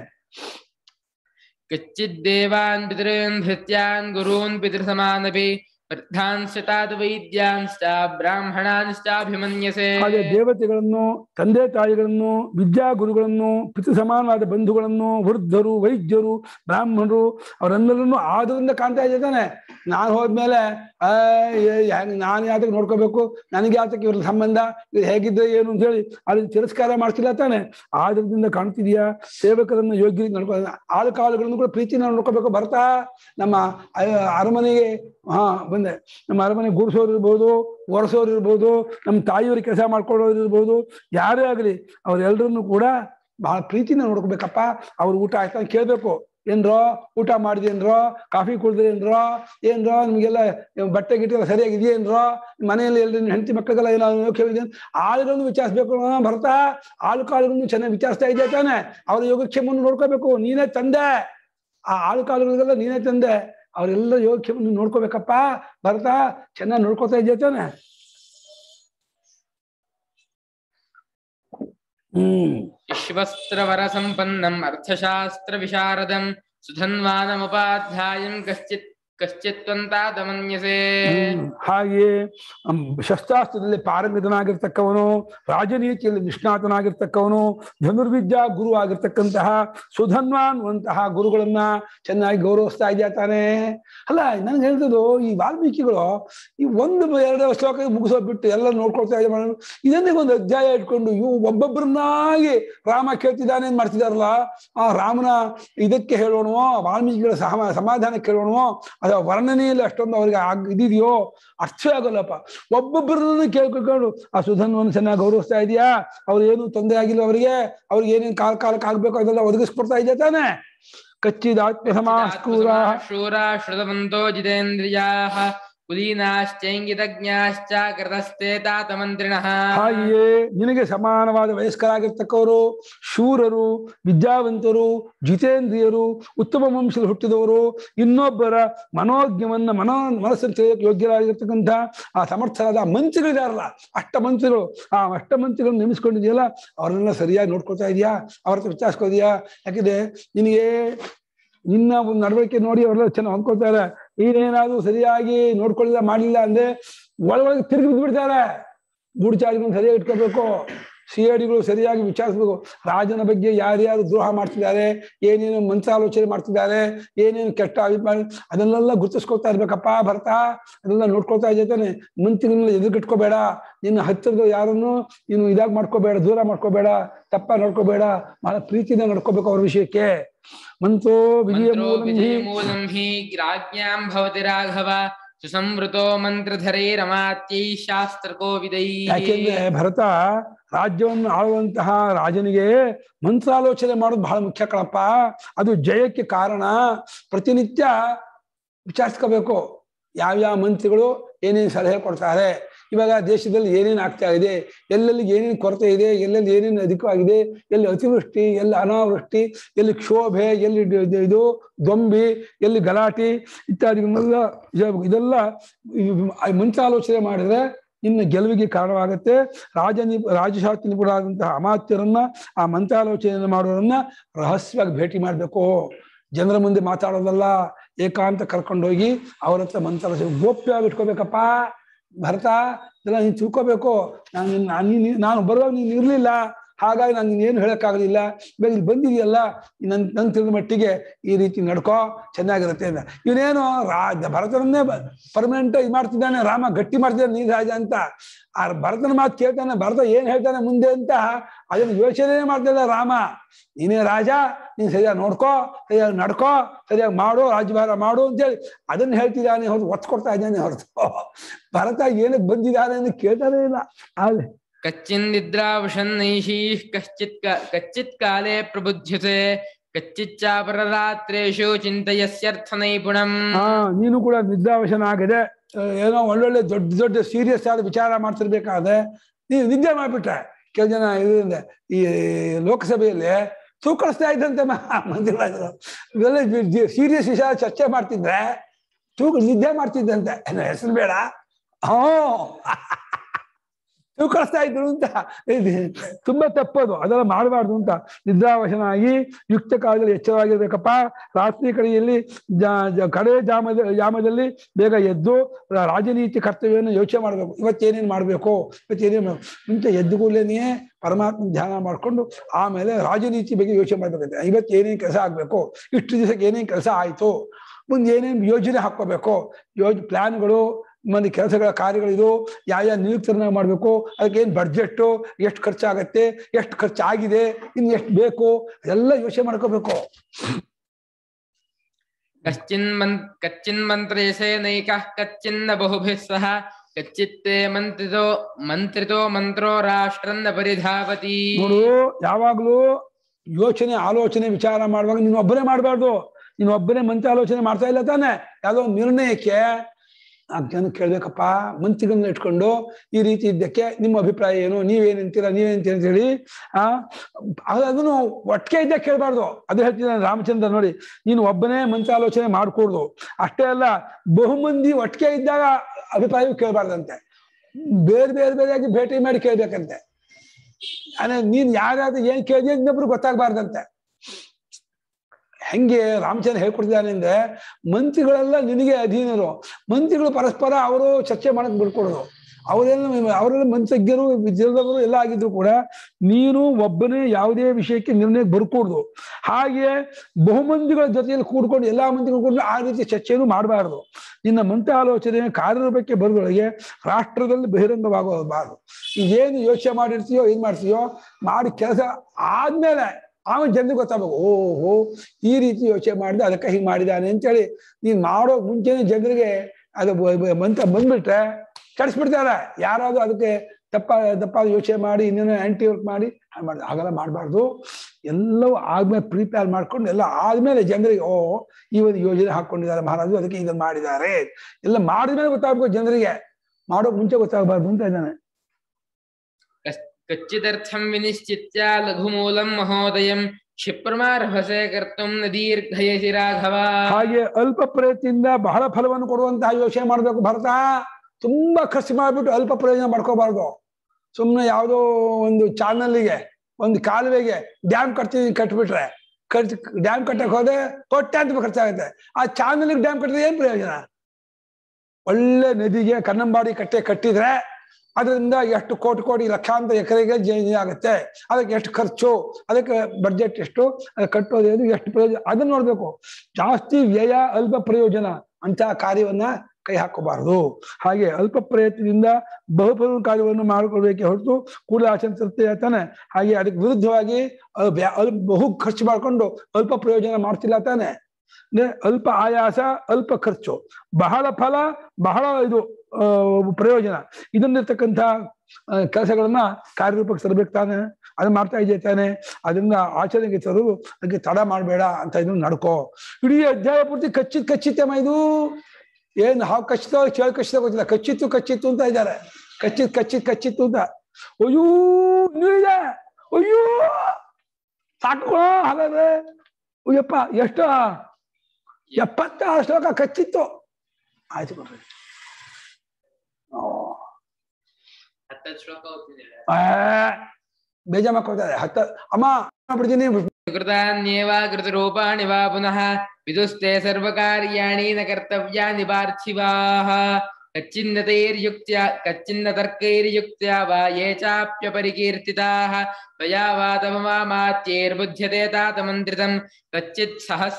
Speaker 1: कच्चिद्देवान् पितॄन् भृत्यान् गुरून् पितृसमानपि वृद्धांश्च तात वैद्यांश्च ब्राह्मणांश्चाभिमन्यसे
Speaker 2: ಹಾಗೆ ದೇವತೆಗಳನ್ನು ತಂದೆ ತಾಯಿಗಳನ್ನು ವಿದ್ಯಾ ಗುರುಗಳನ್ನು ಪಿತೃ ಸಮಾನವಾದ ಬಂಧುಗಳನ್ನು ವೃದ್ಧರು ವೈದ್ಯರು ಬ್ರಾಹ್ಮಣರು ಅವರೆಲ್ಲರನ್ನು ಆದರಿಂದ ಕಾಣ್ತಾ ಇದ್ದಾನೆ ನಾನು ಹೋದ್ಮೇಲೆ ಆ ಹೆಂಗ್ ನಾನು ಯಾತಕ್ಕೆ ನೋಡ್ಕೋಬೇಕು ನನಗೆ ಯಾತಕ್ಕೆ ಇವ್ರ ಸಂಬಂಧ ಇದು ಹೇಗಿದ್ರೆ ಏನು ಅಂತ ಹೇಳಿ ಅದನ್ನ ತಿರಸ್ಕಾರ ಮಾಡ್ತಿಲ್ಲ ತಾನೆ ಆದ್ರದಿಂದ ಕಾಣ್ತಿದ್ಯಾ ಸೇವಕರನ್ನು ಯೋಗ್ಯ ನಡ್ಕೊ ಆಳು ಕಾಳುಗಳನ್ನು ಕೂಡ ಪ್ರೀತಿನ ನೋಡ್ಕೋಬೇಕು ಬರ್ತಾ ನಮ್ಮ ಅ- ಅರಮನೆಗೆ ಹಾ ಬಂದೆ ನಮ್ಮ ಅರಮನೆ ಗುಡಿಸೋರು ಇರ್ಬೋದು ಒರೆಸೋರು ಇರ್ಬೋದು ನಮ್ಮ ತಾಯಿಯವ್ರಿಗೆ ಕೆಲಸ ಮಾಡ್ಕೊಳ್ಳೋರು ಇರ್ಬೋದು ಯಾರೇ ಆಗಲಿ ಅವ್ರೆಲ್ರನ್ನು ಕೂಡ ಬಹಳ ಪ್ರೀತಿನ ನೋಡ್ಕೋಬೇಕಪ್ಪ ಅವ್ರ ಊಟ ಆಯ್ತಾ ಅಂತ ಕೇಳ್ಬೇಕು ಏನ್ರೋ ಊಟ ಮಾಡಿದೇನ್ರೋ ಕಾಫಿ ಕುಡ್ದೇನ್ರೋ ಏನ್ರೋ ನಿಮ್ಗೆಲ್ಲ ಬಟ್ಟೆ ಗಿಟ್ಟೆ ಎಲ್ಲ ಸರಿಯಾಗಿದೆಯೇನ್ರೋ ಮನೆಯಲ್ಲಿ ಎಲ್ರಿ ಹೆಂಡತಿ ಮಕ್ಕಳಿಗೆಲ್ಲ ಏನೋ ಯೋಗ್ಯವಿದೆ ಆಳುಗಳನ್ನು ವಿಚಾರಿಸ್ಬೇಕು ಆ, ಭರತ ಆಳು ಕಾಳುಗಳನ್ನು ಚೆನ್ನಾಗಿ ವಿಚಾರಿಸ್ತಾ ಇದೆಯಾ ತಾನೆ ಅವ್ರ ಯೋಗಕ್ಷೇಮವನ್ನು ನೋಡ್ಕೋಬೇಕು ನೀನೇ ತಂದೆ ಆ ಆಳು ಕಾಳುಗಳಿಗೆಲ್ಲ ನೀನೇ ತಂದೆ ಅವರೆಲ್ಲ ಯೋಗಕ್ಷೇಮವನ್ನು ನೋಡ್ಕೋಬೇಕಪ್ಪ ಭರತ ಚೆನ್ನಾಗಿ ನೋಡ್ಕೋತಾ ಇದೆಯಾ ತಾನೆ ಹ್ಮ್
Speaker 1: विश्वस्त्रवरसम्पन्नम् अर्थशास्त्रविशारदम् सुधन्वानमुपाध्यायम् कश्चित् कश्चित् त्वन्तादमन्यसे
Speaker 2: ಹ್ಮ್. ಹಾಗೆಯೇ ಅಮ್, ಶಸ್ತ್ರಾಸ್ತ್ರದಲ್ಲಿ ಪಾರಂಗತನಾಗಿರ್ತಕ್ಕವನು ರಾಜನೀತಿಯಲ್ಲಿ ನಿಷ್ಣಾತನಾಗಿರ್ತಕ್ಕವನು ಧನುರ್ವಿದ್ಯಾ ಗುರು ಆಗಿರ್ತಕ್ಕಂತಹ ಸುಧನ್ವಾನ್ವಂತಹ ಗುರುಗಳನ್ನ ಚೆನ್ನಾಗಿ ಗೌರವಿಸ್ತಾ ಇದೆಯಾ ತಾನೆ ಅಲ್ಲ ನನ್ಗೆ ಹೇಳ್ತದ್ದು ಈ ವಾಲ್ಮೀಕಿಗಳು ಈ ಒಂದು ಎರಡು ಶ್ಲೋಕ ಮುಗಿಸೋ ಬಿಟ್ಟು ಎಲ್ಲ ನೋಡ್ಕೊಳ್ತಾ ಇದೆ ಮಾಡೋದು ಇದನ್ನೇ ಒಂದು ಅಧ್ಯಾಯ ಇಟ್ಕೊಂಡು ಇವು ಒಬ್ಬೊಬ್ಬರನ್ನಾಗಿ ರಾಮ ಕೇಳ್ತಿದ್ದಾನೆ ಅಂತ ಮಾಡ್ತಿದಾರಲ್ಲ ಆ ರಾಮನ ಇದಕ್ಕೆ ಹೇಳೋಣವೋ ವಾಲ್ಮೀಕಿಗಳ ಸಮ ಸಮಾಧಾನಕ್ಕೆ ಹೇಳೋಣವೋ ಅದ ವರ್ಣನೆಯಲ್ಲಿ ಅಷ್ಟೊಂದು ಅವ್ರಿಗೆ ಆಗ್ ಇದಿದೆಯೋ ಅರ್ಥವೇ ಆಗೋಲ್ಲಪ್ಪ ಒಬ್ಬೊಬ್ಬರನ್ನ ಕೇಳ್ಕೊಂಡು ಆ ಸುಧನ್ವನ್ನು ಚೆನ್ನಾಗಿ ಗೌರವಿಸ್ತಾ ಇದೆಯಾ ಅವ್ರು ಏನು ತೊಂದರೆ ಆಗಿಲ್ಲ ಅವರಿಗೆ ಅವ್ರಿಗೆ ಏನೇನು ಕಾಲ ಕಾಲಕ್ಕೆ ಆಗ್ಬೇಕು ಅದೆಲ್ಲ ಒದಗಿಸ್ಕೊಡ್ತಾ ಇದೆಯಾ ತಾನೆ ಕಚ್ಚಿದಾತ್ಮ ಸಮಾಸ್ಕೂರ
Speaker 1: शूरा श्रुतवन्तो जितेन्द्रियाः कुलीनाश्चैङ्गितज्ञाश्च कृतस्ते तातमन्त्रिणः
Speaker 2: ಹಾಗೆಯೇ ನಿನಗೆ ಸಮಾನವಾದ ವಯಸ್ಕರಾಗಿರ್ತಕ್ಕವರು ಶೂರರು ವಿದ್ಯಾವಂತರು ಜಿತೇಂದ್ರಿಯರು ಉತ್ತಮ ವಂಶದಲ್ಲಿ ಹುಟ್ಟಿದವರು ಇನ್ನೊಬ್ಬರ ಮನೋಜ್ಞವನ್ನ ಮನೋ ಮನಸ್ಸನ್ನು ತಿಳಿಯೋಕೆ ಯೋಗ್ಯರಾಗಿರ್ತಕ್ಕಂಥ ಆ ಸಮರ್ಥರಾದ ಮಂತ್ರಿಗಳಿದಾರಲ್ಲ ಅಷ್ಟ ಮಂತ್ರಿಗಳು ಆ ಅಷ್ಟ ಮಂತ್ರಿಗಳನ್ನು ನೇಮಿಸ್ಕೊಂಡಿದೆಯಲ್ಲ ಅವ್ರನ್ನೆಲ್ಲ ಸರಿಯಾಗಿ ನೋಡ್ಕೊಳ್ತಾ ಇದೆಯಾ ಅವ್ರ ಹತ್ರ ವಿಚಾರಿಸ್ಕೋದಿಯಾ ಯಾಕಂದ್ರೆ ನಿನಗೆ ನಿನ್ನ ಒಂದು ನಡವಳಿಕೆ ನೋಡಿ ಅವರೆಲ್ಲ ಚೆನ್ನಾಗಿ ಹೊಂದ್ಕೊಳ್ತಾರೆ ನೀನೇನಾದ್ರೂ ಸರಿಯಾಗಿ ನೋಡ್ಕೊಳ್ಳಿಲ್ಲ ಮಾಡಲಿಲ್ಲ ಅಂದ್ರೆ ಒಳಗೊಳಗೆ ತಿರುಗಿ ಬಿದ್ದುಬಿಡ್ತಾರೆ ಗೂಢಚಾರಿಗಳನ್ನು ಸರಿಯಾಗಿ ಇಟ್ಕೋಬೇಕು ಸಿ ಡಿಗಳು ಸರಿಯಾಗಿ ವಿಚಾರಿಸ್ಬೇಕು ರಾಜನ ಬಗ್ಗೆ ಯಾರ್ಯಾರು ದ್ರೋಹ ಮಾಡ್ತಿದ್ದಾರೆ ಏನೇನು ಮಂತ್ರಾಲೋಚನೆ ಮಾಡ್ತಿದ್ದಾರೆ ಏನೇನು ಕೆಟ್ಟ ಅಭಿಪ್ರಾಯ ಅದನ್ನೆಲ್ಲ ಗುರುತಿಸ್ಕೊಳ್ತಾ ಇರ್ಬೇಕಪ್ಪ ಭರತ ಅದೆಲ್ಲ ನೋಡ್ಕೊಳ್ತಾ ಇದ್ದಾನೆ ಮಂತ್ರಿಗಳನ್ನ ಎದುರುಗಿಟ್ಕೋಬೇಡ ನಿನ್ನ ಹತ್ತಿರದ ಯಾರನ್ನು ನೀನು ಇದಾಗಿ ಮಾಡ್ಕೋಬೇಡ ದೂರ ಮಾಡ್ಕೋಬೇಡ ತಪ್ಪ ನೋಡ್ಕೋಬೇಡ ಬಹಳ ಪ್ರೀತಿಯಿಂದ ನಡ್ಕೋಬೇಕು ಅವ್ರ ವಿಷಯಕ್ಕೆ ಮಂತ್ರೋ ವಿಜಯ
Speaker 1: मन्त्रो
Speaker 2: ಮೂಲಂ ಹಿ
Speaker 1: विजयमूलं हि राज्ञां भवति राघव सुसंवृतो मन्त्रधरैरमात्यैः शास्त्रकोविदैः
Speaker 2: ಯಾಕೆಂದ್ರೆ ಭರತ ರಾಜ್ಯವನ್ನು ಆಳುವಂತಹ ರಾಜನಿಗೆ ಮಂತ್ರಾಲೋಚನೆ ಮಾಡೋದು ಬಹಳ ಮುಖ್ಯ ಕಣಪ್ಪ ಅದು ಜಯಕ್ಕೆ ಕಾರಣ ಪ್ರತಿನಿತ್ಯ ವಿಚಾರಿಸ್ಕೋಬೇಕು ಯಾವ್ಯಾವ ಮಂತ್ರಿಗಳು ಏನೇನು ಸಲಹೆ ಕೊಡ್ತಾರೆ ಇವಾಗ ದೇಶದಲ್ಲಿ ಏನೇನು ಆಗ್ತಾ ಇದೆ ಎಲ್ಲೆಲ್ಲಿ ಏನೇನು ಕೊರತೆ ಇದೆ ಎಲ್ಲೆಲ್ಲಿ ಏನೇನು ಅಧಿಕವಾಗಿದೆ ಎಲ್ಲಿ ಅತಿವೃಷ್ಟಿ ಎಲ್ಲಿ ಅನಾವೃಷ್ಟಿ ಎಲ್ಲಿ ಕ್ಷೋಭೆ ಎಲ್ಲಿ ಇದು- ಇದು- ಇದು ದೊಂಬಿ ಎಲ್ಲಿ ಗಲಾಟೆ ಇತ್ಯಾದಿಗಳನ್ನೆಲ್ಲ ಇದು- ಇದೆಲ್ಲ ಈ ಮಂತ್ರಾಲೋಚನೆ ಮಾಡಿದ್ರೆ ಇನ್ನು ಗೆಲುವಿಗೆ ಕಾರಣವಾಗುತ್ತೆ ರಾಜ ನಿ ರಾಜಶಾಸ್ತ್ರ ನಿಪುಣರಾದಂತಹ ಅಮಾತ್ಯರನ್ನ ಆ ಮಂತ್ರಾಲೋಚನೆ ಮಾಡೋರನ್ನ ರಹಸ್ಯವಾಗಿ ಭೇಟಿ ಮಾಡಬೇಕು ಜನರ ಮುಂದೆ ಮಾತಾಡೋದಲ್ಲ ಏಕಾಂತ ಕರ್ಕೊಂಡೋಗಿ ಅವ್ರ ಹತ್ರ ಮಂತ್ರಾಲೋಚನೆ ಗೋಪ್ಯವಾಗಿ ಇಟ್ಕೋಬೇಕಪ್ಪ ಭರತ ಇದೆಲ್ಲ ನೀನು ತಿಳ್ಕೋಬೇಕು ನಾನು ನಿನ್ನ- ನೀನ್- ನೀನ್- ನಾನು ಬರುವಾಗ ನೀನು ಇರ್ಲಿಲ್ಲ ಹಾಗಾಗಿ ನಾನು ಏನು ಹೇಳಕ್ಕಾಗಲಿಲ್ಲ ಇವಾಗ ಇಲ್ಲಿ ಬಂದಿದೆಯಲ್ಲ ನನ್ ನನ್ ತಿಳಿದ ಮಟ್ಟಿಗೆ ಈ ರೀತಿ ನಡ್ಕೋ ಚೆನ್ನಾಗಿರುತ್ತೆ ಅಂತ ಇವನೇನು ರಾಜ ಭರತನನ್ನೇ ಪರ್ಮನೆಂಟ್ ಇದು ಮಾಡ್ತಿದ್ದಾನೆ ರಾಮ ಗಟ್ಟಿ ಮಾಡ್ತಿದ್ದಾನೆ ನೀನ್ ರಾಜ ಅಂತ ಆ ಭರತನ ಮಾತು ಕೇಳ್ತಾನೆ ಭರತ ಏನ್ ಹೇಳ್ತಾನೆ ಮುಂದೆ ಅಂತ ಅದನ್ನ ಯೋಚನೆ ಮಾಡ್ತಿದ್ದ ರಾಮ ನೀನೇ ರಾಜ ನೀನ್ ಸರಿಯಾಗಿ ನೋಡ್ಕೋ ಸರಿಯಾಗಿ ನಡ್ಕೋ ಸರಿಯಾಗಿ ಮಾಡು ರಾಜ್ಯಭಾರ ಮಾಡು ಅಂತೇಳಿ ಅದನ್ನ ಹೇಳ್ತಿದ್ದಾನೆ ಹೊರತು ಒತ್ತು ಕೊಡ್ತಾ ಇದ್ದಾನೆ ಹೊರತು ಭರತ ಏನಕ್ಕೆ ಬಂದಿದ್ದಾನೆ ಅಂತ ಕೇಳ್ತಾನೆ ಇಲ್ಲ ಆದ್ರೆ
Speaker 1: कच्चिन्निद्रावशन्नैषीः कश्चित् का- कच्चित् काले प्रबुध्यते कच्चिच्चापररात्रेषु चिन्तयस्यर्थनैपुणम्
Speaker 2: ಹಾ ನೀನು ಕೂಡ ನಿದ್ರಾವಶನಾಗಿದೆ ಆ, ಏನೋ ಒಳ್ಳೊಳ್ಳೆ ದೊಡ್ಡ ದೊಡ್ಡ ಸೀರಿಯಸ್ ಆದ ವಿಚಾರ ಮಾಡ್ತಿರ್ಬೇಕಾದ್ರೆ ನೀನು ನಿದ್ದೆ ಮಾಡ್ಬಿಟ್ರೆ ಕೆಲವು ಜನ ಇದರಿಂದ ಈ ಲೋಕಸಭೆಯಲ್ಲಿ ತೂಕಡಿಸ್ತಾ ಇದ್ದಂತೆ ಮಂತ್ರಿಗಳು ಇವೆಲ್ಲ ಸೀರಿಯಸ್ ವಿಚಾರ ಚರ್ಚೆ ಮಾಡ್ತಿದ್ರೆ ತೂಕ ನಿದ್ದೆ ಮಾಡ್ತಿದ್ದಂತೆ ಏನು ಹೆಸರು ಬೇಡ ಹ್ಞೂ ತೂಕಡಿಸ್ತಾ ಇದ್ರು ಅಂತ ಇದು ತುಂಬಾ ತಪ್ಪದು ಅದೆಲ್ಲ ಮಾಡಬಾರ್ದು ಅಂತ ನಿದ್ರಾವಶನಾಗಿ ಯುಕ್ತ ಕಾಲದಲ್ಲಿ ಎಚ್ಚರವಾಗಿರ್ಬೇಕಪ್ಪ ರಾತ್ರಿ ಕಡೆಯಲ್ಲಿ ಜಾ- ಜಾ- ಕಡೆ ಜಾಮದ ಜಾಮದಲ್ಲಿ ಬೇಗ ಎದ್ದು ರ- ರಾಜನೀತಿ ಕರ್ತವ್ಯವನ್ನು ಯೋಚನೆ ಮಾಡಬೇಕು ಇವತ್ತೇನೇನು ಮಾಡಬೇಕು ಇವತ್ತೇನೇನು ಮುಂಚೆ ಎದ್ದು ಕೂಡಲೇ ಪರಮಾತ್ಮ ಧ್ಯಾನ ಮಾಡಿಕೊಂಡು ಆಮೇಲೆ ರಾಜನೀತಿ ಬಗ್ಗೆ ಯೋಚನೆ ಮಾಡ್ಬೇಕಂತೆ ಇವತ್ತು ಏನೇನು ಕೆಲಸ ಆಗ್ಬೇಕು ಇಷ್ಟು ದಿವಸಕ್ಕೆ ಏನೇನು ಕೆಲಸ ಆಯ್ತು ಮುಂದೆ ಏನೇನು ಯೋಜನೆ ಹಾಕೋಬೇಕು ಯೋಜ್ ಪ್ಲಾನ್ಗಳು ಮಂದಿ ಕೆಲಸಗಳ ಕಾರ್ಯಗಳಿದು ಯಾವ ಯಾವ ನಿಯುಕ್ತರನ್ನ ಮಾಡಬೇಕು ಅದಕ್ಕೆ ಏನು ಬಡ್ಜೆಟ್ಟು ಎಷ್ಟು ಖರ್ಚಾಗತ್ತೆ ಎಷ್ಟು ಖರ್ಚಾಗಿದೆ ಇನ್ನು ಎಷ್ಟು ಬೇಕು ಎಲ್ಲ ಯೋಚನೆ ಮಾಡ್ಕೋಬೇಕು
Speaker 1: कश्चिन्मन् कच्चिन्मन्त्रेशे नैकः कच्चिन्न बहुभिः सह कच्चित्ते मन्त्रितो मन्त्रितो मन्त्रो राष्ट्रन्न परिधावति
Speaker 2: ನೋಡು ಯಾವಾಗ್ಲೂ ಯೋಚನೆ ಆಲೋಚನೆ ವಿಚಾರ ಮಾಡುವಾಗ ನೀನು ಒಬ್ಬನೇ ಮಾಡಬಾರ್ದು ನೀನು ಒಬ್ಬನೇ ಮಂತ್ರ ಆಲೋಚನೆ ಮಾಡ್ತಾ ಇಲ್ಲ ತಾನೆ ಯಾವುದೋ ಒಂದು ನಿರ್ಣಯಕ್ಕೆ ನಾಲ್ಕು ಜನ ಕೇಳ್ಬೇಕಪ್ಪ ಮಂತ್ರಿಗಳನ್ನ ಇಟ್ಕೊಂಡು ಈ ರೀತಿ ಇದ್ದಕ್ಕೆ ನಿಮ್ಮ ಅಭಿಪ್ರಾಯ ಏನು ನೀವೇನಂತೀರ ನೀವೇನಂತೀರ ಅಂತ ಹೇಳಿ ಆ ಅದು- ಅದನ್ನು ಒಟ್ಟಿಗೆ ಇದ್ದಾಗ ಕೇಳಬಾರ್ದು ಅದು ಹೇಳ್ತಿದ್ದಾನೆ ರಾಮಚಂದ್ರ ನೋಡಿ ನೀನು ಒಬ್ಬನೇ ಮಂತ್ರಾಲೋಚನೆ ಮಾಡ್ಕೊಡ್ದು ಅಷ್ಟೇ ಅಲ್ಲ ಬಹುಮಂದಿ ಒಟ್ಟಿಗೆ ಇದ್ದಾಗ ಅಭಿಪ್ರಾಯ ಕೇಳಬಾರ್ದಂತೆ ಬೇರೆ ಬೇರೆ ಬೇರೆಯಾಗಿ ಭೇಟಿ ಮಾಡಿ ಕೇಳ್ಬೇಕಂತೆ ಅಂದ್ರೆ ನೀನ್ ಯಾರಾದ್ರೂ ಏನ್ ಕೇಳಿದೆ ಇನ್ನೊಬ್ರು ಗೊತ್ತಾಗ್ಬಾರ್ದಂತೆ ಹೆಂಗೆ ರಾಮಚಂದ್ರ ಹೇಳ್ಕೊಡ್ತಿದ್ದಾನೆ ಅಂದ್ರೆ ಮಂತ್ರಿಗಳೆಲ್ಲ ನಿನಗೆ ಅಧೀನರು ಮಂತ್ರಿಗಳು ಪರಸ್ಪರ ಅವರು ಚರ್ಚೆ ಮಾಡಕ್ ಬಿಡ್ಕೊಡೋದು ಅವರೆಲ್ಲ ಅವರೆಲ್ಲ ಮಂತ್ರಜ್ಞರು ವಿದ್ಯದವರು ಎಲ್ಲ ಆಗಿದ್ರು ಕೂಡ ನೀನು ಒಬ್ಬನೇ ಯಾವುದೇ ವಿಷಯಕ್ಕೆ ನಿರ್ಣಯಕ್ಕೆ ಬರ್ಕೂಡ್ದು ಹಾಗೆ ಬಹುಮಂದಿಗಳ ಜೊತೆಯಲ್ಲಿ ಕೂಡ್ಕೊಂಡು ಎಲ್ಲಾ ಮಂದಿಗಳು ಕೂಡ ಆ ರೀತಿ ಚರ್ಚೆಯನ್ನು ಮಾಡಬಾರ್ದು ನಿನ್ನ ಮಂತ್ರ ಆಲೋಚನೆ ಕಾರ್ಯರೂಪಕ್ಕೆ ಬರುವೊಳಗೆ ರಾಷ್ಟ್ರದಲ್ಲಿ ಬಹಿರಂಗವಾಗಬಾರದು ಏನು ಯೋಚನೆ ಮಾಡಿರ್ತೀಯೋ ಏನ್ ಮಾಡ್ತೀಯೋ ಮಾಡಿ ಕೆಲಸ ಆದ್ಮೇಲೆ ಆಮೇಲೆ ಜನರಿಗೆ ಗೊತ್ತಾಗಬೇಕು ಓಹೋ ಈ ರೀತಿ ಯೋಚನೆ ಮಾಡಿದೆ ಅದಕ್ಕೆ ಹಿಂಗೆ ಮಾಡಿದಾನೆ ಅಂತೇಳಿ ನೀನ್ ಮಾಡೋ ಮುಂಚೆನೆ ಜನರಿಗೆ ಅದು ಬ- ಬ- ಮಂತ್ರ ಬಂದ್ಬಿಟ್ರೆ ಕೆಡಿಸ್ಬಿಡ್ತಾರೆ ಯಾರಾದ್ರೂ ಅದಕ್ಕೆ ತಪ್ಪ ತಪ್ಪಾದ ಯೋಚನೆ ಮಾಡಿ ಇನ್ನೇನೋ ಆಂಟಿ ವರ್ಕ್ ಮಾಡಿ ಹಾಗೆ ಮಾಡಿ ಹಾಗೆಲ್ಲ ಮಾಡಬಾರ್ದು ಎಲ್ಲವೂ ಆದ್ಮೇಲೆ ಪ್ರಿಪೇರ್ ಮಾಡ್ಕೊಂಡು ಎಲ್ಲ ಆದ್ಮೇಲೆ ಜನರಿಗೆ ಓ ಈ ಒಂದು ಯೋಜನೆ ಹಾಕೊಂಡಿದ್ದಾರೆ ಮಹಾರಾಜರು ಅದಕ್ಕೆ ಇದನ್ನ ಮಾಡಿದ್ದಾರೆ ಎಲ್ಲ ಮಾಡಿದ್ಮೇಲೆ ಗೊತ್ತಾಗ್ಬೇಕು ಜನರಿಗೆ ಮಾಡೋ ಮುಂಚೆ ಗೊತ್ತಾಗಬಾರ್ದು ಅಂತ ಇದ್ದಾನೆ
Speaker 1: कच्चिदर्थं विनिश्चित्य लघुमूलं महोदयं क्षिप्रमारभसे कर्तुं न दीर्घयसि राघव
Speaker 2: ಹಾಗೆ ಅಲ್ಪ ಪ್ರಯತ್ನದಿಂದ ಬಹಳ ಫಲವನ್ನು ಕೊಡುವಂತಹ ಯೋಚನೆ ಮಾಡ್ಬೇಕು ಭರತ ತುಂಬಾ ಖರ್ಚು ಮಾಡ್ಬಿಟ್ಟು ಅಲ್ಪ ಪ್ರಯೋಜನ ಮಾಡ್ಕೋಬಾರ್ದು ಸುಮ್ಮನೆ ಯಾವುದೋ ಒಂದು ಚಾನಲ್ಗೆ ಒಂದು ಕಾಲುವೆಗೆ ಡ್ಯಾಮ್ ಕಟ್ತೀವಿ ಕಟ್ಬಿಟ್ರೆ ಖರ್ಚು ಡ್ಯಾಮ್ ಕಟ್ಟಕ್ ಹೋದ್ರೆ ಕೋಟ್ಯಾಂತರ ರೂಪಾಯಿ ಖರ್ಚಾಗುತ್ತೆ ಆ ಚಾನಲ್ಗೆ ಡ್ಯಾಮ್ ಕಟ್ಟಿದ್ರೆ ಏನ್ ಪ್ರಯೋಜನ ಒಳ್ಳೆ ನದಿಗೆ ಕನ್ನಂಬಾಡಿ ಕಟ್ಟೆ ಕಟ್ಟಿದ್ರೆ ಅದರಿಂದ ಎಷ್ಟು ಕೋಟಿ ಕೋಟಿ ಲಕ್ಷಾಂತರ ಎಕರೆಗೆ ಜ- ಆಗುತ್ತೆ ಅದಕ್ಕೆ ಎಷ್ಟು ಖರ್ಚು ಅದಕ್ಕೆ ಬಡ್ಜೆಟ್ ಎಷ್ಟು ಅದಕ್ಕೆ ಕಟ್ಟೋದೇನು ಎಷ್ಟು ಪ್ರಯೋಜನ ಅದನ್ನ ನೋಡ್ಬೇಕು ಜಾಸ್ತಿ ವ್ಯಯ ಅಲ್ಪ ಪ್ರಯೋಜನ ಅಂತ ಕಾರ್ಯವನ್ನ ಕೈ ಹಾಕೋಬಾರದು ಹಾಗೆ ಅಲ್ಪ ಪ್ರಯತ್ನದಿಂದ ಬಹುಫಲ ಕಾರ್ಯವನ್ನು ಮಾಡಿಕೊಳ್ಬೇಕೆ ಹೊರತು ಕೂಡ ಆಚರಿಸುತ್ತೆ ತಾನೆ ಹಾಗೆ ಅದಕ್ಕೆ ವಿರುದ್ಧವಾಗಿ ಅ- ವ್ಯ- ಅಲ್ಪ ಬಹು ಖರ್ಚು ಮಾಡ್ಕೊಂಡು ಅಲ್ಪ ಪ್ರಯೋಜನ ಮಾಡ್ತಿಲ್ಲ ತಾನೆ ಅಂದ್ರೆ ಅಲ್ಪ ಆಯಾಸ ಅಲ್ಪ ಖರ್ಚು ಬಹಳ ಫಲ ಬಹಳ ಇದು ಆ, ಪ್ರಯೋಜನ ಇದನ್ನಿರ್ತಕ್ಕಂಥ ಕೆಲಸಗಳನ್ನ ಕಾರ್ಯರೂಪಕ್ಕೆ ತರಬೇಕು ತಾನೆ ಅದನ್ನ ಮಾಡ್ತಾ ಇದೆಯಾ ತಾನೆ ಅದನ್ನ ಆಚರಣೆಗೆ ತರಲು ಅದಕ್ಕೆ ತಡ ಮಾಡಬೇಡ ಅಂತ ಇದನ್ನ ನಡ್ಕೋ ಇಡೀ ಅಧ್ಯಾಯ ಪೂರ್ತಿ ಕಚ್ಚಿತ್ ಕಚ್ಚಿತ್ತಮ್ಮ ಇದು ಏನ್ ಹಾವು ಕಚ್ಚಿತೋ ಚೇಳು ಕಚ್ಚಿತೋ ಗೊತ್ತಿಲ್ಲ ಕಚ್ಚಿತ್ತು ಕಚ್ಚಿತ್ತು ಅಂತ ಇದ್ದಾರೆ ಕಚ್ಚಿತ್ ಕಚ್ಚಿತ್ ಕಚ್ಚಿತ್ತು ಅಂತ ಅಯ್ಯೋ ಇನ್ನೂ ಇದೆ ಅಯ್ಯೋ ಸಾಕು ಹಾಗಾದ್ರೆ ಅಯ್ಯಪ್ಪ ಎಷ್ಟು ಎಪ್ಪತ್ತಾರು ಶ್ಲೋಕ ಕಚ್ಚಿತ್ತು ಆಯ್ತು ಬರ್ರಿ ಓ
Speaker 1: ಹತ್ತತ್ತು ಶ್ಲೋಕ ಓದ್ತಿದ್ದೀರಾ?
Speaker 2: ಆ, ಬೇಜಾರ್ ಮಾಡ್ಕೊಳ್ತಾರೆ ಹತ್ತ ಅಮ್ಮ ಬಿಡ್ತೀನಿ
Speaker 1: कृतान्येव कृतरूपाणि वा पुनः विदुस्ते सर्वकार्याणि न कर्तव्यानि पार्थिवाः कच्चिन्नतैर्युक्त्या कच्चिन्नतर्कैर्युक्त्या वा ये चाप्यपरिकीर्तिताः त्वया वा तव मामात्यैर्बुध्यते तातमन्त्रितं कच्चित्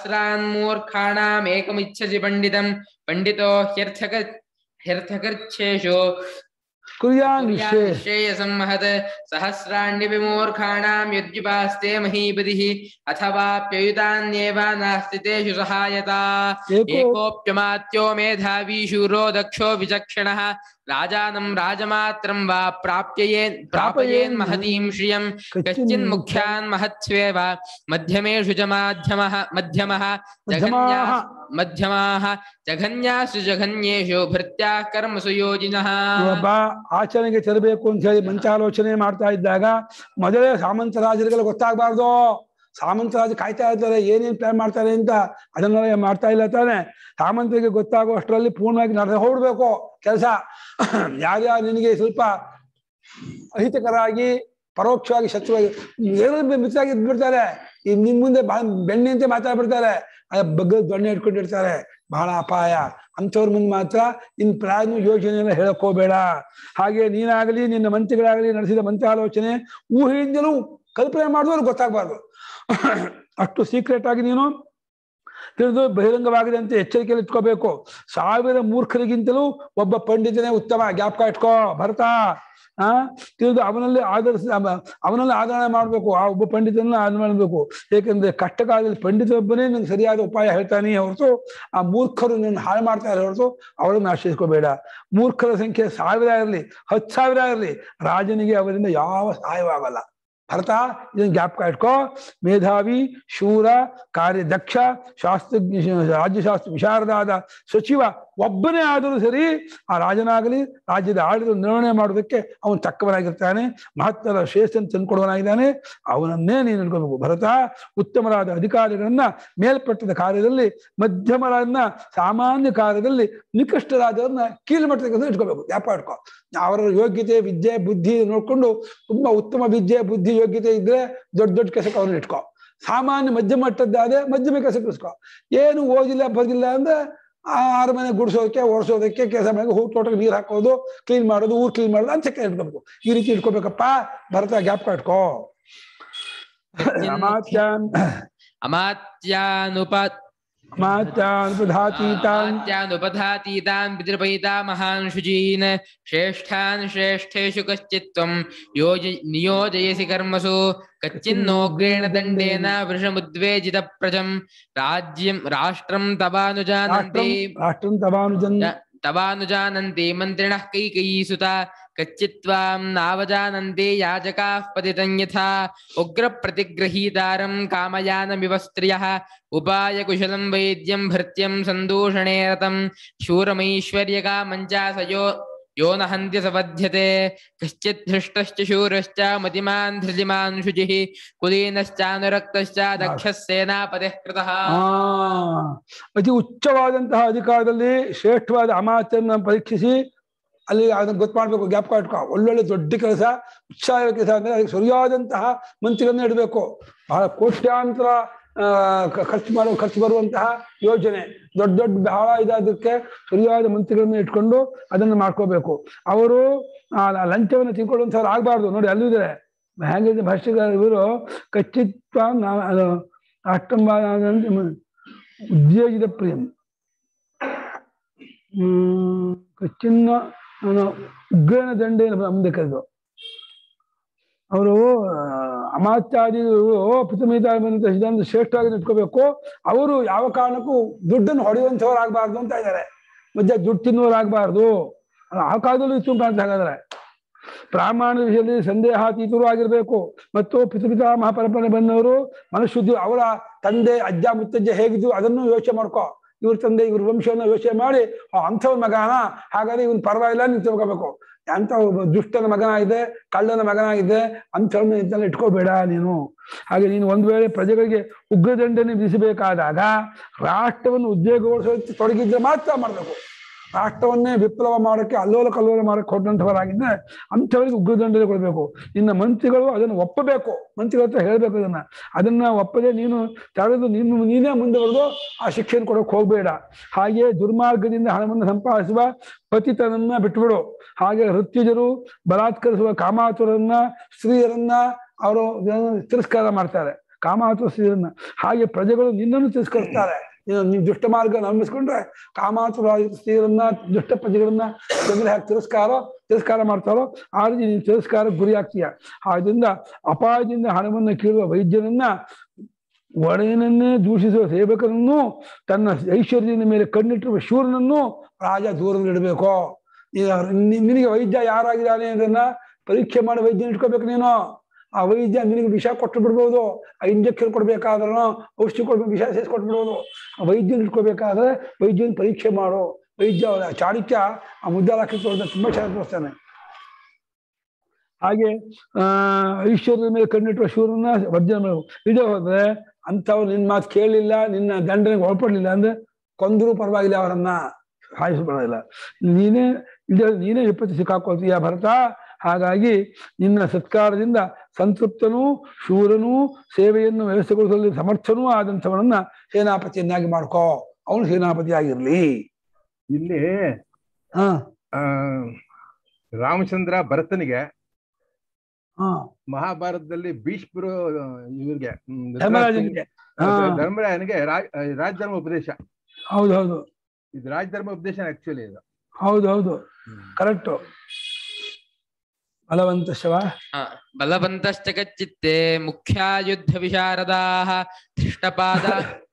Speaker 1: सहस्रान्मूर्खाणामेकमिच्छसि पण्डितं पण्डितो ह्यर्थक ह्यर्थकर्च्छेषु
Speaker 2: ಕುರ್ಯಾನ್ ವಿಷಯ
Speaker 1: श्रेयसं महत् सहस्राण्यपि मूर्खाणां यद्युपास्ते महीपतिः अथवाप्ययुतान्येव नास्ति तेषु सहायता
Speaker 2: ಏಕೋ
Speaker 1: एकोऽप्यमात्यो मेधावी शूरो दक्षो विचक्षणः राजानं राजमात्रं वा प्राप्ययेन् प्रापयेन् महतीं श्रियं कश्चिन्मुख्यान् महत्स्वेव मध्यमेषु च माध्यमः मध्यमः
Speaker 2: ಮಧ್ಯಮಾಹ
Speaker 1: जघन्यास् मध्यमाः जघन्यासु जघन्येषु भृत्याः कर्मसु योजिनः
Speaker 2: ಒಬ್ಬ ಆಚರಣೆಗೆ ತರಬೇಕು ಅಂತ ಹೇಳಿ ಮಂಚಾಲೋಚನೆ ಮಾಡ್ತಾ ಇದ್ದಾಗ ಮೊದಲೇ ಸಾಮಂತ ರಾಜರಿಗೆಲ್ಲ ಗೊತ್ತಾಗಬಾರ್ದು ಸಾಮಂತ ರಾಜ ಕಾಯ್ತಾ ಇರ್ತಾರೆ ಏನೇನ್ ಪ್ಲಾನ್ ಮಾಡ್ತಾರೆ ಅಂತ ಅದನ್ನೆಲ್ಲ ಮಾಡ್ತಾ ಇಲ್ಲ ತಾನೆ ಸಾಮಂತರಿಗೆ ಗೊತ್ತಾಗೋ ಅಷ್ಟರಲ್ಲಿ ಪೂರ್ಣವಾಗಿ ನಡೆದು ಹೊರಡ್ಬೇಕು ಕೆಲಸ ಯಾರ್ಯಾರು ನಿನಗೆ ಸ್ವಲ್ಪ ಅಹಿತಕರಾಗಿ ಪರೋಕ್ಷವಾಗಿ ಶತ್ರುವಾಗಿ ಏನೋ ಮಿತ್ರರಾಗಿ ಇದ್ಬಿಡ್ತಾರೆ ಈ ನಿನ್ ಮುಂದೆ ಬಹಳ ಬೆಣ್ಣೆ ಅಂತ ಮಾತಾಡ್ಬಿಡ್ತಾರೆ ಅದ ಬಗ್ಗೆ ದೊಣ್ಣೆ ಇಟ್ಕೊಂಡಿರ್ತಾರೆ ಬಹಳ ಅಪಾಯ ಅಂಥವ್ರ ಮುಂದೆ ಮಾತ್ರ ನಿನ್ ಪ್ಲಾನ್ ಯೋಜನೆ ಎಲ್ಲ ಹೇಳಕ್ ಹೋಗ್ಬೇಡ ಹಾಗೆ ನೀನಾಗಲಿ ನಿನ್ನ ಮಂತ್ರಿಗಳಾಗಲಿ ನಡೆಸಿದ ಮಂತ್ರಾಲೋಚನೆ ಊಹೆಯಿಂದಲೂ ಕಲ್ಪನೆ ಮಾಡಿದವರು ಗೊತ್ತಾಗಬಾರ್ದು ಅಷ್ಟು ಸೀಕ್ರೆಟ್ ಆಗಿ ನೀನು ತಿಳಿದು ಬಹಿರಂಗವಾಗಿದೆ ಅಂತ ಎಚ್ಚರಿಕೆಯಲ್ಲಿ ಇಟ್ಕೋಬೇಕು ಸಾವಿರ ಮೂರ್ಖರಿಗಿಂತಲೂ ಒಬ್ಬ ಪಂಡಿತನೇ ಉತ್ತಮ ಜ್ಞಾಪಕ ಇಟ್ಕೋ ಭರತ ಆ ತಿಳಿದು ಅವನಲ್ಲಿ ಆಧರಿಸ ಅವ- ಅವನಲ್ಲಿ ಆಧಾರ ಮಾಡಬೇಕು ಆ ಒಬ್ಬ ಪಂಡಿತನ ಆಧಾರ ಮಾಡಬೇಕು ಏಕೆಂದ್ರೆ ಕಷ್ಟ ಕಾಲದಲ್ಲಿ ಪಂಡಿತೊಬ್ಬನೇ ನಿನ್ಗೆ ಸರಿಯಾದ ಉಪಾಯ ಹೇಳ್ತಾನೆ ಹೊರತು ಆ ಮೂರ್ಖರು ನಿನ್ನ ಹಾಳು ಮಾಡ್ತಾರೆ ಹೊರತು ಅವರನ್ನು ಆಶ್ರಯಿಸ್ಕೋಬೇಡ ಮೂರ್ಖರ ಸಂಖ್ಯೆ ಸಾವಿರ ಇರಲಿ ಹತ್ತು ಸಾವಿರ ಇರಲಿ ರಾಜನಿಗೆ ಅವರಿಂದ ಯಾವ ಸಹಾಯವಾಗಲ್ಲ ಭರತ ಇದನ್ನ ಜ್ಞಾಪಕ ಇಟ್ಕೋ ಮೇಧಾವಿ ಶೂರ ಕಾರ್ಯದಕ್ಷ ಶಾಸ್ತ್ರಜ್ಞ ರಾಜ್ಯಶಾಸ್ತ್ರ ವಿಶಾರದಾದ ಸಚಿವ ಒಬ್ಬನೇ ಆದರೂ ಸರಿ ಆ ರಾಜನಾಗಲಿ ರಾಜ್ಯದ ಆಡಳಿತ ನಿರ್ವಹಣೆ ಮಾಡೋದಕ್ಕೆ ಅವನು ತಕ್ಕವನಾಗಿರ್ತಾನೆ ಮಹತ್ತರ ಶ್ರೇಷ್ಠ ತಂದುಕೊಡುವನಾಗಿದ್ದಾನೆ ಅವನನ್ನೇ ನೀನು ಇಟ್ಕೋಬೇಕು ಭರತ ಉತ್ತಮರಾದ ಅಧಿಕಾರಿಗಳನ್ನ ಮೇಲ್ಪಟ್ಟದ ಕಾರ್ಯದಲ್ಲಿ ಮಧ್ಯಮರನ್ನ ಸಾಮಾನ್ಯ ಕಾರ್ಯದಲ್ಲಿ ನಿಕೃಷ್ಟರಾದವ್ರನ್ನ ಕೀಳ್ಮಟ್ಟದ ಇಟ್ಕೋಬೇಕು ಜ್ಞಾಪಕ ಇಟ್ಕೋ ಅವರ ಯೋಗ್ಯತೆ ವಿದ್ಯೆ ಬುದ್ಧಿ ನೋಡ್ಕೊಂಡು ತುಂಬಾ ಉತ್ತಮ ವಿದ್ಯೆ ಬುದ್ಧಿ ಯೋಗ್ಯತೆ ಇದ್ರೆ ದೊಡ್ಡ ದೊಡ್ಡ ಕೆಲಸಕ್ಕೆ ಅವ್ರನ್ನ ಇಟ್ಕೋ ಸಾಮಾನ್ಯ ಮಧ್ಯಮ ಮಟ್ಟದ್ದಾದ್ರೆ ಮಧ್ಯಮ ಕೆಲಸಕ್ಕೆ ಇಸ್ಕೋ ಏನು ಓದಿಲ್ಲ ಬರ್ದಿಲ್ಲ ಅಂದ್ರೆ ಆ ಅರಮನೆ ಗುಡಿಸೋದಕ್ಕೆ ಓಡಿಸೋದಕ್ಕೆ ಕೆಲಸ ಮಾಡಿ ಹೂ ತೋಟಕ್ಕೆ ನೀರು ಹಾಕೋದು ಕ್ಲೀನ್ ಮಾಡೋದು ಊರ್ ಕ್ಲೀನ್ ಮಾಡೋದು ಅಂತ ಇಟ್ಕೋಬೇಕು ಈ ರೀತಿ ಇಟ್ಕೋಬೇಕಪ್ಪ ಭರತ ಜ್ಞಾಪಕ ಇಟ್ಕೋ ಅಮಾತ್ಯಾನ್
Speaker 1: अमात्यानुप
Speaker 2: ಅಮಾತ್ಯಾನ್ ಪ್ರಧಾತೀತಾನ್
Speaker 1: अमात्यानुपधातीतान् पितृपैतामहान् शुचीन् श्रेष्ठान् श्रेष्ठेषु कश्चित् त्वं योज नियोजयसि कर्मसु कच्चिन्नोग्रेण दण्डेन वृषमुद्वेजितप्रजं राज्यं राष्ट्रं तवानुजानन्ति
Speaker 2: ರಾಷ್ಟ್ರಂ ರಾಷ್ಟ್ರಂ ತವಾನುಜನ್
Speaker 1: ज- तवानुजानन्ति मन्त्रिणः कैकयीसुता कच्चित् त्वां नावजानन्ति याजकाः पतितं यथा उग्रप्रतिगृहीतारं कामयानमिव स्त्रियः उपायकुशलं वैद्यं भृत्यं सन्दूषणे रतं शूरमैश्वर्यकामञ्चासयो यो न हन्त्य सपद्यते कश्चित् धृष्टश्च शूरश्च मतिमान् धृतिमान् शुचिः कुलीनश्चानुरक्तश्च दक्षः सेनापतिः कृतः
Speaker 2: ಆ ಅತಿ ಉಚ್ಚವಾದಂತಹ ಅಧಿಕಾರದಲ್ಲಿ ಶ್ರೇಷ್ಠವಾದ ಅಮಾತ್ಯನ್ನ ಪರೀಕ್ಷಿಸಿ ಅಲ್ಲಿ ಅದನ್ನ ಗೊತ್ತು ಮಾಡ್ಬೇಕು ಜ್ಞಾಪಕ ಇಟ್ಕೊ ಒಳ್ಳೊಳ್ಳೆ ದೊಡ್ಡ ಕೆಲಸ ಉತ್ಸಾಹ ಕೆಲಸ ಅಂದ್ರೆ ಅದಕ್ಕೆ ಸರಿಯಾದಂತಹ ಮಂತ್ರಿಗಳನ್ನ ಇಡಬೇಕು ಬಹಳ ಕೋಟ್ಯಾಂತರ ಆ, ಕ- ಖರ್ಚು ಮಾಡೋ ಖರ್ಚು ಬರುವಂತಹ ಯೋಜನೆ ದೊಡ್ಡ ದೊಡ್ಡ ಬಹಳ ಇದಾದಕ್ಕೆ ಸರಿಯಾದ ಮಂತ್ರಿಗಳನ್ನ ಇಟ್ಕೊಂಡು ಅದನ್ನ ಮಾಡ್ಕೋಬೇಕು ಅವರು ಆ ಲ- ಲಂಚವನ್ನು ತಿಳ್ಕೊಳ್ಳುವಂಥವ್ರು ಆಗ್ಬಾರ್ದು ನೋಡಿ ಅಲ್ಲಿದ್ದಾರೆ ಹೇಗಿದೆ ಭಾಷೆಗಾರ ಇವರು ಖಚಿತ್ವ ನಾ- ಅದು ಅಷ್ಟಂಬ ಉದ್ದೇಜಿತ ಪ್ರಿಯಂ ಹ್ಮ್ ಚಿನ್ನ ಉಗ್ರನ ದಂಡೆಯನ್ನು ಮುಂದೆ ಕರೆದು ಅವರು ಅಮಾತ್ಯಾದಿಗಳು ಪಿತಮಿತ ಸಿದ್ಧಾಂತ ಶ್ರೇಷ್ಠವಾಗಿ ನಿಂತ್ಕೋಬೇಕು ಅವರು ಯಾವ ಕಾರಣಕ್ಕೂ ದುಡ್ಡನ್ನು ಹೊಡೆಯುವಂಥವ್ರು ಆಗ್ಬಾರ್ದು ಅಂತ ಇದ್ದಾರೆ ಮಧ್ಯ ದುಡ್ಡು ತಿನ್ನುವರಾಗಬಾರ್ದು ಆ ಕಾಲದಲ್ಲೂ ಇತ್ತು ಕಾಣ್ತಾ ಹಾಗಾದ್ರೆ ಪ್ರಾಮಾಣಿಕ ವಿಷಯದಲ್ಲಿ ಸಂದೇಹಾತೀತರು ಆಗಿರ್ಬೇಕು ಮತ್ತು ಪಿತೃಪಿತಾಮಹ ಪರಂಪರೆ ಬಂದವರು ಮನಶುದ್ಧಿ ಅವರ ತಂದೆ ಅಜ್ಜ ಮುತ್ತಜ್ಜ ಹೇಗಿದ್ರು ಅದನ್ನು ಯೋಚನೆ ಮಾಡ್ಕೋ ಇವ್ರ ತಂದೆ ಇವ್ರ ವಂಶವನ್ನು ಯೋಚನೆ ಮಾಡಿ ಆ, ಅಂಥವ್ನ ಮಗನ ಹಾಗಾದ್ರೆ ಇವನ್ ಪರವಾಗಿಲ್ಲ ನೀವು ತಿಳ್ಕೋಬೇಕು ಅಂತ ಒಬ್ಬ ದುಷ್ಟನ ಮಗನಾಗಿದೆ ಕಳ್ಳನ ಮಗನಾಗಿದೆ ಅಂಥವ್ರನ್ನ ಇಂತೆಲ್ಲ ಇಟ್ಕೋಬೇಡ ನೀನು ಹಾಗೆ ನೀನು ಒಂದ್ ವೇಳೆ ಪ್ರಜೆಗಳಿಗೆ ಉಗ್ರದಂಡನೆ ವಿಧಿಸಬೇಕಾದಾಗ ರಾಷ್ಟ್ರವನ್ನು ಉದ್ಯೋಗಗೊಳಿಸೋ ತೊಡಗಿದ್ರೆ ಮಾತ್ರ ಮಾಡಬೇಕು ರಾಷ್ಟ್ರವನ್ನೇ ವಿಪ್ಲವ ಮಾಡೋಕ್ಕೆ ಅಲ್ಲೋಲ ಕಲ್ಲೋಲ ಮಾಡೋಕ್ಕೆ ಹೊರಟಂಥವರಾಗಿದ್ದರೆ ಅಂಥವರಿಗೆ ಉಗ್ರದಂಡನೆ ಕೊಡಬೇಕು ಇನ್ನು ಮಂತ್ರಿಗಳು ಅದನ್ನು ಒಪ್ಪಬೇಕು ಮಂತ್ರಿಗಳ ಹತ್ರ ಹೇಳಬೇಕು ಅದನ್ನ ಅದನ್ನ ಒಪ್ಪದೆ ನೀನು ತಡೆದು ನೀನು ನೀನೇ ಮುಂದುವರೆದು ಆ ಶಿಕ್ಷೆಯನ್ನು ಕೊಡೋಕೆ ಹೋಗಬೇಡ ಹಾಗೆ ದುರ್ಮಾರ್ಗದಿಂದ ಹಣವನ್ನು ಸಂಪಾದಿಸುವ ಪತಿತನನ್ನ ಬಿಟ್ಬಿಡು ಹಾಗೆ ಹೃತ್ಯುಜರು ಬಲಾತ್ಕರಿಸುವ ಕಾಮಾತುರನ್ನ ಸ್ತ್ರೀಯರನ್ನ ಅವರು ತಿರಸ್ಕಾರ ಮಾಡ್ತಾರೆ ಕಾಮಾತುರ ಸ್ತ್ರೀಯರನ್ನ ಹಾಗೆ ಪ್ರಜೆಗಳು ನಿನ್ನನ್ನು ತಿರಸ್ಕರಿಸ್ತಾರೆ ನೀನು ನೀವು ದುಷ್ಟ ಮಾರ್ಗ ನಂಬಿಸ್ಕೊಂಡ್ರೆ ಕಾಮಾತುರ ಸ್ತ್ರೀಯರನ್ನ ದುಷ್ಟ ಪ್ರಜೆಗಳನ್ನ ತೊಂದರೆ ಹಾಕಿ ತಿರಸ್ಕಾರ ತಿರಸ್ಕಾರ ಮಾಡ್ತಾರೋ ಆ ರೀತಿ ನೀನು ತಿರಸ್ಕಾರಕ್ಕೆ ಗುರಿ ಆಗ್ತೀಯ ಆದ್ದರಿಂದ ಅಪಾಯದಿಂದ ಹಣವನ್ನು ಕೀಳುವ ವೈದ್ಯನನ್ನ ಒಡೆಯನನ್ನೇ ದೂಷಿಸುವ ಸೇವಕನನ್ನು ತನ್ನ ಐಶ್ವರ್ಯದ ಮೇಲೆ ಕಣ್ಣಿಟ್ಟಿರುವ ಶೂರನನ್ನು ರಾಜ ದೂರದಲ್ಲಿಡಬೇಕು ನಿನಗೆ ವೈದ್ಯ ಯಾರಾಗಿದ್ದಾನೆ ಅದನ್ನ ಪರೀಕ್ಷೆ ಮಾಡಿ ವೈದ್ಯನ ಇಟ್ಕೋಬೇಕು ನೀನು ಆ ವೈದ್ಯ ನಿನಗೆ ವಿಷ ಕೊಟ್ಟು ಬಿಡ್ಬೋದು ಆ ಇಂಜೆಕ್ಷನ್ ಕೊಡ್ಬೇಕಾದ್ರೂ ಔಷಧಿ ಕೊಡ್ಬೇಕು ವಿಷ ಸೇರಿಸಿ ಕೊಟ್ಬಿಡ್ಬೋದು ಆ ವೈದ್ಯನ ಇಟ್ಕೋಬೇಕಾದ್ರೆ ವೈದ್ಯನ ಪರೀಕ್ಷೆ ಮಾಡು ವೈದ್ಯ ಅವ್ರ ಚಾಣಕ್ಯ ಆ ಮುದ್ದಾಲಾಕಿ ತೋರಿದ ತುಂಬಾ ಚೆನ್ನಾಗಿ ತೋರಿಸ್ತಾನೆ ಹಾಗೆ ಆ ಐಶ್ವರ್ಯದ ಮೇಲೆ ಕಣ್ಣಿಟ್ಟುವ ಶೂರನ್ನ ವರ್ಜನೆ ಮಾಡಬೇಕು ಇದೇ ಹೋದ್ರೆ ಅಂಥವ್ರು ನಿನ್ನ ಮಾತು ಕೇಳಲಿಲ್ಲ ನಿನ್ನ ದಂಡನೆಗೆ ಒಳಪಡಲಿಲ್ಲ ಅಂದ್ರೆ ಕೊಂದರೂ ಪರವಾಗಿಲ್ಲ ಅವರನ್ನ ಸಾಯಿಸಬಾರದಿಲ್ಲ ನೀನೇ ಇದೇ ನೀನೇ ವಿಪತ್ತು ಸಿಕ್ಕಾಕೋತೀಯ ಭರತ ಹಾಗಾಗಿ ನಿನ್ನ ಸತ್ಕಾರದಿಂದ ಸಂತೃಪ್ತನೂ ಶೂರನೂ ಸೇವೆಯನ್ನು ವ್ಯವಸ್ಥೆಗೊಳಿಸಲು ಸಮರ್ಥನೂ ಆದಂಥವನನ್ನ ಸೇನಾಪತಿಯನ್ನಾಗಿ ಮಾಡ್ಕೋ ಅವನು ಸೇನಾಪತಿ ಆಗಿರ್ಲಿ
Speaker 4: ಇಲ್ಲಿ
Speaker 2: ಹಾ
Speaker 4: ಆ ರಾಮಚಂದ್ರ ಭರತನಿಗೆ
Speaker 2: ಹಾ
Speaker 4: ಮಹಾಭಾರತದಲ್ಲಿ ಭೀಷ್ಮರು ಇವ್ರಿಗೆ ಹ್ಮ್,
Speaker 2: ಧರ್ಮರಾಜನಿಗೆ ಹಾ
Speaker 4: ಧರ್ಮರಾಜನಿಗೆ ರಾಜ್ ರಾಜಧರ್ಮ ಉಪದೇಶ
Speaker 2: ಹೌದು ಹೌದು
Speaker 4: ಇದು ರಾಜಧರ್ಮ ಉಪದೇಶ ಆಕ್ಚುಲಿ ಇದು
Speaker 2: ಹೌದು ಹೌದು ಕರೆಕ್ಟು ಬಲವಂತ ಶವ
Speaker 1: ಬಲವಂತಶ್ಚ ಕಚ್ಚಿತ್ತೆ ಮುಖ್ಯಾ ಯುದ್ಧ ವಿಶಾರದಾಃ ಧೃಷ್ಟಪಾದ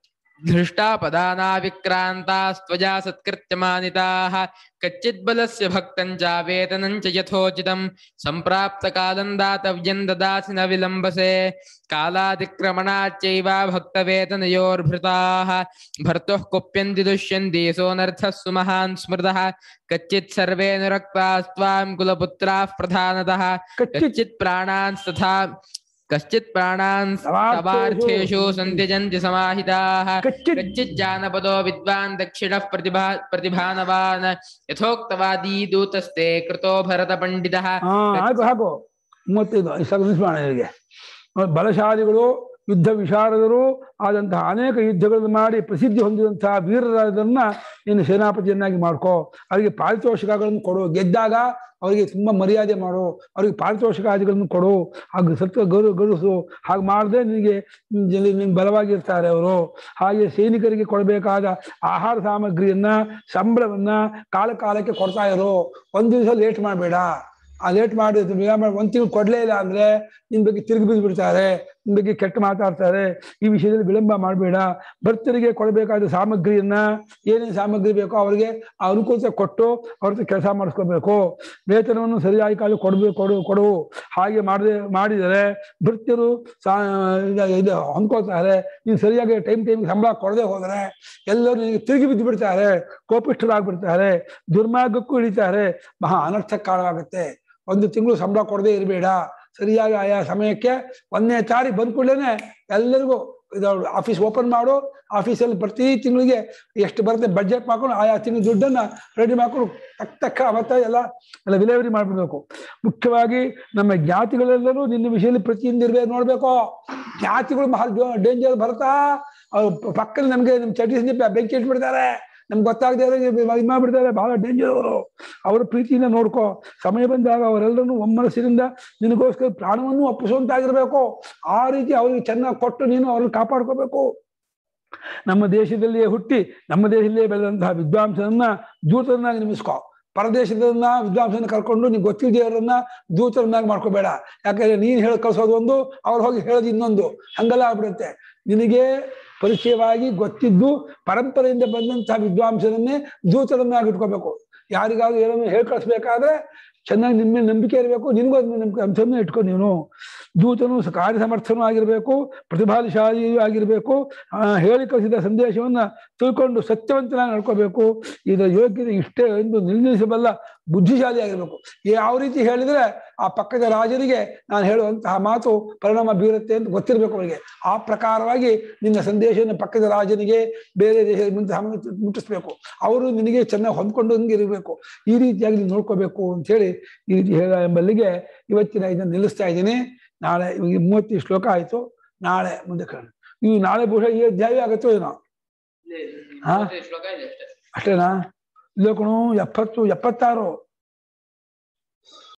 Speaker 1: धृष्टापदानाविक्रान्तास्त्वया सत्कृत्यमानिताः कच्चिद्बलस्य भक्तं च वेतनं च यथोचितं सम्प्राप्तकालं दातव्यं ददासि न विलम्बसे कालातिक्रमणाच्चैव भक्तवेतनयोर्भृताः भर्तुः कुप्यन्ति दुष्यन्ति सोऽनर्थः सुमहान् स्मृतः कच्चित् सर्वेऽनुरक्तास्त्वां कुलपुत्राः प्रधानतः
Speaker 2: ಕಚ್ಚಿ
Speaker 1: कच्चित् प्राणांस्तथा कश्चित् प्राणान्
Speaker 2: तवार्थेषु
Speaker 1: तवार्थेषु सन्त्यजन्ति समाहिताः
Speaker 2: ಕಚ್ಚಿ
Speaker 1: कच्चित् जानपदो विद्वान् दक्षिणः प्रतिभा प्रतिभानवान् यथोक्तवादी दूतस्ते कृतो भरतपण्डितः
Speaker 2: ಹಾ ಹಾಕು ಹಾಕು ಮೂವತ್ತೈದು ಸಲ ಮಿಸ್ ಮಾಡ ಇವರಿಗೆ ಬಲಶಾಲಿಗಳು ಯುದ್ಧ ವಿಶಾರದರು ಆದಂತಹ ಅನೇಕ ಯುದ್ಧಗಳನ್ನು ಮಾಡಿ ಪ್ರಸಿದ್ಧಿ ಹೊಂದಿದಂತಹ ವೀರರಾದನ್ನ ನೀನು ಸೇನಾಪತಿಯನ್ನಾಗಿ ಮಾಡ್ಕೋ ಅವರಿಗೆ ಪಾರಿತೋಷಕಗಳನ್ನು ಕೊಡು ಗೆದ್ದಾಗ ಅವರಿಗೆ ತುಂಬಾ ಮರ್ಯಾದೆ ಮಾಡು ಅವರಿಗೆ ಪಾರಿತೋಷಕಾದಿಗಳನ್ನು ಕೊಡು ಹಾಗೂ ಸತ್ವ ಗೌರವ ಗೌರವಿಸು ಹಾಗೆ ಮಾಡದೆ ನಿನಗೆ ನಿನ್ ಬಲವಾಗಿರ್ತಾರೆ ಅವರು ಹಾಗೆ ಸೈನಿಕರಿಗೆ ಕೊಡಬೇಕಾದ ಆಹಾರ ಸಾಮಗ್ರಿಯನ್ನ ಸಂಬಳವನ್ನ ಕಾಲ ಕಾಲಕ್ಕೆ ಕೊಡ್ತಾ ಇರು ಒಂದು ದಿವಸ ಲೇಟ್ ಮಾಡಬೇಡ ಆ ಲೇಟ್ ಮಾಡಿ ಒಂದು ತಿಂಗಳು ಕೊಡ್ಲೇ ಇಲ್ಲ ಅಂದ್ರೆ ನಿನ್ ಬಗ್ಗೆ ತಿರುಗಿ ಬಿದ್ದು ಬಿಡ್ತಾರೆ ನಿನ್ ಬಗ್ಗೆ ಕೆಟ್ಟ ಮಾತಾಡ್ತಾರೆ ಈ ವಿಷಯದಲ್ಲಿ ವಿಳಂಬ ಮಾಡಬೇಡ ಭಕ್ತರಿಗೆ ಕೊಡಬೇಕಾದ ಸಾಮಗ್ರಿಯನ್ನ ಏನೇನು ಸಾಮಗ್ರಿ ಬೇಕೋ ಅವರಿಗೆ ಆ ಅನುಕೂಲತೆ ಕೊಟ್ಟು ಅವ್ರ ಹತ್ರ ಕೆಲಸ ಮಾಡಿಸ್ಕೋಬೇಕು ವೇತನವನ್ನು ಸರಿಯಾಗಿ ಕಾಲ ಕೊಡಬೇಕು ಕೊಡು ಕೊಡು ಹಾಗೆ ಮಾಡದೆ ಮಾಡಿದರೆ ಭೃತ್ಯರು ಸಾ ಇದು- ಇದು ಹೊಂದ್ಕೋತಾರೆ ನೀನು ಸರಿಯಾಗಿ ಟೈಮ್ ಟೈಮ್ಗೆ ಸಂಬಳ ಕೊಡದೆ ಹೋದರೆ ಎಲ್ಲರೂ ನಿನಗೆ ತಿರುಗಿ ಬಿದ್ದು ಬಿಡ್ತಾರೆ ಕೋಪಿಷ್ಠರಾಗ್ಬಿಡ್ತಾರೆ ದುರ್ಮಾರ್ಗಕ್ಕೂ ಇಳಿತಾರೆ ಮಹಾ ಅನರ್ಥಕ್ಕೆ ಕಾರಣವಾಗುತ್ತೆ ಒಂದು ತಿಂಗಳು ಸಂಬಳ ಕೊಡದೆ ಇರಬೇಡ ಸರಿಯಾಗಿ ಆಯಾ ಸಮಯಕ್ಕೆ ಒಂದನೇ ತಾರೀಕು ಬಂದ ಕೂಡಲೇ ಎಲ್ಲರಿಗೂ ಇದು ಆಫೀಸ್ ಓಪನ್ ಮಾಡು ಆಫೀಸಲ್ಲಿ ಪ್ರತಿ ತಿಂಗಳಿಗೆ ಎಷ್ಟು ಬರುತ್ತೆ ಬಡ್ಜೆಟ್ ಮಾಡ್ಕೊಂಡು ಆಯಾ ತಿಂಗಳ ದುಡ್ಡನ್ನ ರೆಡಿ ಮಾಡ್ಕೊಂಡು ತಕ್ಕ ತಕ್ಕ ಅವತ್ತ ಎಲ್ಲ ಎಲ್ಲ ವಿಲೇವರಿ ಮಾಡ್ಬಿಡ್ಬೇಕು ಮುಖ್ಯವಾಗಿ ನಮ್ಮ ಜ್ಞಾತಿಗಳೆಲ್ಲರೂ ನಿನ್ನ ವಿಷಯದಲ್ಲಿ ಪ್ರತಿಯಿಂದ ಇರ್ಬೇಕು ನೋಡ್ಬೇಕು ಜ್ಞಾತಿಗಳು ಮಹಾ ಡೇಂಜರ್ ಬರ್ತಾ ಅವ್ರು ಪಕ್ಕದಲ್ಲಿ ನಮ್ಗೆ ನಮ್ ಚಟಿ ಸಂದೀಪ ಬೆಂಕಿ ಇಟ್ಬಿಡ್ತಾರೆ ನಮ್ಗೆ ಗೊತ್ತಾಗದೆ ಇದು ಮಾಡ್ಬಿಡ್ತಾರೆ ಬಹಳ ಡೇಂಜರ್ ಅವರು ಅವರ ಪ್ರೀತಿಯಿಂದ ನೋಡ್ಕೋ ಸಮಯ ಬಂದಾಗ ಅವರೆಲ್ಲರನ್ನು ಒಮ್ಮನಸ್ಸಿನಿಂದ ನಿನಗೋಸ್ಕರ ಪ್ರಾಣವನ್ನು ಒಪ್ಪಿಸುವಂತಾಗಿರ್ಬೇಕು ಆ ರೀತಿ ಅವರಿಗೆ ಚೆನ್ನಾಗಿ ಕೊಟ್ಟು ನೀನು ಅವ್ರನ್ನ ಕಾಪಾಡ್ಕೋಬೇಕು ನಮ್ಮ ದೇಶದಲ್ಲಿಯೇ ಹುಟ್ಟಿ ನಮ್ಮ ದೇಶದಲ್ಲಿಯೇ ಬೆಳೆದಂತಹ ವಿದ್ವಾಂಸರನ್ನ ದೂತರನ್ನಾಗಿ ನೇಮಿಸ್ಕೋ ಪರದೇಶದನ್ನ ವಿದ್ವಾಂಸನ ಕರ್ಕೊಂಡು ನೀನು ಗೊತ್ತಿದ್ದವರನ್ನ ದೂತರನ್ನಾಗಿ ಮಾಡ್ಕೋಬೇಡ ಯಾಕಂದ್ರೆ ನೀನು ಹೇಳಿ ಕಳ್ಸೋದು ಒಂದು ಅವ್ರು ಹೋಗಿ ಹೇಳೋದು ಇನ್ನೊಂದು ಹಂಗೆಲ್ಲ ಆಗ್ಬಿಡುತ್ತೆ ನಿನಗೆ ಪರಿಚಯವಾಗಿ ಗೊತ್ತಿದ್ದು ಪರಂಪರೆಯಿಂದ ಬಂದಂತಹ ವಿದ್ವಾಂಸರನ್ನೇ ದೂತರನ್ನಾಗಿ ಇಟ್ಕೋಬೇಕು ಯಾರಿಗಾದ್ರೂ ಏನನ್ನು ಹೇಳಿ ಕಳಿಸ್ಬೇಕಾದ್ರೆ ಚೆನ್ನಾಗಿ ನಿಮ್ಮ ಮೇಲೆ ನಂಬಿಕೆ ಇರಬೇಕು ನಿನಗೂ ಅದ್ರ ಮೇಲೆ ನಂಬಿಕೆ ಅಂಶವನ್ನು ಇಟ್ಕೊ ನೀನು ದೂತನು ಸ- ಕಾರ್ಯ ಸಮರ್ಥನೂ ಆಗಿರಬೇಕು ಪ್ರತಿಭಾಶಾಲಿಯೂ ಆಗಿರಬೇಕು ಆ, ಹೇಳಿ ಕಳಿಸಿದ ಸಂದೇಶವನ್ನ ತಿಳ್ಕೊಂಡು ಸತ್ಯವಂತನಾಗಿ ನಡ್ಕೋಬೇಕು ಇದರ ಯೋಗ್ಯತೆ ಇಷ್ಟೇ ಎಂದು ನಿರ್ಣಯಿಸಬಲ್ಲ ಬುದ್ಧಿಶಾಲಿ ಆಗಿರ್ಬೇಕು ಯಾವ ರೀತಿ ಹೇಳಿದ್ರೆ ಆ ಪಕ್ಕದ ರಾಜನಿಗೆ ನಾನು ಹೇಳುವಂತಹ ಮಾತು ಪರಿಣಾಮ ಬೀರುತ್ತೆ ಅಂತ ಗೊತ್ತಿರಬೇಕು ಅವರಿಗೆ ಆ ಪ್ರಕಾರವಾಗಿ ನಿನ್ನ ಸಂದೇಶವನ್ನು ಪಕ್ಕದ ರಾಜನಿಗೆ ಬೇರೆ ದೇಶದ ಮುಂದೆ ಹಮ- ಮುಟ್ಟಿಸ್ಬೇಕು ಅವರು ನಿನಗೆ ಚೆನ್ನಾಗಿ ಹೊಂದ್ಕೊಂಡಂಗೆ ಇರಬೇಕು ಈ ರೀತಿಯಾಗಿ ನೀನು ನೋಡ್ಕೋಬೇಕು ಅಂತ ಹೇಳಿ ಈ ರೀತಿ ಹೇಳ ಎಂಬಲ್ಲಿಗೆ ಇವತ್ತಿನ ಇದನ್ನು ನಿಲ್ಲಿಸ್ತಾ ಇದ್ದೀನಿ ನಾಳೆ ಇವಾಗ ಮೂವತ್ತು ಶ್ಲೋಕ ಆಯ್ತು ನಾಳೆ ಮುಂದೆ ಕಾಣ ಇವು ನಾಳೆ ಬಹುಶಃ ಈ ಅಧ್ಯಾಯ ಆಗುತ್ತೋ ಏನೋ ಹಾ?
Speaker 1: ಶ್ಲೋಕ ಇದೆ ಅಷ್ಟೇ
Speaker 2: ಅಷ್ಟೇನಾ ಇಲ್ಲ ಕಣು ಎಪ್ಪತ್ತು ಎಪ್ಪತ್ತಾರು